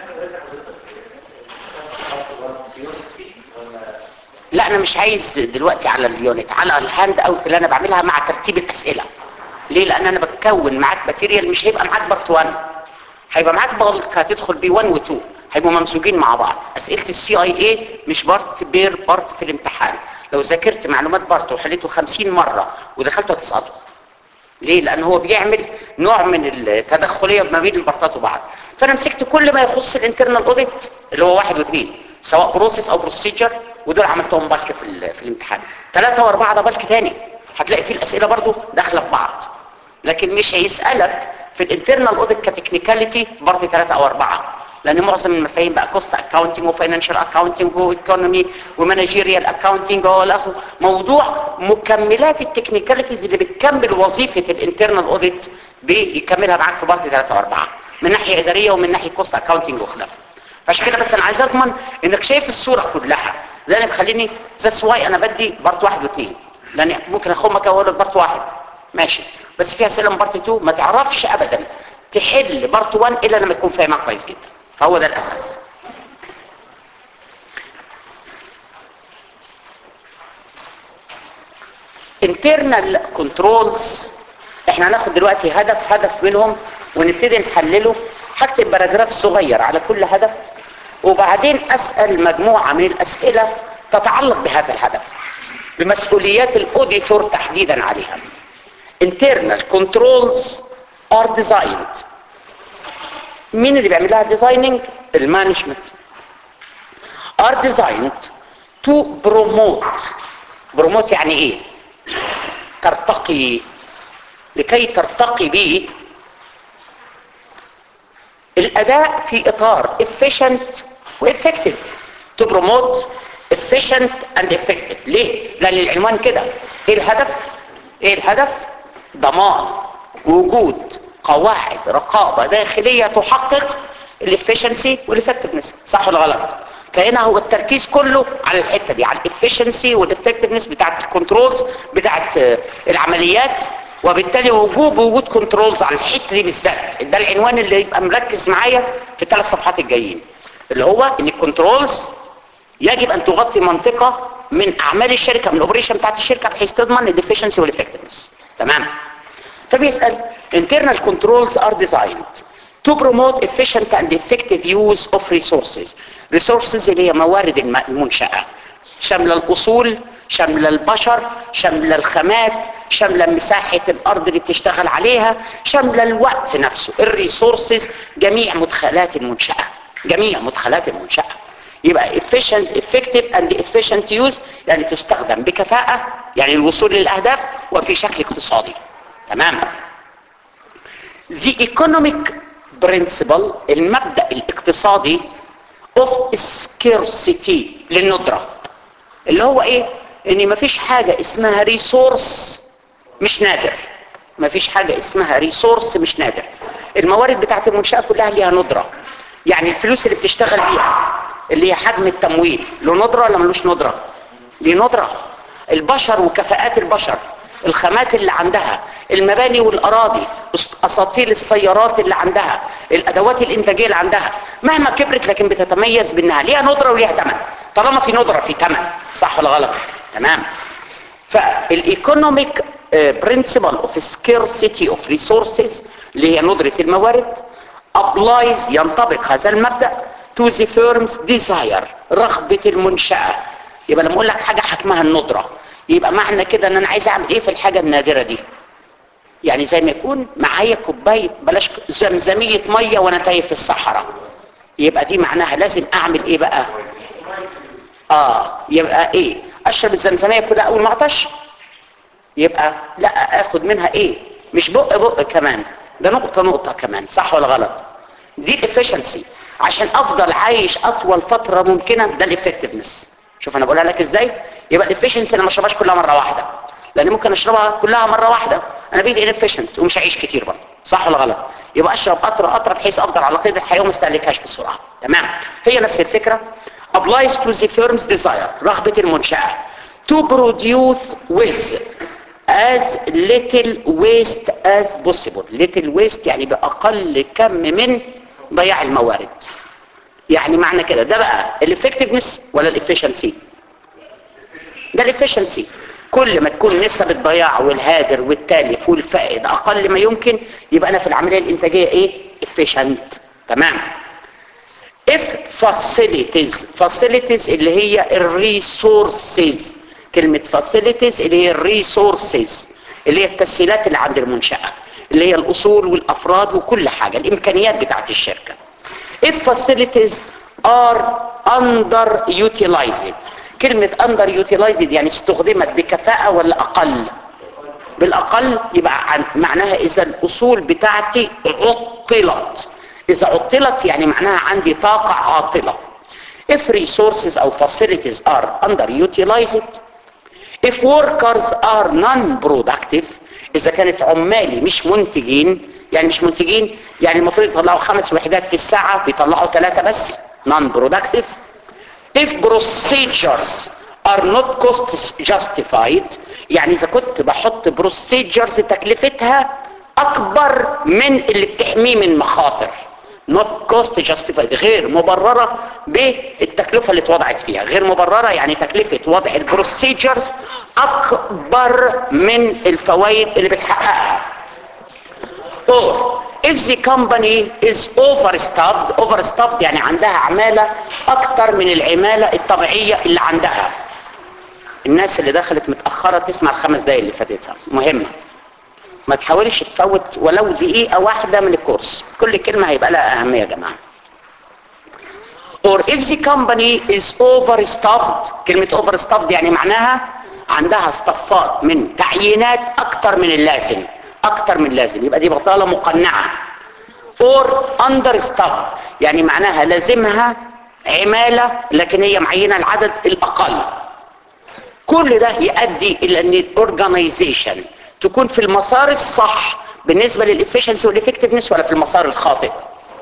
لا انا مش عايز دلوقتي على اليونت على الهاند اوت اللي انا بعملها مع ترتيب الاسئله ليه لان انا بتكون معاك ماتيريال مش هيبقى معاك بارت 1 هيبقى معاك بلك هتدخل بيه 1 و2 هيبقوا ممزوجين مع بعض اسئله السي اي اي مش بارت بير بارت في الامتحان لو ذاكرت معلومات بارت وحليته 50 مره ودخلته هتسقطه ليه لان هو بيعمل نوع من التدخليه ما بين البارتات وبعض فانا مسكت كل ما يخص الانترنال اوديت اللي هو واحد واثنين سواء بروسيس او بروسيجر ودول عملتهم بالك في, ال- في الامتحان ثلاثة واربعة ده بالك تاني هتلاقي فيه الاسئله برضو داخله في بعض لكن مش هيسالك في الانترنال اوديت كتكنيكاليتي برضه ثلاثة او اربعة لان معظم المفاهيم بقى كوست اكاونتنج وفاينانشال اكاونتنج وايكونومي ومانجيريال اكاونتنج والاخر موضوع مكملات التكنيكاليتيز اللي بتكمل وظيفه الانترنال اوديت بيكملها معاك في بارت 3 و4 من ناحيه اداريه ومن ناحيه كوست اكاونتنج وخلافه فعشان كده بس انا عايز اضمن انك شايف الصوره كلها ده اللي مخليني ذاتس واي انا بدي بارت واحد واثنين لان ممكن اخمك اقول لك بارت واحد ماشي بس في اسئله من بارت 2 ما تعرفش ابدا تحل بارت 1 الا لما تكون فاهمها كويس جدا فهو ده الاساس internal controls احنا هناخد دلوقتي هدف هدف منهم ونبتدي نحلله هكتب باراجراف صغير على كل هدف وبعدين اسال مجموعه من الاسئله تتعلق بهذا الهدف بمسؤوليات الاوديتور تحديدا عليها internal controls are designed مين اللي بيعمل لها ديزايننج المانجمنت are designed to promote promote يعني ايه ترتقي لكي ترتقي به الاداء في اطار efficient وeffective to promote efficient and effective ليه لان العنوان كده ايه الهدف ايه الهدف ضمان وجود قواعد رقابة داخلية تحقق الافشنسي والافكتفنس صح ولا غلط فهنا هو التركيز كله على الحتة دي على الافشنسي والافكتفنس بتاعت الكنترولز بتاعت آه، العمليات وبالتالي وجوب وجود كنترولز على الحتة دي بالذات ده العنوان اللي يبقى مركز معايا في الثلاث صفحات الجايين اللي هو ان الكنترولز يجب ان تغطي منطقة من اعمال الشركة من الاوبريشن بتاعت الشركة بحيث تضمن الافشنسي والافكتفنس تمام فبيسأل internal controls are designed to promote efficient and effective use of resources resources اللي هي موارد الم- المنشأة شاملة الأصول شاملة البشر شاملة الخامات شاملة مساحة الأرض اللي بتشتغل عليها شاملة الوقت نفسه الريسورسز جميع مدخلات المنشأة جميع مدخلات المنشأة يبقى efficient effective and efficient use يعني تستخدم بكفاءة يعني الوصول للأهداف وفي شكل اقتصادي تمام the economic principle المبدأ الاقتصادي of scarcity للندرة اللي هو ايه ان مفيش حاجة اسمها ريسورس مش نادر مفيش حاجة اسمها ريسورس مش نادر الموارد بتاعت المنشأة كلها ليها ندرة يعني الفلوس اللي بتشتغل بيها اللي هي حجم التمويل له ندرة ولا ملوش ندرة ليه ندرة البشر وكفاءات البشر الخامات اللي عندها المباني والأراضي أساطيل السيارات اللي عندها الأدوات الإنتاجية اللي عندها مهما كبرت لكن بتتميز بأنها ليها ندرة وليها ثمن طالما في ندرة في ثمن صح ولا غلط تمام فالايكونوميك برنسبل اوف scarcity اوف ريسورسز اللي هي ندرة الموارد applies ينطبق هذا المبدأ to the firm's desire رغبة المنشأة يبقى لما اقول لك حاجة حكمها الندرة يبقى معنى كده ان انا عايز اعمل ايه في الحاجة النادرة دي يعني زي ما يكون معايا كوباية بلاش زمزمية مية وانا تايه في الصحراء يبقى دي معناها لازم اعمل ايه بقى اه يبقى ايه اشرب الزمزمية كلها اول ما اعطش يبقى لا اخد منها ايه مش بق بق كمان ده نقطة نقطة كمان صح ولا غلط دي الافشنسي عشان افضل عايش اطول فترة ممكنة ده الافكتفنس شوف انا بقولها لك ازاي يبقى الافشنسي انا ما اشربهاش كلها مرة واحدة لان ممكن اشربها كلها مرة واحدة انا بيدي انفشنت ومش هعيش كتير برضه صح ولا غلط يبقى اشرب قطرة قطرة بحيث افضل على قيد الحياة وما استهلكهاش بسرعة تمام هي نفس الفكرة applies to the firm's desire رغبة المنشأة to produce with as little waste as possible little waste يعني بأقل كم من ضياع الموارد يعني معنى كده ده بقى الافكتفنس ولا الافشنسي ده الافشنسي كل ما تكون نسب الضياع والهادر والتالف والفائد اقل ما يمكن يبقى انا في العمليه الانتاجيه ايه efficient تمام if facilities facilities اللي هي الريسورسز كلمة facilities اللي هي الريسورسز اللي هي التسهيلات اللي عند المنشأة اللي هي الأصول والأفراد وكل حاجة الإمكانيات بتاعت الشركة if facilities are underutilized كلمة underutilized يعني استخدمت بكفاءة ولا أقل بالأقل يبقى عن معناها إذا الأصول بتاعتي عطلت إذا عطلت يعني معناها عندي طاقة عاطلة if resources أو facilities are underutilized if workers are non-productive إذا كانت عمالي مش منتجين يعني مش منتجين يعني المفروض يطلعوا خمس وحدات في الساعة بيطلعوا ثلاثة بس non-productive if procedures are not cost justified يعني إذا كنت بحط procedures تكلفتها أكبر من اللي بتحميه من مخاطر not cost justified غير مبررة بالتكلفة اللي اتوضعت فيها غير مبررة يعني تكلفة وضع البروسيجرز أكبر من الفوائد اللي بتحققها or if the company is overstaffed overstaffed يعني عندها عمالة أكتر من العمالة الطبيعية اللي عندها الناس اللي دخلت متأخرة تسمع الخمس دقايق اللي فاتتها مهمة ما تحاولش تفوت ولو دقيقة واحدة من الكورس كل كلمة هيبقى لها أهمية يا جماعة or if the company is overstaffed كلمة overstaffed يعني معناها عندها اصطفات من تعيينات اكتر من اللازم اكتر من اللازم يبقى دي بطالة مقنعة or understaffed يعني معناها لازمها عمالة لكن هي معينة العدد الاقل كل ده يؤدي الى ان الاورجنايزيشن تكون في المسار الصح بالنسبة للافشنسي والافكتفنس ولا في المسار الخاطئ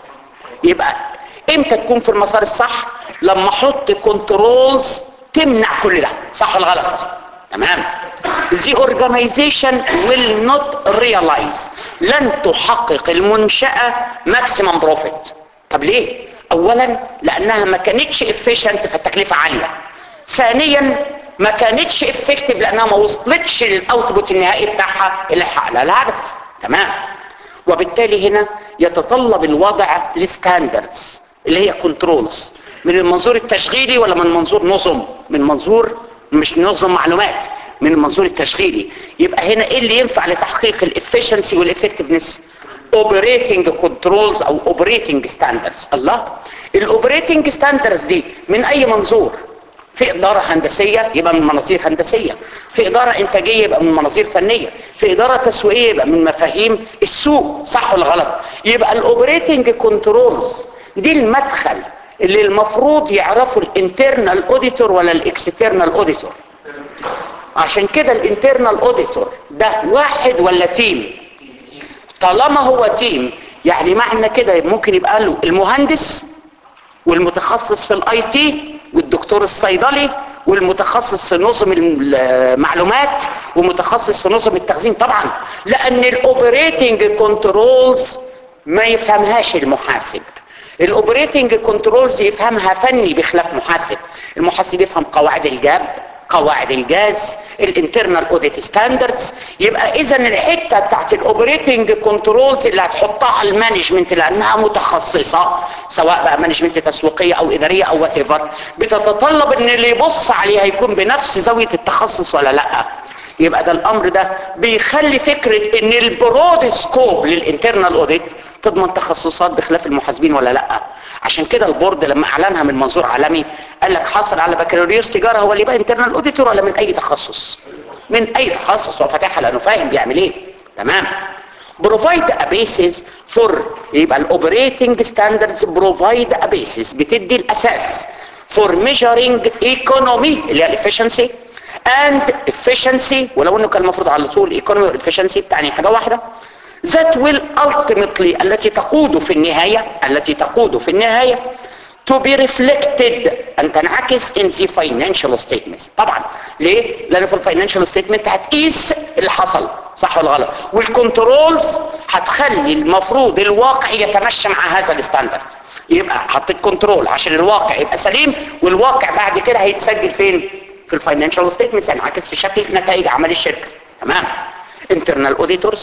يبقى امتى تكون في المسار الصح لما احط كنترولز تمنع كل ده صح ولا غلط تمام the organization will not realize لن تحقق المنشأة maximum profit طب ليه اولا لانها ما كانتش efficient فالتكلفة عالية ثانيا ما كانتش effective لانها ما وصلتش للاوتبوت النهائي بتاعها اللي حقق لها الهدف تمام وبالتالي هنا يتطلب الوضع الستاندردز اللي هي كنترولز من المنظور التشغيلي ولا من منظور نظم من منظور مش نظم معلومات من المنظور التشغيلي يبقى هنا ايه اللي ينفع لتحقيق الافشنسي والافكتفنس اوبريتنج كنترولز او اوبريتنج ستاندردز الله الاوبريتنج ستاندردز دي من اي منظور في إدارة هندسية يبقى من مناظير هندسية في إدارة إنتاجية يبقى من مناظير فنية في إدارة تسويقية يبقى من مفاهيم السوق صح ولا غلط يبقى الأوبريتنج كنترولز دي المدخل اللي المفروض يعرفوا الانترنال اوديتور ولا الاكسترنال اوديتور عشان كده الانترنال اوديتور ده واحد ولا تيم طالما هو تيم يعني معنى كده ممكن يبقى له المهندس والمتخصص في الاي تي والدكتور الصيدلي والمتخصص في نظم المعلومات ومتخصص في نظم التخزين طبعا لان الاوبريتنج كنترولز ما يفهمهاش المحاسب الاوبريتنج كنترولز يفهمها فني بخلاف محاسب المحاسب يفهم قواعد الجاب قواعد الجاز الانترنال اوديت ستاندردز يبقى اذا الحته بتاعت الاوبريتنج كنترولز اللي هتحطها المانجمنت لانها متخصصه سواء بقى مانجمنت تسويقيه او اداريه او وات ايفر بتتطلب ان اللي يبص عليها يكون بنفس زاويه التخصص ولا لا يبقى ده الامر ده بيخلي فكره ان البرود سكوب للانترنال اوديت تضمن تخصصات بخلاف المحاسبين ولا لا عشان كده البورد لما اعلنها من منظور عالمي قال لك حصل على بكالوريوس تجاره هو اللي يبقى انترنال اوديتور ولا من اي تخصص من اي تخصص هو فاتحها لانه فاهم بيعمل ايه تمام provide a basis for يبقى الاوبريتنج ستاندردز provide a basis بتدي الاساس for measuring economy اللي هي الافشنسي and efficiency ولو انه كان المفروض على طول economy والefficiency بتعني حاجه واحده that will ultimately التي تقود في النهاية التي تقود في النهاية to be reflected أن تنعكس in the financial statements طبعا ليه؟ لأن في الفاينانشال ستيتمنت هتقيس اللي حصل صح ولا غلط والكنترولز هتخلي المفروض الواقع يتمشى مع هذا الستاندرد يبقى حطيت كنترول عشان الواقع يبقى سليم والواقع بعد كده هيتسجل فين؟ في الفاينانشال ستيتمنتس هينعكس في شكل نتائج عمل الشركة تمام internal auditors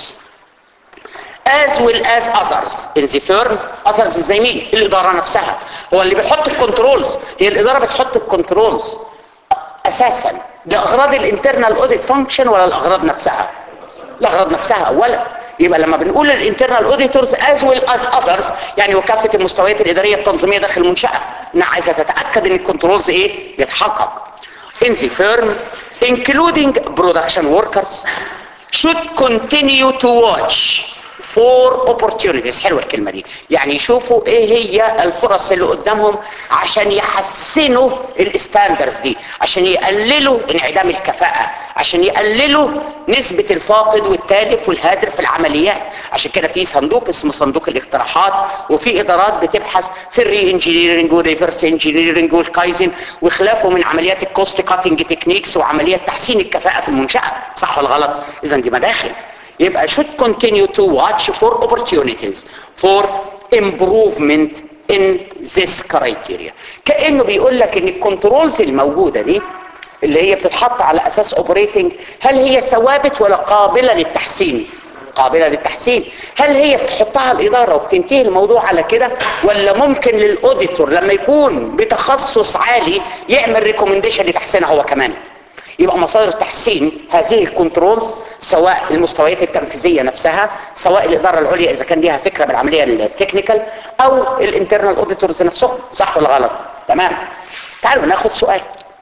as well as others in the firm others زي مين الإدارة نفسها هو اللي بيحط الكنترولز هي الإدارة بتحط الكنترولز أساسا لأغراض الانترنال اوديت فانكشن ولا الأغراض نفسها الأغراض نفسها أولا يبقى لما بنقول الانترنال اوديتورز از ويل از اذرز يعني وكافه المستويات الاداريه التنظيميه داخل المنشاه انها عايزه تتاكد ان الكنترولز ايه يتحقق in the firm including production workers should continue to watch for opportunities حلوة الكلمة دي يعني يشوفوا ايه هي الفرص اللي قدامهم عشان يحسنوا الستاندرز دي عشان يقللوا انعدام الكفاءة عشان يقللوا نسبة الفاقد والتالف والهادر في العمليات عشان كده في صندوق اسمه صندوق الاقتراحات وفي ادارات بتبحث في الري انجينيرنج والريفرس انجينيرنج والكايزن وخلافه من عمليات الكوست كاتنج تكنيكس وعمليات تحسين الكفاءة في المنشأة صح ولا غلط اذا دي مداخل يبقى should continue to watch for opportunities for improvement in this criteria كأنه بيقول لك ان الكنترولز الموجودة دي اللي هي بتتحط على اساس اوبريتنج هل هي ثوابت ولا قابلة للتحسين قابلة للتحسين هل هي بتحطها الإدارة وبتنتهي الموضوع على كده ولا ممكن للأوديتور لما يكون بتخصص عالي يعمل ريكومنديشن لتحسينها هو كمان يبقى مصادر تحسين هذه الكنترولز سواء المستويات التنفيذيه نفسها سواء الاداره العليا اذا كان ليها فكره بالعمليه التكنيكال او الانترنال اوديتورز نفسهم صح ولا غلط تمام تعالوا ناخد سؤال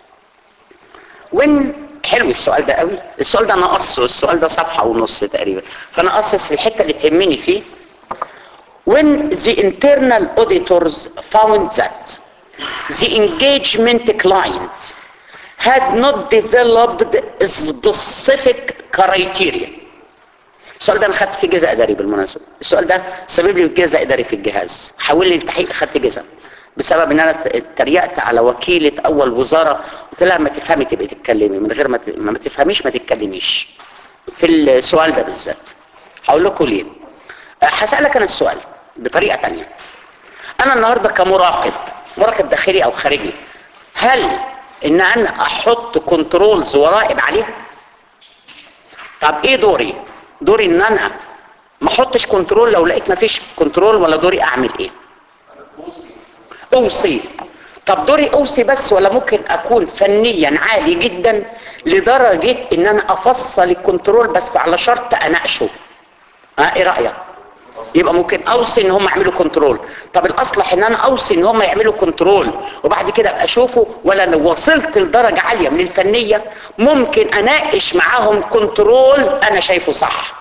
وين حلو السؤال ده قوي السؤال ده انا قصه السؤال ده صفحه ونص تقريبا فانا قصص الحته اللي تهمني فيه when the internal auditors found that the engagement client had not developed specific criteria السؤال ده انا خدت فيه جزء اداري بالمناسبه السؤال ده سبب لي جزء اداري في الجهاز حول لي التحقيق خدت جزء بسبب ان انا اتريقت على وكيله اول وزاره قلت لها ما تفهمي تبقي تتكلمي من غير ما ت- ما تفهميش ما تتكلميش في السؤال ده بالذات هقول لكم ليه أه، هسالك انا السؤال بطريقه تانية انا النهارده كمراقب مراقب داخلي او خارجي هل ان انا احط كنترولز وراقب عليها طب ايه دوري دوري ان انا ما احطش كنترول لو لقيت ما فيش كنترول ولا دوري اعمل ايه اوصي طب دوري اوصي بس ولا ممكن اكون فنيا عالي جدا لدرجة ان انا افصل الكنترول بس على شرط اناقشه ها ايه رأيك يبقى ممكن اوصي ان هم يعملوا كنترول طب الاصلح ان انا اوصي ان هم يعملوا كنترول وبعد كده ابقى اشوفه ولا لو وصلت لدرجة عالية من الفنية ممكن اناقش معاهم كنترول انا شايفه صح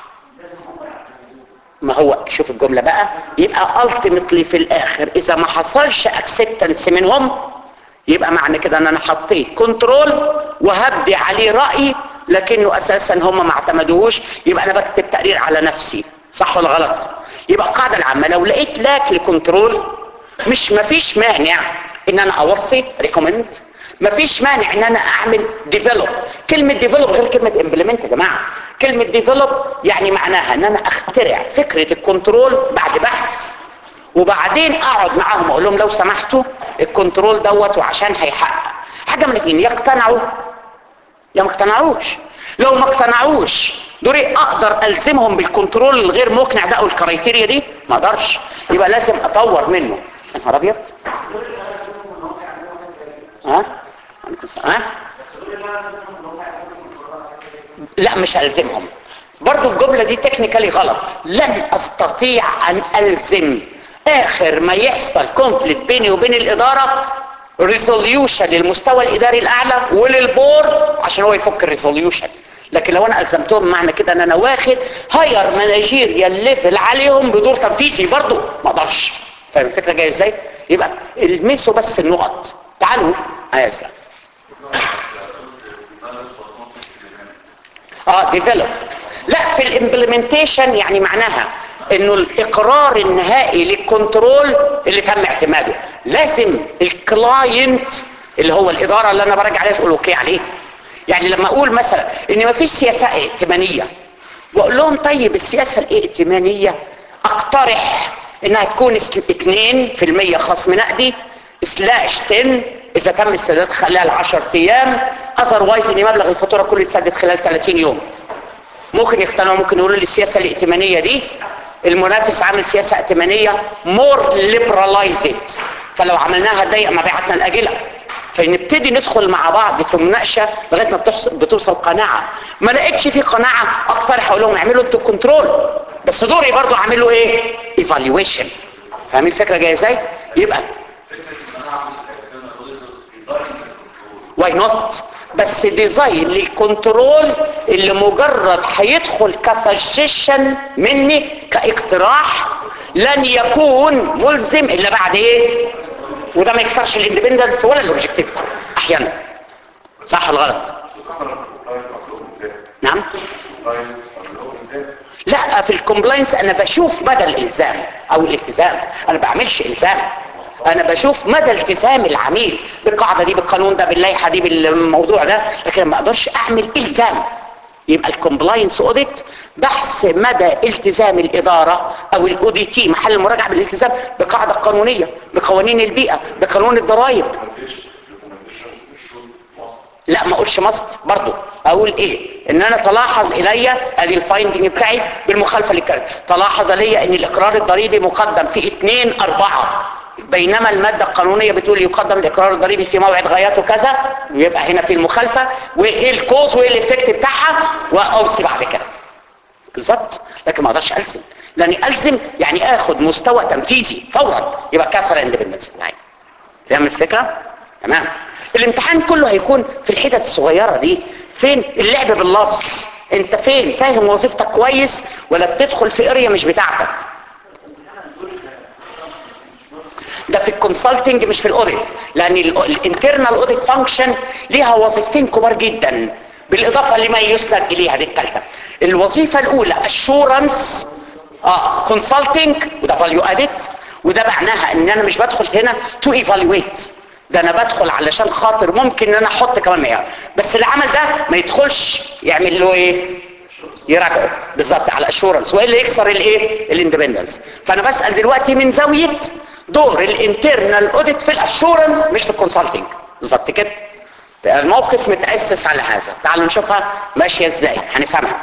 ما هو شوف الجملة بقى يبقى ultimately في الاخر اذا ما حصلش acceptance منهم يبقى معنى كده ان انا حطيت كنترول وهبدي عليه رأي لكنه اساسا هم ما اعتمدوهوش يبقى انا بكتب تقرير على نفسي صح ولا غلط يبقى القاعدة العامة لو لقيت لاك لكنترول مش مفيش مانع ان انا اوصي ريكومند مفيش مانع ان انا اعمل ديفلوب كلمة ديفلوب غير كلمة امبلمنت يا جماعة كلمة ديفلوب يعني معناها ان انا اخترع فكرة الكنترول بعد بحث وبعدين اقعد معاهم اقول لهم لو سمحتوا الكنترول دوت وعشان هيحقق حاجة من الاثنين يقتنعوا يا ما اقتنعوش لو ما اقتنعوش دوري اقدر الزمهم بالكنترول الغير مقنع ده او الكرايتيريا دي ما اقدرش يبقى لازم اطور منه يا نهار ابيض ها ها لا مش هلزمهم برضو الجملة دي تكنيكالي غلط لن استطيع ان الزم اخر ما يحصل كونفليكت بيني وبين الادارة ريزوليوشن للمستوى الاداري الاعلى وللبورد عشان هو يفك الريزوليوشن لكن لو انا الزمتهم معنى كده ان انا واخد هاير مانجيريال ليفل عليهم بدور تنفيذي برضو ما اقدرش فاهم الفكره جايه ازاي يبقى المسوا بس النقط تعالوا يا اسف اه ديفلوب لا في الامبلمنتيشن يعني معناها انه الاقرار النهائي للكنترول اللي تم اعتماده لازم الكلاينت اللي هو الاداره اللي انا براجع عليها تقول اوكي عليه يعني لما اقول مثلا ان مفيش سياسه ائتمانيه واقول لهم طيب السياسه الائتمانيه اقترح انها تكون 2% خصم نقدي سلاش 10 اذا تم السداد خلال 10 ايام اذروايز ان مبلغ الفاتوره كله يتسدد خلال 30 يوم ممكن يقتنعوا ممكن يقولوا لي السياسه الائتمانيه دي المنافس عامل سياسه ائتمانيه مور ليبرالايزد فلو عملناها ضيق مبيعاتنا الاجله فنبتدي ندخل مع بعض في مناقشه لغايه ما بتحصل بتوصل قناعه ما لقيتش في قناعه اقترح اقول لهم اعملوا انتوا كنترول بس دوري برضو اعملوا ايه ايفالويشن فاهمين الفكره جايه ازاي يبقى فكره ان انا اعمل external auditor design للكنترول واي نوت بس ديزاين للكنترول اللي مجرد هيدخل كسجشن مني كاقتراح لن يكون ملزم الا بعد ايه وده ما يكسرش الاندبندنس ولا الاوبجكتيفيتي احيانا صح ولا غلط نعم لا في الكومبلاينس انا بشوف مدى الالزام او الالتزام انا بعملش الزام انا بشوف مدى التزام العميل بالقاعده دي بالقانون ده باللائحه دي بالموضوع ده لكن ما اقدرش اعمل الزام يبقى الكومبلاينس اوديت بحث مدى التزام الاداره او الاودي تي محل المراجعه بالالتزام بقاعده قانونيه بقوانين البيئه بقانون الضرائب لا ما اقولش ماست برضو اقول ايه ان انا تلاحظ الي ادي الفايندنج بتاعي بالمخالفه للكلام تلاحظ لي ان الاقرار الضريبي مقدم في 2 4 بينما المادة القانونية بتقول يقدم الإقرار الضريبي في موعد غايته كذا يبقى هنا في المخالفة وإيه الكوز وإيه الإفكت بتاعها وأوصي بعد كده بالظبط لكن ما اقدرش ألزم لأني ألزم يعني آخد مستوى تنفيذي فورا يبقى كسر الاندبندنس بتاعي فاهم الفكرة؟ تمام الامتحان كله هيكون في الحتت الصغيرة دي فين اللعب باللفظ انت فين فاهم وظيفتك كويس ولا بتدخل في اريا مش بتاعتك ده في الكونسلتنج مش في الاوديت لان الانترنال اوديت فانكشن ليها وظيفتين كبار جدا بالاضافه لما يسند اليها دي الثالثه الوظيفه الاولى اشورنس اه كونسلتنج وده فاليو اديت وده معناها ان انا مش بدخل هنا تو ايفالويت ده انا بدخل علشان خاطر ممكن ان انا احط كمان معيار بس اللي عمل ده ما يدخلش يعمل له ايه يراجعه بالظبط على اشورنس وايه اللي يكسر الايه الاندبندنس فانا بسال دلوقتي من زاويه دور الانترنال اوديت في الاشورنس مش في الكونسلتنج بالظبط كده الموقف متاسس على هذا تعالوا نشوفها ماشيه ازاي هنفهمها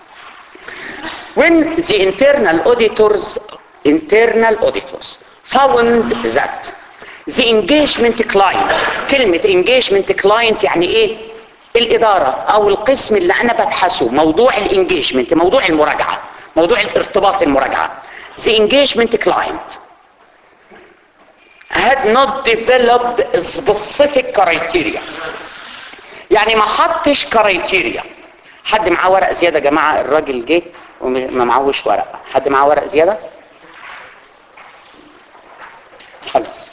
when the internal auditors internal auditors found that the engagement client كلمة engagement client يعني ايه الادارة او القسم اللي انا ببحثه موضوع الانجيجمنت موضوع المراجعة موضوع الارتباط المراجعة the engagement client had not developed specific criteria يعني ما حطش كرايتيريا حد معاه ورق زيادة يا جماعة الراجل جه وما معهوش ورق حد معاه ورق زيادة خلاص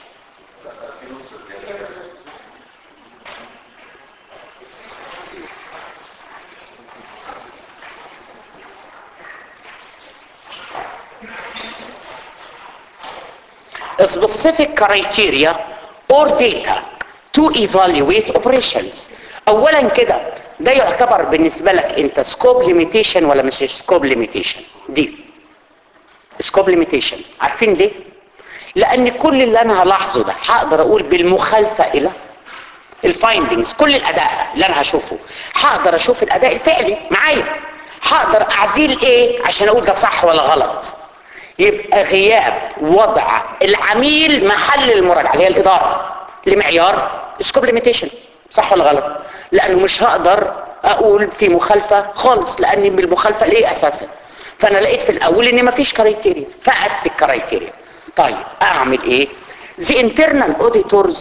specific criteria or data to evaluate operations اولا كده ده يعتبر بالنسبة لك انت سكوب ليميتيشن ولا مش سكوب ليميتيشن دي سكوب ليميتيشن عارفين ليه لان كل اللي انا هلاحظه ده هقدر اقول بالمخالفة الى الفايندنجز كل الاداء اللي انا هشوفه هقدر اشوف الاداء الفعلي معايا هقدر اعزيل ايه عشان اقول ده صح ولا غلط يبقى غياب وضع العميل محل المراجعه اللي هي الاداره لمعيار سكوب ليميتيشن صح ولا غلط لانه مش هقدر اقول في مخالفه خالص لاني بالمخالفه ليه اساسا فانا لقيت في الاول ان مفيش كرايتيريا فقدت الكرايتيريا طيب اعمل ايه the internal auditors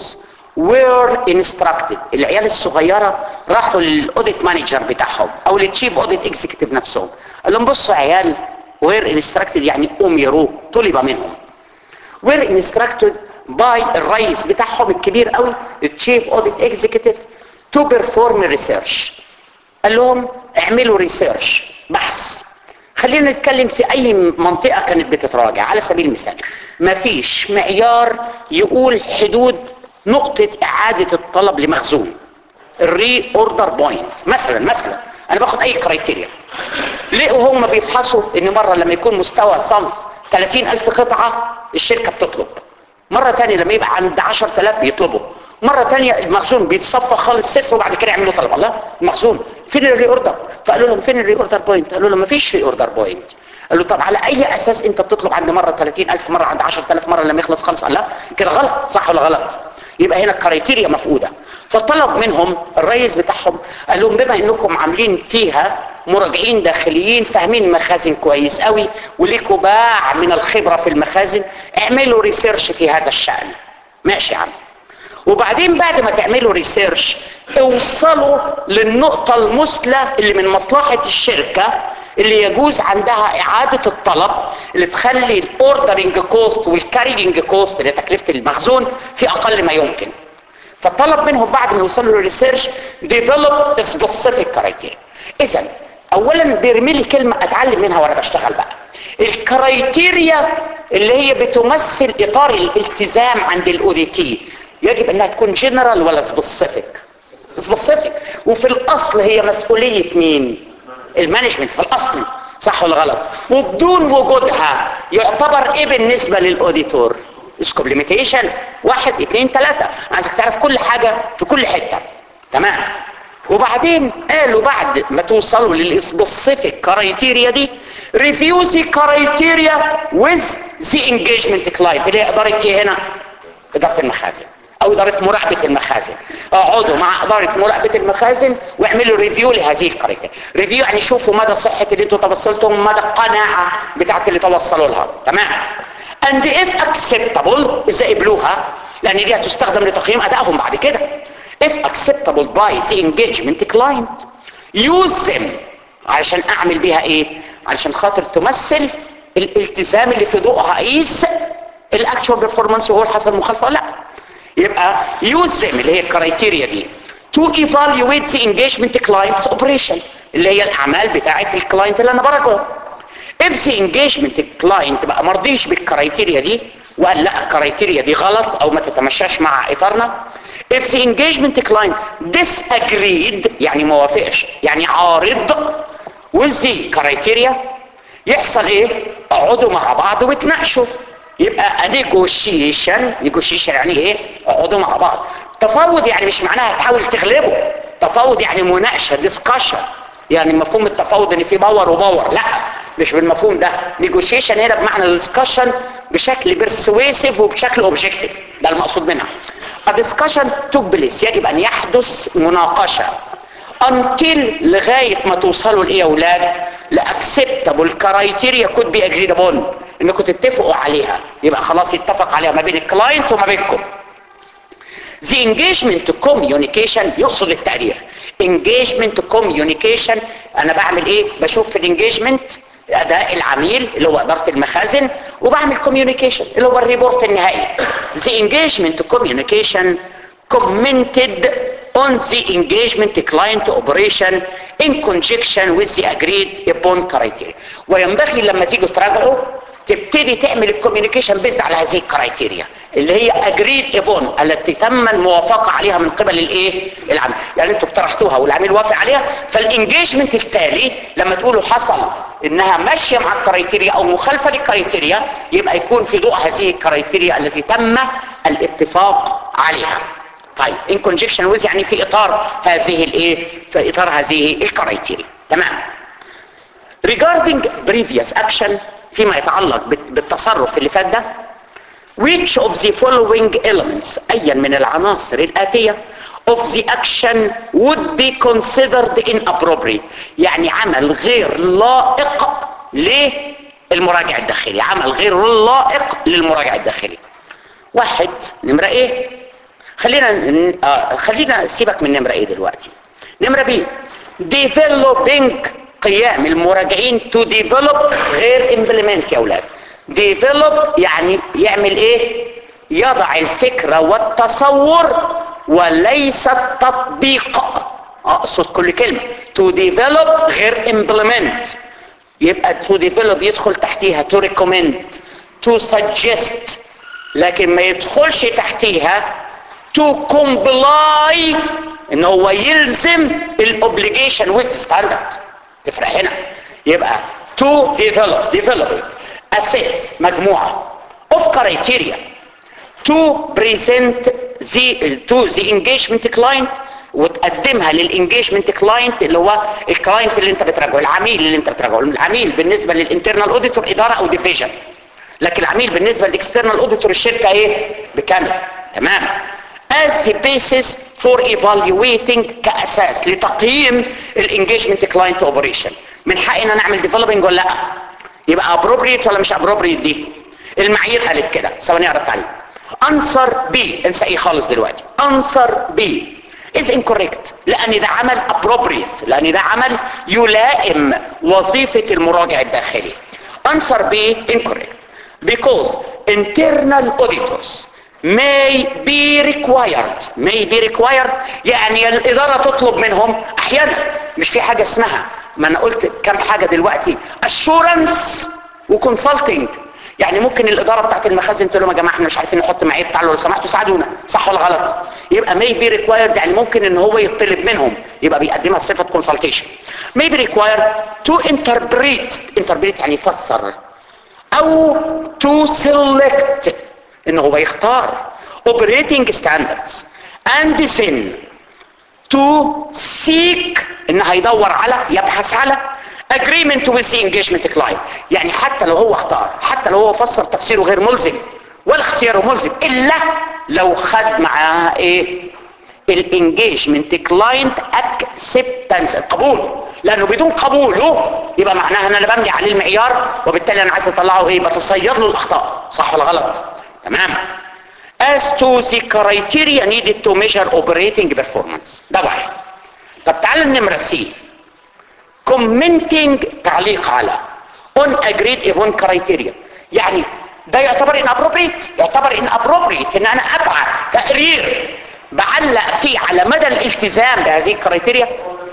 were instructed العيال الصغيره راحوا للاوديت مانجر بتاعهم او للتشيف اوديت اكزيكتيف نفسهم قال لهم بصوا يا عيال were instructed يعني امروا طلب منهم were instructed by الرئيس بتاعهم الكبير قوي التشيف اوديت اكزيكتيف to perform research قال لهم اعملوا ريسيرش بحث خلينا نتكلم في اي منطقة كانت بتتراجع على سبيل المثال مفيش معيار يقول حدود نقطة اعادة الطلب لمخزون الري اوردر بوينت مثلا مثلا انا باخد اي كرايتيريا لقوا هم بيفحصوا ان مرة لما يكون مستوى صنف 30 الف قطعة الشركة بتطلب مرة تانية لما يبقى عند 10000 بيطلبوا مرة تانية المخزون بيتصفى خالص صفر وبعد كده يعملوا طلب الله المخزون فين الري اوردر فقالوا لهم فين الري اوردر بوينت قالوا لهم مفيش ري اوردر بوينت قالوا طب على اي اساس انت بتطلب عند مرة 30000 مرة عند 10000 مرة لما يخلص خالص قال لا كده غلط صح ولا غلط يبقى هنا الكرايتيريا مفقودة فطلب منهم الرئيس بتاعهم قال لهم بما انكم عاملين فيها مراجعين داخليين فاهمين مخازن كويس قوي وليكوا باع من الخبرة في المخازن اعملوا ريسيرش في هذا الشأن ماشي يا عم وبعدين بعد ما تعملوا ريسيرش اوصلوا للنقطة المثلى اللي من مصلحة الشركة اللي يجوز عندها اعادة الطلب اللي تخلي الاوردرنج كوست والكارينج كوست اللي تكلفة المخزون في اقل ما يمكن فطلب منهم بعد ما يوصلوا للريسيرش develop specific criteria اذا اولا بيرمي لي كلمة اتعلم منها وانا بشتغل بقى الكرايتيريا اللي هي بتمثل اطار الالتزام عند الاوديتي يجب انها تكون جنرال ولا سبيسيفيك سبيسيفيك وفي الاصل هي مسؤولية مين المانجمنت في الاصل صح ولا غلط وبدون وجودها يعتبر ايه بالنسبة للاوديتور سكوب ليميتيشن واحد اتنين تلاتة عايزك تعرف كل حاجة في كل حتة تمام وبعدين قالوا بعد ما توصلوا للسبيسيفيك كرايتيريا دي ريفيوزي كرايتيريا with the engagement client اللي هي اداره ايه هنا اداره المخازن او اداره مراقبه المخازن اقعدوا مع اداره مراقبه المخازن واعملوا ريفيو لهذه الكرايتيريا ريفيو يعني شوفوا مدى صحه اللي انتوا توصلتم مدى القناعه بتاعت اللي توصلوا لها تمام and if acceptable اذا قبلوها لان دي هتستخدم لتقييم ادائهم بعد كده if acceptable by the engagement client use them علشان اعمل بيها ايه علشان خاطر تمثل الالتزام اللي في ضوءها اقيس الاكتوال بيرفورمانس وهو حصل مخالفه ولا لا يبقى use them اللي هي الكرايتيريا دي to evaluate the engagement client's operation اللي هي الاعمال بتاعه الكلاينت اللي انا براجعه if the engagement client بقى مرضيش بالكرايتيريا دي وقال لا الكرايتيريا دي غلط او ما تتمشاش مع اطارنا if the engagement client disagreed يعني ما وافقش يعني عارض with the criteria يحصل ايه اقعدوا مع بعض وتناقشوا يبقى نيجوشيشن نيجوشيشن يعني ايه اقعدوا مع بعض تفاوض يعني مش معناها تحاول تغلبه تفاوض يعني مناقشه ديسكشن يعني مفهوم التفاوض ان في باور وباور لا مش بالمفهوم ده نيجوشيشن هنا بمعنى ديسكشن بشكل بيرسويسيف وبشكل اوبجكتيف ده المقصود منها الديسكشن took place يجب ان يحدث مناقشه until لغايه ما توصلوا لايه يا اولاد لاكسبتابل كرايتيريا كود بي اجريد upon انكم تتفقوا عليها يبقى خلاص اتفق عليها ما بين الكلاينت وما بينكم The engagement communication يقصد التقرير engagement communication انا بعمل ايه بشوف في الانجيجمنت اداء العميل اللي هو اداره المخازن وبعمل communication اللي هو الريبورت النهائي The engagement communication commented on the engagement client operation in conjunction with the agreed upon criteria وينبغي لما تيجوا تراجعوا تبتدي تعمل الكوميونيكيشن بيزد على هذه الكرايتيريا اللي هي اجريد ابون التي تم الموافقه عليها من قبل الايه العميل يعني انتوا اقترحتوها والعميل وافق عليها فالانجيجمنت التالي لما تقولوا حصل انها ماشيه مع الكرايتيريا او مخالفه للكرايتيريا يبقى يكون في ضوء هذه الكرايتيريا التي تم الاتفاق عليها طيب ان كونجكشن ويز يعني في اطار هذه الايه في اطار هذه الكرايتيريا تمام regarding previous action فيما يتعلق بالتصرف اللي فات ده which of the following elements ايا من العناصر الاتيه of the action would be considered inappropriate يعني عمل غير لائق للمراجع الداخلي عمل غير لائق للمراجع الداخلي واحد نمرة ايه خلينا ن- آه خلينا سيبك من نمرة ايه دلوقتي نمرة بي developing قيام المراجعين to develop غير implement يا اولاد develop يعني يعمل ايه يضع الفكرة والتصور وليس التطبيق اقصد كل كلمة to develop غير implement يبقى to develop يدخل تحتيها to recommend to suggest لكن ما يدخلش تحتيها to comply ان هو يلزم الاوبليجيشن with standard تفرق هنا يبقى to develop develop a set مجموعة of criteria to present the to the engagement client وتقدمها للانجيجمنت كلاينت اللي هو الكلاينت اللي انت بتراجعه العميل اللي انت بتراجعه العميل بالنسبه للانترنال اوديتور اداره او ديفيجن لكن العميل بالنسبه للاكسترنال اوديتور الشركه ايه بكامل تمام as the basis for evaluating كاساس لتقييم الانجيجمنت كلاينت اوبريشن من حقنا نعمل ديفلوبينج ولا لا يبقى appropriate ولا مش appropriate دي المعايير قالت كده ثواني اقرا التعليق answer B انسى ايه خالص دلوقتي answer B is incorrect لان ده عمل appropriate لان ده عمل يلائم وظيفة المراجع الداخلي answer B incorrect because internal auditors may be required may be required يعني الإدارة تطلب منهم أحيانا مش في حاجة اسمها ما أنا قلت كم حاجة دلوقتي assurance وconsulting يعني ممكن الإدارة بتاعت المخازن تقول لهم يا جماعة احنا مش عارفين نحط معايير تعالوا لو سمحتوا ساعدونا صح ولا غلط يبقى may be required يعني ممكن ان هو يطلب منهم يبقى بيقدمها صفة consultation may be required to interpret interpret يعني يفسر او to select ان هو يختار operating standards and then to seek ان هيدور على يبحث على agreement with the engagement client يعني حتى لو هو اختار حتى لو هو فسر تفسيره غير ملزم ولا اختياره ملزم الا لو خد معاها ايه الانجيجمنت كلاينت اكسبتنس القبول لانه بدون قبوله يبقى معناها ان انا بملي عليه المعيار وبالتالي انا عايز اطلعه ايه بتصيد له الاخطاء صح ولا غلط تمام as to the criteria needed to measure operating performance ده واحد طب تعالوا النمرة سي commenting تعليق على on agreed upon criteria يعني ده يعتبر inappropriate يعتبر inappropriate ان انا ابعت تقرير بعلق فيه على مدى الالتزام بهذه الكرايتيريا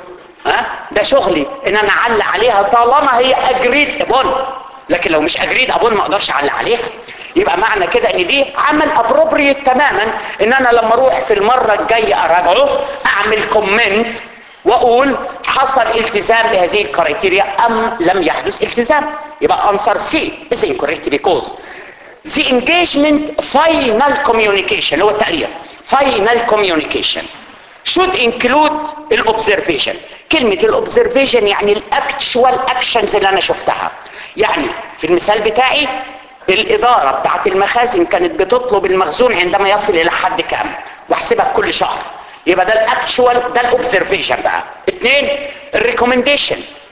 ها ده شغلي ان انا اعلق عليها طالما هي اجريد ابون لكن لو مش اجريد ابون ما اقدرش اعلق عليها يبقى معنى كده ان دي عمل ابروبريت تماما ان انا لما اروح في المره الجايه اراجعه اعمل كومنت واقول حصل التزام بهذه الكرايتيريا ام لم يحدث التزام يبقى انسر سي is incorrect because the engagement final communication هو التقرير final communication should include الاوبزرفيشن كلمة الاوبزرفيشن يعني الاكتشوال اكشنز اللي انا شفتها يعني في المثال بتاعي الادارة بتاعت المخازن كانت بتطلب المخزون عندما يصل الى حد كام واحسبها في كل شهر يبقى ده الاكتشوال ده الاوبزرفيشن بقى اثنين الريكومنديشن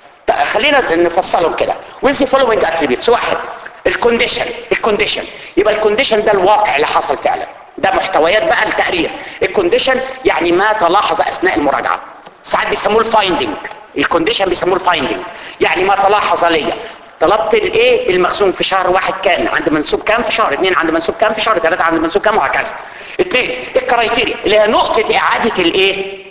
خلينا نفصلهم كده with the following attributes واحد الكونديشن الكونديشن يبقى الكونديشن ده الواقع اللي حصل فعلا ده محتويات بقى التقرير الكونديشن يعني ما تلاحظ اثناء المراجعه ساعات بيسموه الفايندنج الكونديشن بيسموه الفايندنج يعني ما تلاحظ ليا طلبت الايه المخزون في شهر واحد كام عند منسوب كام في شهر اثنين عند منسوب كام في شهر ثلاثة عند منسوب كام وهكذا اثنين الكرايتيريا اللي هي نقطة اعادة الايه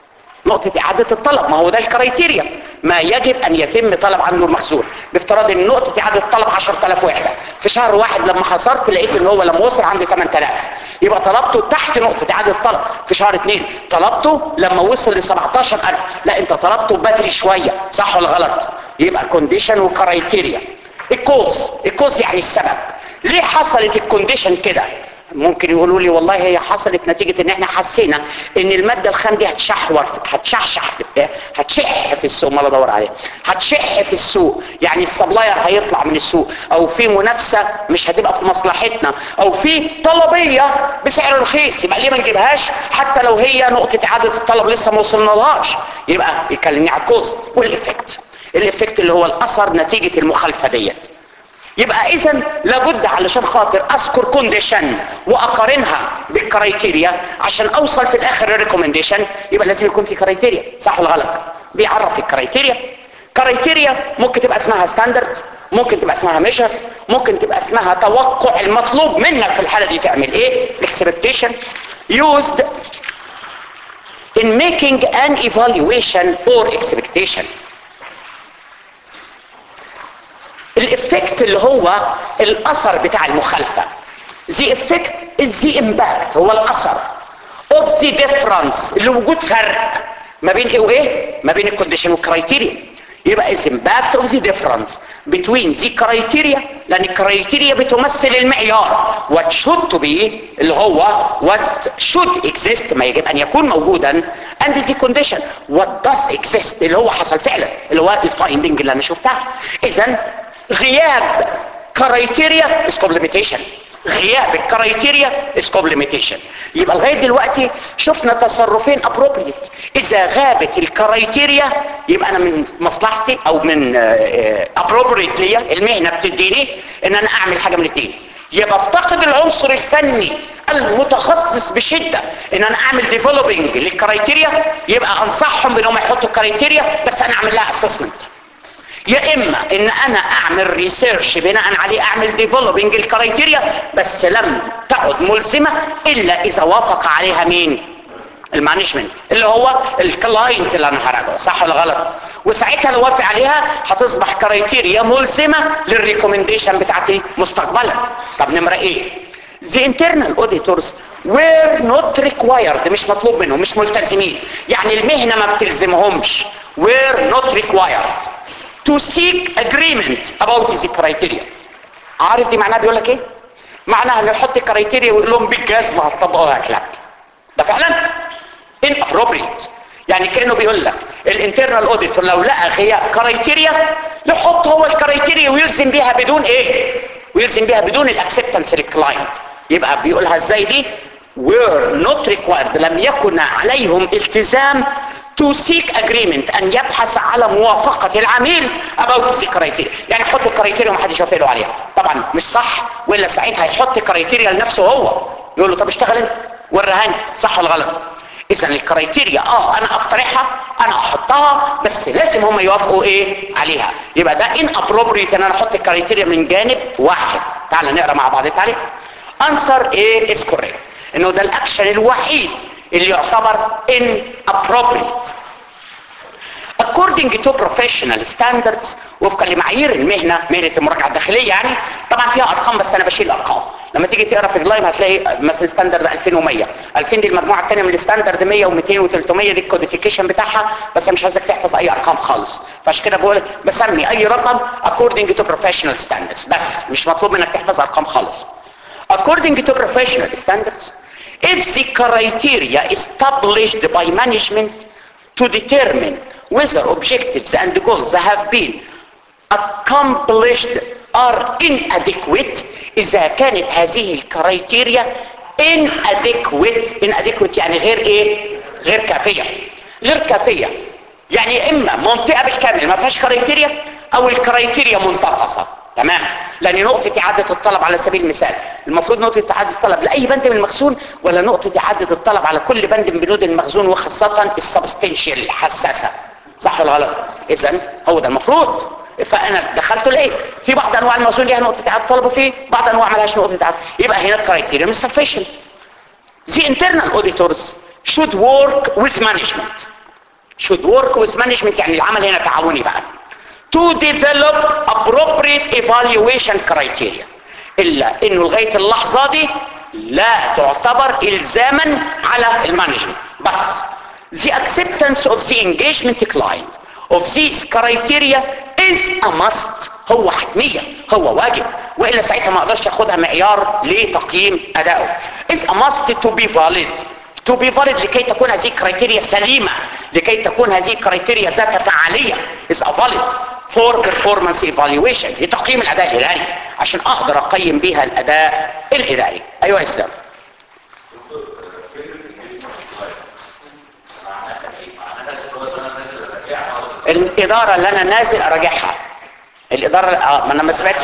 نقطة اعادة الطلب ما هو ده الكرايتيريا ما يجب ان يتم طلب عنه المخزون بافتراض ان نقطة اعادة الطلب 10000 وحدة في شهر واحد لما حصرت لقيت ان هو لما وصل عند 8000 يبقى طلبته تحت نقطة اعادة الطلب في شهر اثنين طلبته لما وصل ل 17000 لا انت طلبته بدري شوية صح ولا غلط يبقى كونديشن وكرايتيريا الكوز الكوز يعني السبب ليه حصلت الكونديشن كده ممكن يقولوا لي والله هي حصلت نتيجة ان احنا حسينا ان المادة الخام دي هتشحور هتشحشح في هتشح في السوق ما ادور عليه هتشح في السوق يعني السبلاير هيطلع من السوق او في منافسة مش هتبقى في مصلحتنا او في طلبية بسعر رخيص يبقى ليه ما نجيبهاش حتى لو هي نقطة اعادة الطلب لسه ما وصلنا لهاش يبقى يكلمني على الكوز والافكت الافكت اللي هو الاثر نتيجة المخالفة ديت يبقى اذا لابد علشان خاطر اذكر كونديشن واقارنها بالكرايتيريا عشان اوصل في الاخر الريكومنديشن يبقى لازم يكون في كرايتيريا صح ولا غلط بيعرف الكرايتيريا كرايتيريا ممكن تبقى اسمها ستاندرد ممكن تبقى اسمها ميجر ممكن تبقى اسمها توقع المطلوب منك في الحاله دي تعمل ايه expectation used in making an evaluation or expectation الافكت اللي هو الاثر بتاع المخالفة the effect is the impact هو الاثر of the difference اللي وجود فرق ما بين ايه وايه ما بين الكونديشن والكرايتيريا يبقى is impact of the difference between the criteria لان الكرايتيريا بتمثل المعيار what should to be اللي هو what should exist ما يجب ان يكون موجودا and the condition what does exist اللي هو حصل فعلا اللي هو الفايندنج اللي انا شفتها اذا غياب كرايتيريا سكوب ليميتيشن غياب الكرايتيريا سكوب ليميتيشن يبقى لغايه دلوقتي شفنا تصرفين ابروبريت اذا غابت الكرايتيريا يبقى انا من مصلحتي او من ابروبريت ليا المهنه بتديني ان انا اعمل حاجه من الاثنين يبقى افتقد العنصر الفني المتخصص بشدة ان انا اعمل ديفلوبينج للكرايتيريا يبقى انصحهم بانهم يحطوا كرايتيريا بس انا اعمل لها اسسمنت يا اما ان انا اعمل ريسيرش بناء عليه اعمل ديفلوبينج الكرايتيريا بس لم تعد ملزمة الا اذا وافق عليها مين المانجمنت اللي هو الكلاينت اللي انا هراجعه صح ولا غلط وساعتها لو وافق عليها هتصبح كرايتيريا ملزمة للريكومنديشن بتاعتي مستقبلا طب نمرة ايه the internal auditors were not required مش مطلوب منهم مش ملتزمين يعني المهنة ما بتلزمهمش were not required to seek agreement about the criteria عارف دي معناها بيقول لك ايه معناها انه يحط كرايتيريا ويقول لهم بالجزمه هتطبقوها كلاب ده فعلا inappropriate يعني كانه بيقول لك الانترنال اوديتور لو لقى غياب كرايتيريا يحط هو الكرايتيريا ويلزم بيها بدون ايه ويلزم بيها بدون الاكسبتنس للكلاينت يبقى بيقولها ازاي دي were not required لم يكن عليهم التزام to seek agreement ان يبحث على موافقة العميل about the criteria يعني يحط الكرايتيريا ومحدش يوافق له عليها طبعا مش صح ولا ساعتها يحط كرايتيريا لنفسه هو يقول له طب اشتغل انت ورهاني صح ولا غلط اذا الكرايتيريا اه انا اقترحها انا احطها بس لازم هم يوافقوا ايه عليها يبقى ده ان ابروبريت ان انا احط الكرايتيريا من جانب واحد تعال نقرا مع بعض التعليق answer A is correct انه ده الاكشن الوحيد اللي يعتبر inappropriate according to professional standards وفقا لمعايير المهنه مهنه المراجعه الداخليه يعني طبعا فيها ارقام بس انا بشيل ارقام لما تيجي تقرا في اللايم هتلاقي مثلا ستاندرد 2100 2000 دي المجموعه الثانيه من الستاندرد 100 و200 و300 دي الكوديفيكيشن بتاعها بس انا مش عايزك تحفظ اي ارقام خالص فعشان كده بقول بسمي اي رقم according to professional standards بس مش مطلوب منك تحفظ ارقام خالص according to professional standards if the criteria established by management to determine whether objectives and goals have been accomplished are inadequate إذا كانت هذه الكرايتيريا inadequate inadequate يعني غير ايه غير كافية غير كافية يعني اما منطقة بالكامل ما فيهاش كرايتيريا او الكرايتيريا منتقصة تمام لان نقطة اعادة الطلب على سبيل المثال المفروض نقطة اعادة الطلب لاي بند من المخزون ولا نقطة اعادة الطلب على كل بند من بنود المخزون وخاصة السبستنشال الحساسة صح ولا غلط اذا هو ده المفروض فانا دخلت لقيت في بعض انواع المخزون ليها نقطه اعاده طلب وفي بعض انواع مالهاش نقطه اعاده يبقى هنا الكرايتيريا مش sufficient the internal auditors should work with management should work with management يعني العمل هنا تعاوني بقى to develop appropriate evaluation criteria الا انه لغايه اللحظه دي لا تعتبر الزاما على المانجمنت but the acceptance of the engagement client of these criteria is a must هو حتمية هو واجب وإلا ساعتها ما اقدرش اخدها معيار لتقييم أدائه is a must to be valid to be valid لكي تكون هذه الكرايتيريا سليمة لكي تكون هذه الكرايتيريا ذات فعالية is a valid for performance evaluation لتقييم الأداء الإداري عشان أقدر أقيم بها الأداء الإداري أيها إسلام الإدارة اللي أنا نازل أراجعها الإدارة آه ما أنا ما سمعتش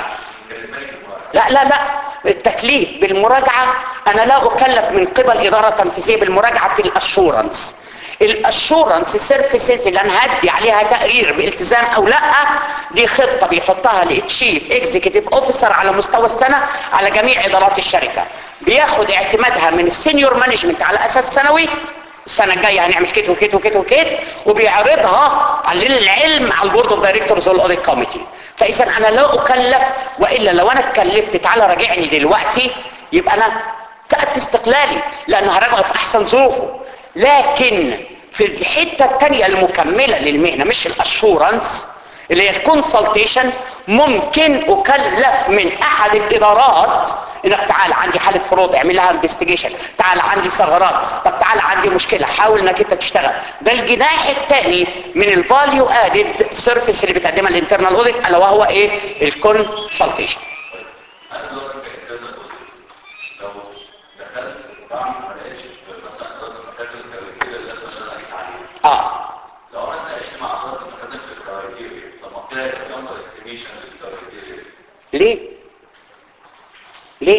لا لا لا التكليف بالمراجعة أنا لا أكلف من قبل إدارة تنفيذية بالمراجعة في الأشورنس الأشورنس سيرفيسز اللي أنا هدي عليها تقرير بالتزام أو لا دي خطة بيحطها للتشيف اكزيكتيف اوفيسر على مستوى السنة على جميع إدارات الشركة بياخد اعتمادها من السينيور مانجمنت على أساس سنوي السنة الجاية هنعمل كده وكده وكده وكده وبيعرضها على العلم على البورد اوف دايركتورز والاوديت كوميتي فاذا انا لا اكلف والا لو انا اتكلفت تعالى راجعني دلوقتي يبقى انا فقدت استقلالي لان هراجعه في احسن ظروفه لكن في الحته الثانيه المكمله للمهنه مش الاشورنس اللي هي الكونسلتيشن ممكن اكلف من احد الادارات انك تعال عندي حاله فروض اعمل لها انفستيجيشن تعال عندي ثغرات طب تعال عندي مشكله حاول انك انت تشتغل ده الجناح الثاني من الفاليو ادد سيرفيس اللي بتقدمها الانترنال اوديت الا وهو ايه الكونسلتيشن انا دلوقتي كإنترنال أوديت، لو دخلت وبعمل ما لقيتش في مثلا اداره المخازن الكرايتيريا اللي لازم انا اقيس عليها اه لو انا اتناقشت مع اداره المخازن في الكرايتيريا طب ما كده يبقى في اندر استيميشن للكرايتيريا ليه ليه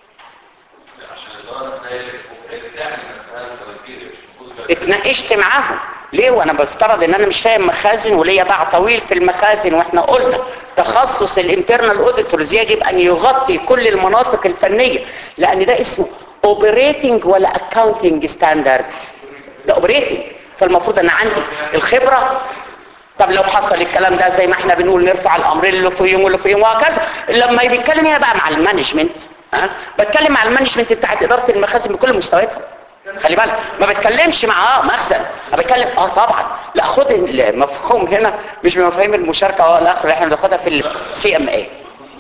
عشان الاداره زي اللي بتعمل نفسها الكرايتيريا مش المفروض اتناقشت معاهم ليه وانا بفترض ان انا مش فاهم مخازن وليا باع طويل في المخازن واحنا قلنا تخصص الانترنال اوديتورز يجب ان يغطي كل المناطق الفنيه لان ده اسمه اوبريتنج ولا اكاونتنج ستاندرد ده اوبريتنج فالمفروض ان عندي الخبره طب لو حصل الكلام ده زي ما احنا بنقول نرفع الامرين اللي فوقيهم واللي فوقيهم وهكذا لما بيتكلم هنا بقى مع المانجمنت ها بتكلم مع المانجمنت بتاعت اداره المخازن بكل مستوياتها خلي بالك ما بتكلمش مع اه مخزن انا بتكلم اه طبعا لا خد المفهوم هنا مش بمفاهيم المشاركه ولا اخر اللي احنا بناخدها في السي ام اي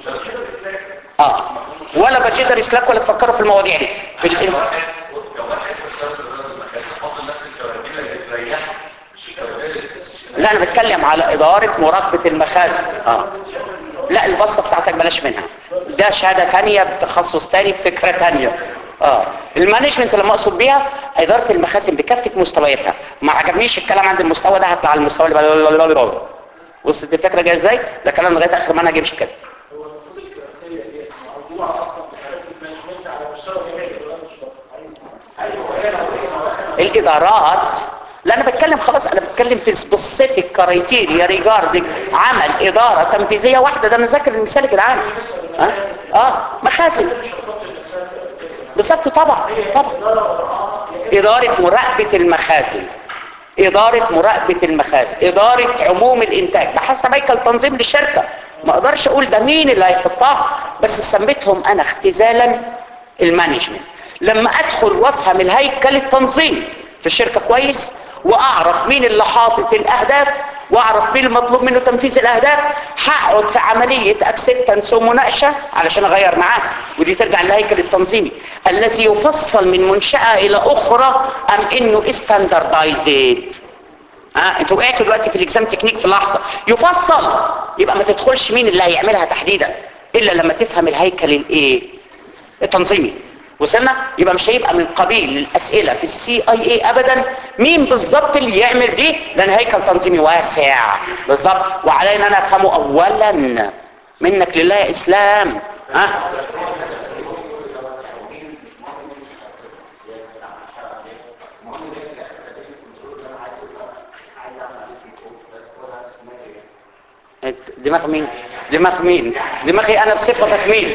اه ولا بجدر اسلاك ولا تفكروا في المواضيع دي في ال- كواحد كواحد بيشتغل في اداره المخازن حط نفس الكرايتيريا اللي تريحك مش الكرايتيريا اللي تسشل لا انا بتكلم على اداره مراقبه المخازن اه لا البصه بتاعتك بلاش منها ده شهاده تانية بتخصص تاني بفكره تانية اه المانجمنت لما اقصد بيها اداره المخازن بكافه مستوياتها ما عجبنيش الكلام عند المستوى ده هطلع على المستوى اللي بعد وصلت الفكره جايه ازاي ده كلام لغايه اخر ما انا اجيبش كده هو المفروض الكراكتيريا دي موضوع اصلا في حاله المانجمنت على مستوى جميع الادارات مش بطل ايوه هي لو هي الادارات لا انا بتكلم خلاص انا بتكلم في سبيسيفيك كرايتيريا ريجاردنج عمل اداره تنفيذيه واحده ده انا ذاكر المثال يا جدعان ها اه مخازن بالظبط طبعا طبعا اداره مراقبه المخازن اداره مراقبه المخازن اداره عموم الانتاج بحسب هيكل تنظيم للشركه ما اقدرش اقول ده مين اللي هيحطها بس سميتهم انا اختزالا المانجمنت لما ادخل وافهم الهيكل التنظيمي في الشركه كويس واعرف مين اللي حاطط الاهداف واعرف مين المطلوب منه تنفيذ الاهداف هقعد في عمليه اكسبتنس ومناقشه علشان اغير معاه ودي ترجع للهيكل التنظيمي الذي يفصل من منشاه الى اخرى ام انه ستاندردايزد ها انتوا وقعتوا دلوقتي في الاكزام تكنيك في لحظه يفصل يبقى ما تدخلش مين اللي هيعملها تحديدا الا لما تفهم الهيكل الايه التنظيمي وصلنا يبقى مش هيبقى من قبيل الاسئله في السي اي اي ابدا مين بالظبط اللي يعمل دي لان هيكل تنظيمي واسع بالظبط وعلينا انا افهمه اولا منك لله يا اسلام ها دماغ مين دماغ مين دماغي انا بصفتك مين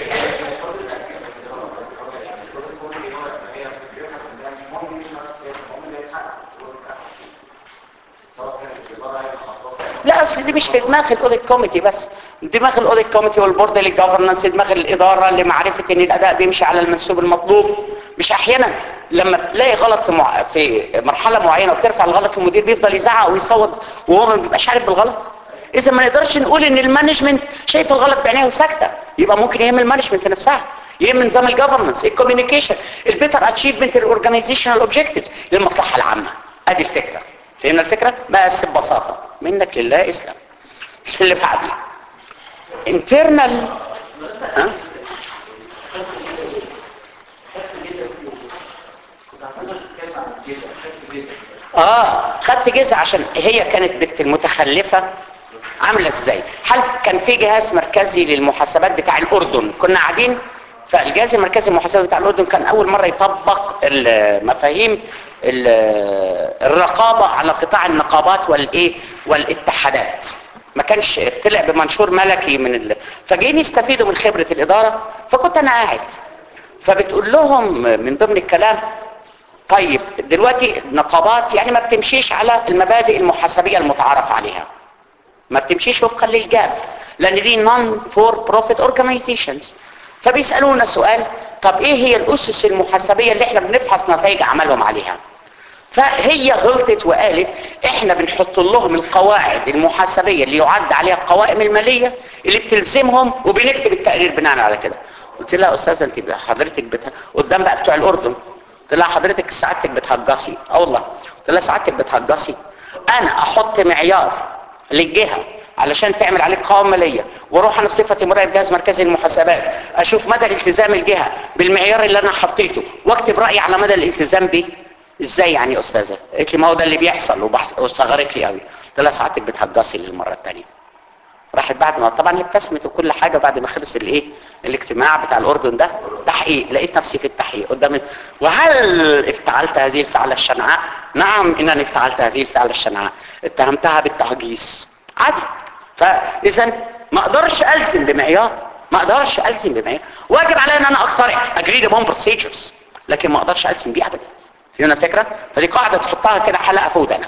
لا اصل دي مش في دماغ الاوديت كوميتي بس دماغ الاوديت كوميتي والبورد للجفرنس دماغ الاداره لمعرفه ان الاداء بيمشي على المنسوب المطلوب مش احيانا لما تلاقي غلط في مع... في مرحله معينه وترفع الغلط المدير بيفضل يزعق ويصوت وهو ما بيبقاش عارف بالغلط اذا ما نقدرش نقول ان المانجمنت شايف الغلط بعينيه وساكته يبقى ممكن يهم المانجمنت نفسها يهم نظام الجفرنس الكوميونيكيشن البيتر اتشيفمنت الاورجانيزيشنال اوبجكتيفز للمصلحه العامه ادي الفكره فهمنا الفكره بس ببساطه منك لله اسلام اللي بعده internal ها اه خدت جزء عشان هي كانت بنت المتخلفه عامله ازاي هل كان في جهاز مركزي للمحاسبات بتاع الاردن كنا قاعدين فالجهاز المركزي للمحاسبات بتاع الاردن كان اول مره يطبق المفاهيم الرقابه على قطاع النقابات والايه والاتحادات ما كانش طلع بمنشور ملكي من ال... فجايين يستفيدوا من خبره الاداره فكنت انا قاعد فبتقول لهم من ضمن الكلام طيب دلوقتي نقابات يعني ما بتمشيش على المبادئ المحاسبيه المتعارف عليها ما بتمشيش وفقا للجاب لان دي نون فور بروفيت اورجانيزيشنز فبيسالونا سؤال طب ايه هي الاسس المحاسبيه اللي احنا بنفحص نتائج اعمالهم عليها فهي غلطت وقالت احنا بنحط لهم القواعد المحاسبيه اللي يعد عليها القوائم الماليه اللي بتلزمهم وبنكتب التقرير بناء على كده قلت لها يا استاذه انت حضرتك بت... قدام بقى بتوع الاردن قلت لها حضرتك سعادتك بتهجصي اه والله قلت لها سعادتك بتهجصي انا احط معيار للجهه علشان تعمل عليه قوائم ماليه واروح انا بصفتي مراقب جهاز مركزي للمحاسبات اشوف مدى الالتزام الجهه بالمعيار اللي انا حطيته واكتب رايي على مدى الالتزام بيه ازاي يعني يا استاذه قالت لي ما هو ده اللي بيحصل وبحث واستغرقت لي قوي قلت لها ساعتك بتهجصي للمره الثانيه راحت بعد ما طبعا هي ابتسمت وكل حاجه بعد ما خلص الايه الاجتماع بتاع الاردن ده تحقيق لقيت نفسي في التحقيق قدام وهل افتعلت هذه الفعله الشنعاء نعم انني افتعلت هذه الفعله الشنعاء اتهمتها بالتهجيس عادي فاذا ما اقدرش الزم بمعيار ما اقدرش الزم بمعيار واجب علي ان انا اقترح اجريد امون بروسيجرز لكن ما اقدرش الزم بيه ابدا فهمنا الفكره فدي قاعده تحطها كده حلقه في ودانك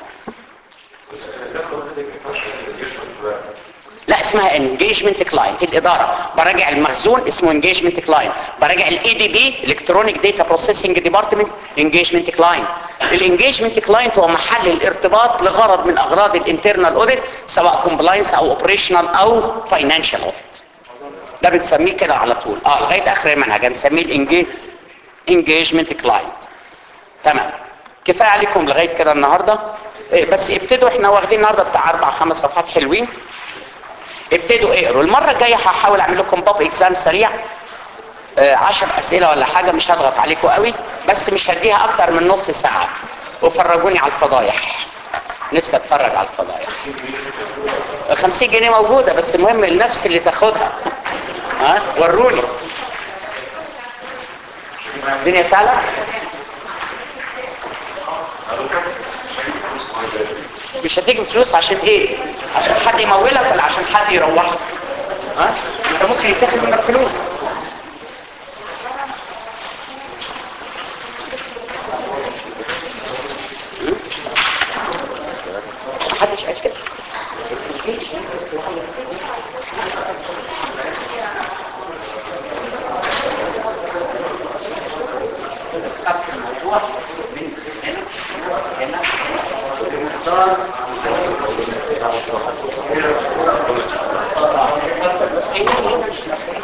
لا اسمها انجيجمنت كلاينت الاداره براجع المخزون اسمه انجيجمنت كلاينت براجع الاي دي بي الكترونيك داتا بروسيسنج ديبارتمنت انجيجمنت كلاينت الانجيجمنت كلاينت هو محل الارتباط لغرض من اغراض الانترنال اوديت سواء كومبلاينس او اوبريشنال او فاينانشال اوديت ده بنسميه كده على طول اه لغايه اخر المنهج هنسميه الانجيج انجيجمنت كلاينت تمام كفايه عليكم لغايه كده النهارده إيه بس ابتدوا احنا واخدين النهارده بتاع اربع خمس صفحات حلوين ابتدوا اقروا المره الجايه هحاول اعمل لكم باب اكزام سريع آه، عشر اسئله ولا حاجه مش هضغط عليكم قوي بس مش هديها اكتر من نص ساعه وفرجوني على الفضايح نفسي اتفرج على الفضايح 50 جنيه موجوده بس المهم النفس اللي تاخدها ها وروني الدنيا سهله مش هتيجي فلوس عشان ايه عشان حد يمولك ولا عشان حد يروحك ها انت ممكن يتاخد منك فلوس محدش قال كده نسخف الموضوع من هنا هنا بمقدار